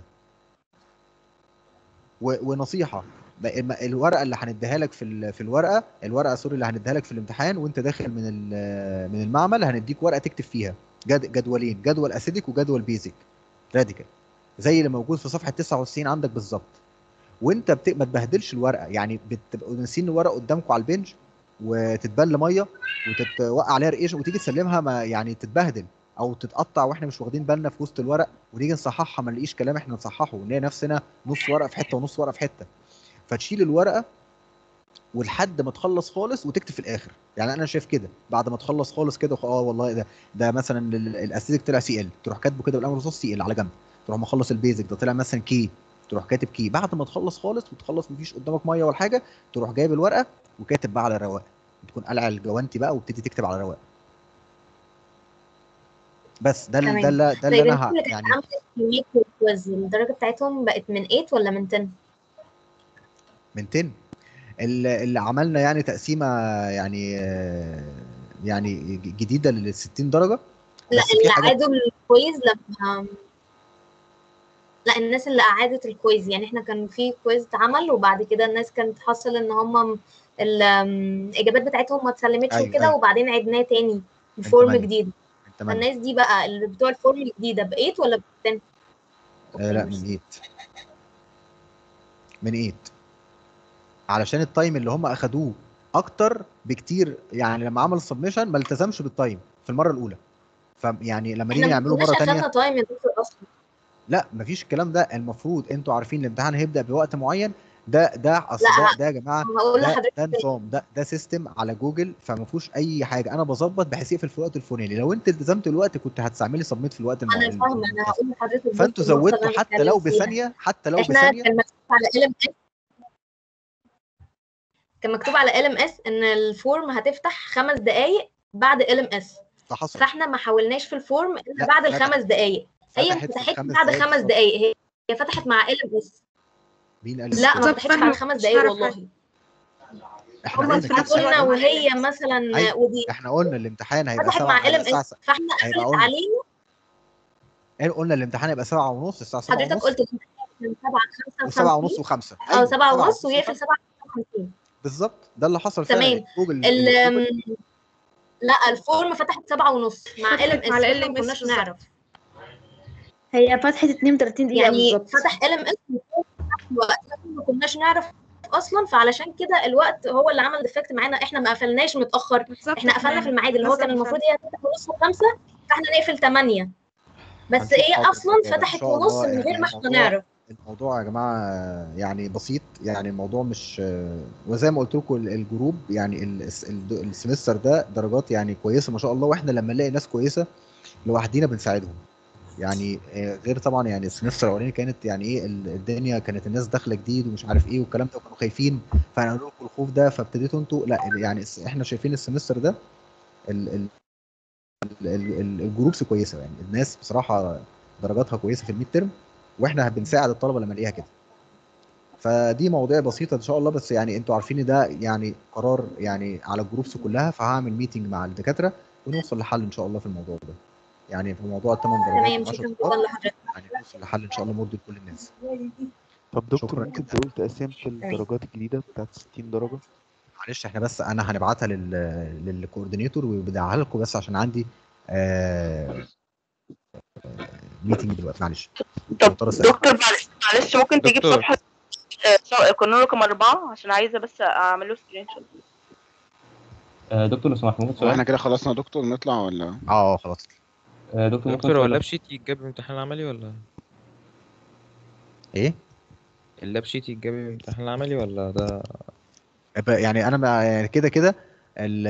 و... ونصيحه بقى الم- الورقه اللي هنديها لك في ال- في الورقه الورقه سوري اللي هنديها لك في الامتحان وانت داخل من ال- من المعمل هنديك ورقه تكتب فيها جد جدولين جدول اسيدك وجدول بيزك راديكال زي اللي موجود في صفحه 99 عندك بالظبط وانت بت... ما تبهدلش الورقه يعني بتبقوا ناسيين الورقه قدامكم على البنج وتتبل ميه وتتوقع عليها رقيش وتيجي تسلمها ما يعني تتبهدل او تتقطع واحنا مش واخدين بالنا في وسط الورق ونيجي نصححها ما نلاقيش كلام احنا نصححه ونلاقي نفسنا نص ورقه في حته ونص ورقه في حته فتشيل الورقه ولحد ما تخلص خالص وتكتب في الاخر يعني انا شايف كده بعد ما تخلص خالص كده اه والله ده ده مثلا ال- الاسيدك طلع سي ال تروح كاتبه كده بالامر الرصاص سي ال على جنب تروح مخلص البيزك ده طلع مثلا كي تروح كاتب كي بعد ما تخلص خالص وتخلص مفيش قدامك ميه ولا حاجه تروح جايب الورقه وكاتب بقى على رواق تكون قلع الجوانتي بقى وابتدي تكتب على رواق بس ده ال- تمام ده اللي ده اللي طيب انا الناس ه- اللي كانت يعني عملت الميك والكويز الدرجة بتاعتهم بقت من 8 ولا من 10 من 10 ال- اللي عملنا يعني تقسيمه يعني آه، يعني ج- جديده لل 60 درجه لا بس في اللي حاجات عادوا الكويز لما لا الناس اللي أعادت الكويز يعني احنا كان في كويز اتعمل وبعد كده الناس كانت حصل ان هم الإجابات بتاعتهم ما اتسلمتش ايوه وكده ايوه وبعدين عدناه تاني من بفورم 8 جديد من 8 فالناس دي بقى اللي بتوع الفورم الجديدة ب 8 ولا ب 10 آه لا من 8 من 8 علشان التايم اللي هم اخدوه اكتر بكتير يعني لما عمل السبمشن ما التزمش بالتايم في المره الاولى فيعني لما احنا نيجي ما نعمله كناش مره اخدنا تانية تايم يا دكتور اصلا لا مفيش الكلام ده المفروض انتوا عارفين الامتحان هيبدا بوقت معين ده ده اصل لا ده ده يا جماعه هقول ده لحضرتك ده نظام ده ده سيستم على جوجل فما فيهوش اي حاجه انا بظبط بحيث يقفل في الوقت الفلاني لو انت التزمت الوقت كنت هتستعملي سبميت في الوقت انا المعين فاهمه انا هقول لحضرتك بس فانتوا النقطه اللي زودتوا انا حتى لو بتكلم فيها بثانيه حتى لو احنا بثانيه كان مكتوب على ال ام اس كان مكتوب على ال ام اس ان الفورم هتفتح خمس دقائق بعد ال ام اس ده حصل فاحنا ما حاولناش في الفورم الا لا بعد فتح الخمس دقائق هي ما فتحت في فتحتش الخمس بعد دقايق خمس بالظبط دقائق هي هي فتحت مع ال ام اس مين قال لك لا ما كده؟ فتحتش بعد خمس دقائق والله احنا هما قلنا كده قلنا وهي مثلا ايوه ودي احنا قلنا الامتحان هيبقى فتحت مع سبعة ال ام الساعة اس فاحنا هيبقى قفلت قلنا علينا قلنا الامتحان هيبقى سبعة ونص الساعة سبعة حضرتك ونص قلت الامتحان من 7 ل وسبعة ونص 55 وخمسة اه أيوه 7 سبعة ونص ونص ويقفل وخمسة 7 55 بالظبط ده اللي حصل فعلا تمام جوجل ال جوجل لا الفورم فتحت 7 ونص مع ال ام فتحت اس مع ال احنا ما ام اس كناش بالظبط نعرف هي فتحت 32 دقيقة يعني بالظبط فتح ال ام اس وقت ما كناش نعرف اصلا فعلشان كده الوقت هو اللي عمل ديفكت معانا احنا ما قفلناش متاخر احنا قفلنا في الميعاد اللي هو كان بالظبط المفروض هي 6 ونص و5 فاحنا نقفل 8 بس هنشوف ايه حاضر اصلا ان فتحت شاء ونص الله من غير يعني ما احنا الموضوع نعرف الموضوع يا جماعة يعني بسيط يعني الموضوع مش وزي ما قلت لكم الجروب يعني ال- ال- السمستر ده درجات يعني كويسة ما شاء الله واحنا لما نلاقي ناس كويسة لوحدينا بنساعدهم يعني آه، غير طبعا يعني السمستر الاولاني كانت يعني ايه ال- الدنيا كانت الناس داخله جديد ومش عارف ايه والكلام ده وكانوا خايفين فانا اقول لكم الخوف ده فابتديتوا انتوا لا يعني الس- احنا شايفين السمستر ده ال ال ال ال الجروبس كويسه يعني الناس بصراحه درجاتها كويسه في الميد ترم واحنا بنساعد الطلبه لما نلاقيها كده فدي مواضيع بسيطه ان شاء الله بس يعني انتوا عارفين ان ده يعني قرار يعني على الجروبس كلها فهعمل ميتنج مع الدكاتره ونوصل لحل ان شاء الله في الموضوع ده يعني في موضوع الثمان درجات تمام و10 شكرا درجات جدا لحضرتك يعني نوصل لحل ان شاء الله مرضي لكل الناس طب دكتور شكرا ممكن جدا تقول تقسيمة الدرجات الجديدة بتاعت 60 درجة معلش احنا بس انا هنبعتها لل للكوردينيتور وبدعها لكم بس عشان عندي آه ميتنج دلوقتي معلش مضطر أسأل. دكتور معلش معلش ممكن تجيب دكتور. صفحة آه، ص- قانون رقم أربعة عشان عايزة بس أعمل له سكرين شوت آه، دكتور لو سمحت ممكن هو سؤال احنا كده خلصنا يا دكتور نطلع ولا اه خلاص آه، دكتور ممكن دكتور هو سؤال اللاب بس؟ شيت يتجاب بالامتحان العملي ولا ايه اللاب شيت يتجاب بالامتحان العملي ولا ده ب- يعني انا ما- يعني كده كده ال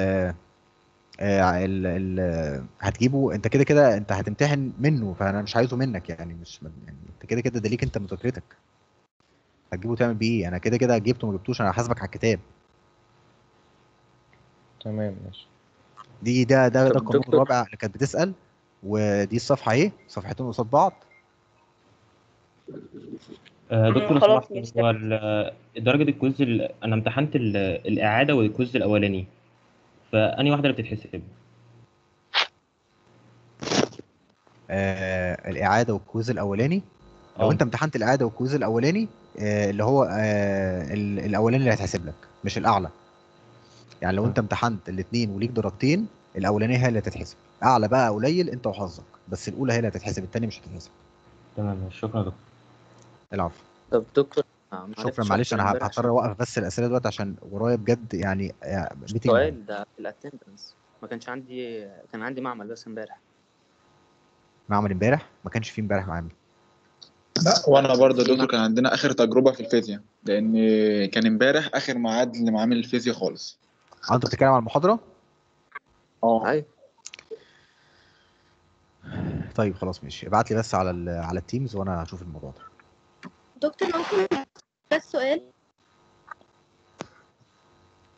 آه، ال ال هتجيبه انت كده كده انت هتمتحن منه فانا مش عايزه منك يعني مش يعني انت كده كده ده ليك انت مذاكرتك هتجيبه تعمل بيه ايه انا كده كده جبته ما جبتوش انا هحاسبك على الكتاب تمام ماشي دي ده ده ده طب القانون دكتور- الرابع اللي كانت بتسأل ودي الصفحة اهي صفحتين قصاد بعض آه، دكتور لو خلاص سمحت ماشي هو ال- درجة الكويز ال- أنا امتحنت ال- الإعادة والكويز الأولاني فأنهي واحدة اللي بتتحسب؟ آه الإعادة والكويز الأولاني لو اه أنت امتحنت الإعادة والكويز الأولاني آه اللي هو آه ال- الأولاني اللي هيتحسب لك مش الأعلى يعني لو أنت امتحنت الاتنين وليك درجتين الأولانية هي اللي هتتحسب أعلى بقى قليل أنت وحظك بس الأولى هي اللي هتتحسب التانية مش هتتحسب تمام ماشي. شكرا يا دكتور العفو طب دكتور آه، شكرا معلش معلش أختار أنا امبارح هضطر أوقف بس الأسئلة دلوقتي عشان ورايا بجد يعني آه، ميتنج مهم سؤال ده في الاتندنس ما كانش عندي كان عندي معمل بس امبارح معمل امبارح ما كانش فيه امبارح معامل لا وانا برضه يا دكتور كان عندنا اخر تجربه في الفيزياء لان كان امبارح اخر ميعاد لمعامل الفيزياء خالص اه انت بتتكلم على المحاضرة؟ اه ايوه طيب خلاص ماشي ابعت لي بس على ال على التيمز وانا هشوف الموضوع ده دكتور ممكن بس سؤال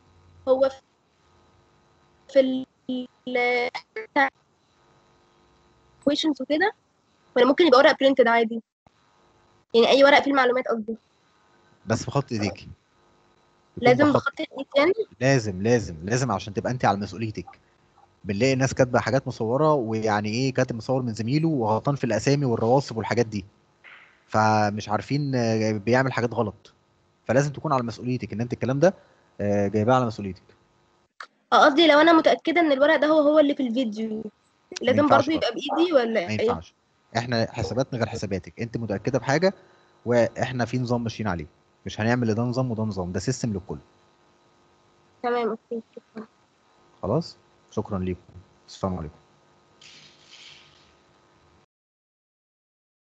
هو في ال equations وكده ولا ممكن يبقى ورق printed عادي يعني اي ورق فيه المعلومات قصدي بس بخط ايديكي يكون لازم بخط بخط الايد يعني لازم لازم لازم عشان تبقى انت على مسؤوليتك بنلاقي ناس كاتبه حاجات مصوره ويعني ايه كاتب مصور من زميله وغلطان في الاسامي والرواسب والحاجات دي فمش عارفين آه، بيعمل حاجات غلط فلازم تكون على مسؤوليتك ان انت الكلام ده آه، جايباه على مسؤوليتك اه قصدي لو انا متأكدة ان الورق ده هو هو اللي في الفيديو لازم ينفعش برضو يبقى بايدي ولا ما ايه ينفعش احنا حساباتنا غير حساباتك انت متاكده بحاجه واحنا في نظام ماشيين عليه مش هنعمل ده نظام وده نظام ده سيستم للكل تمام اوكي شكرا خلاص شكرا ليكم السلام عليكم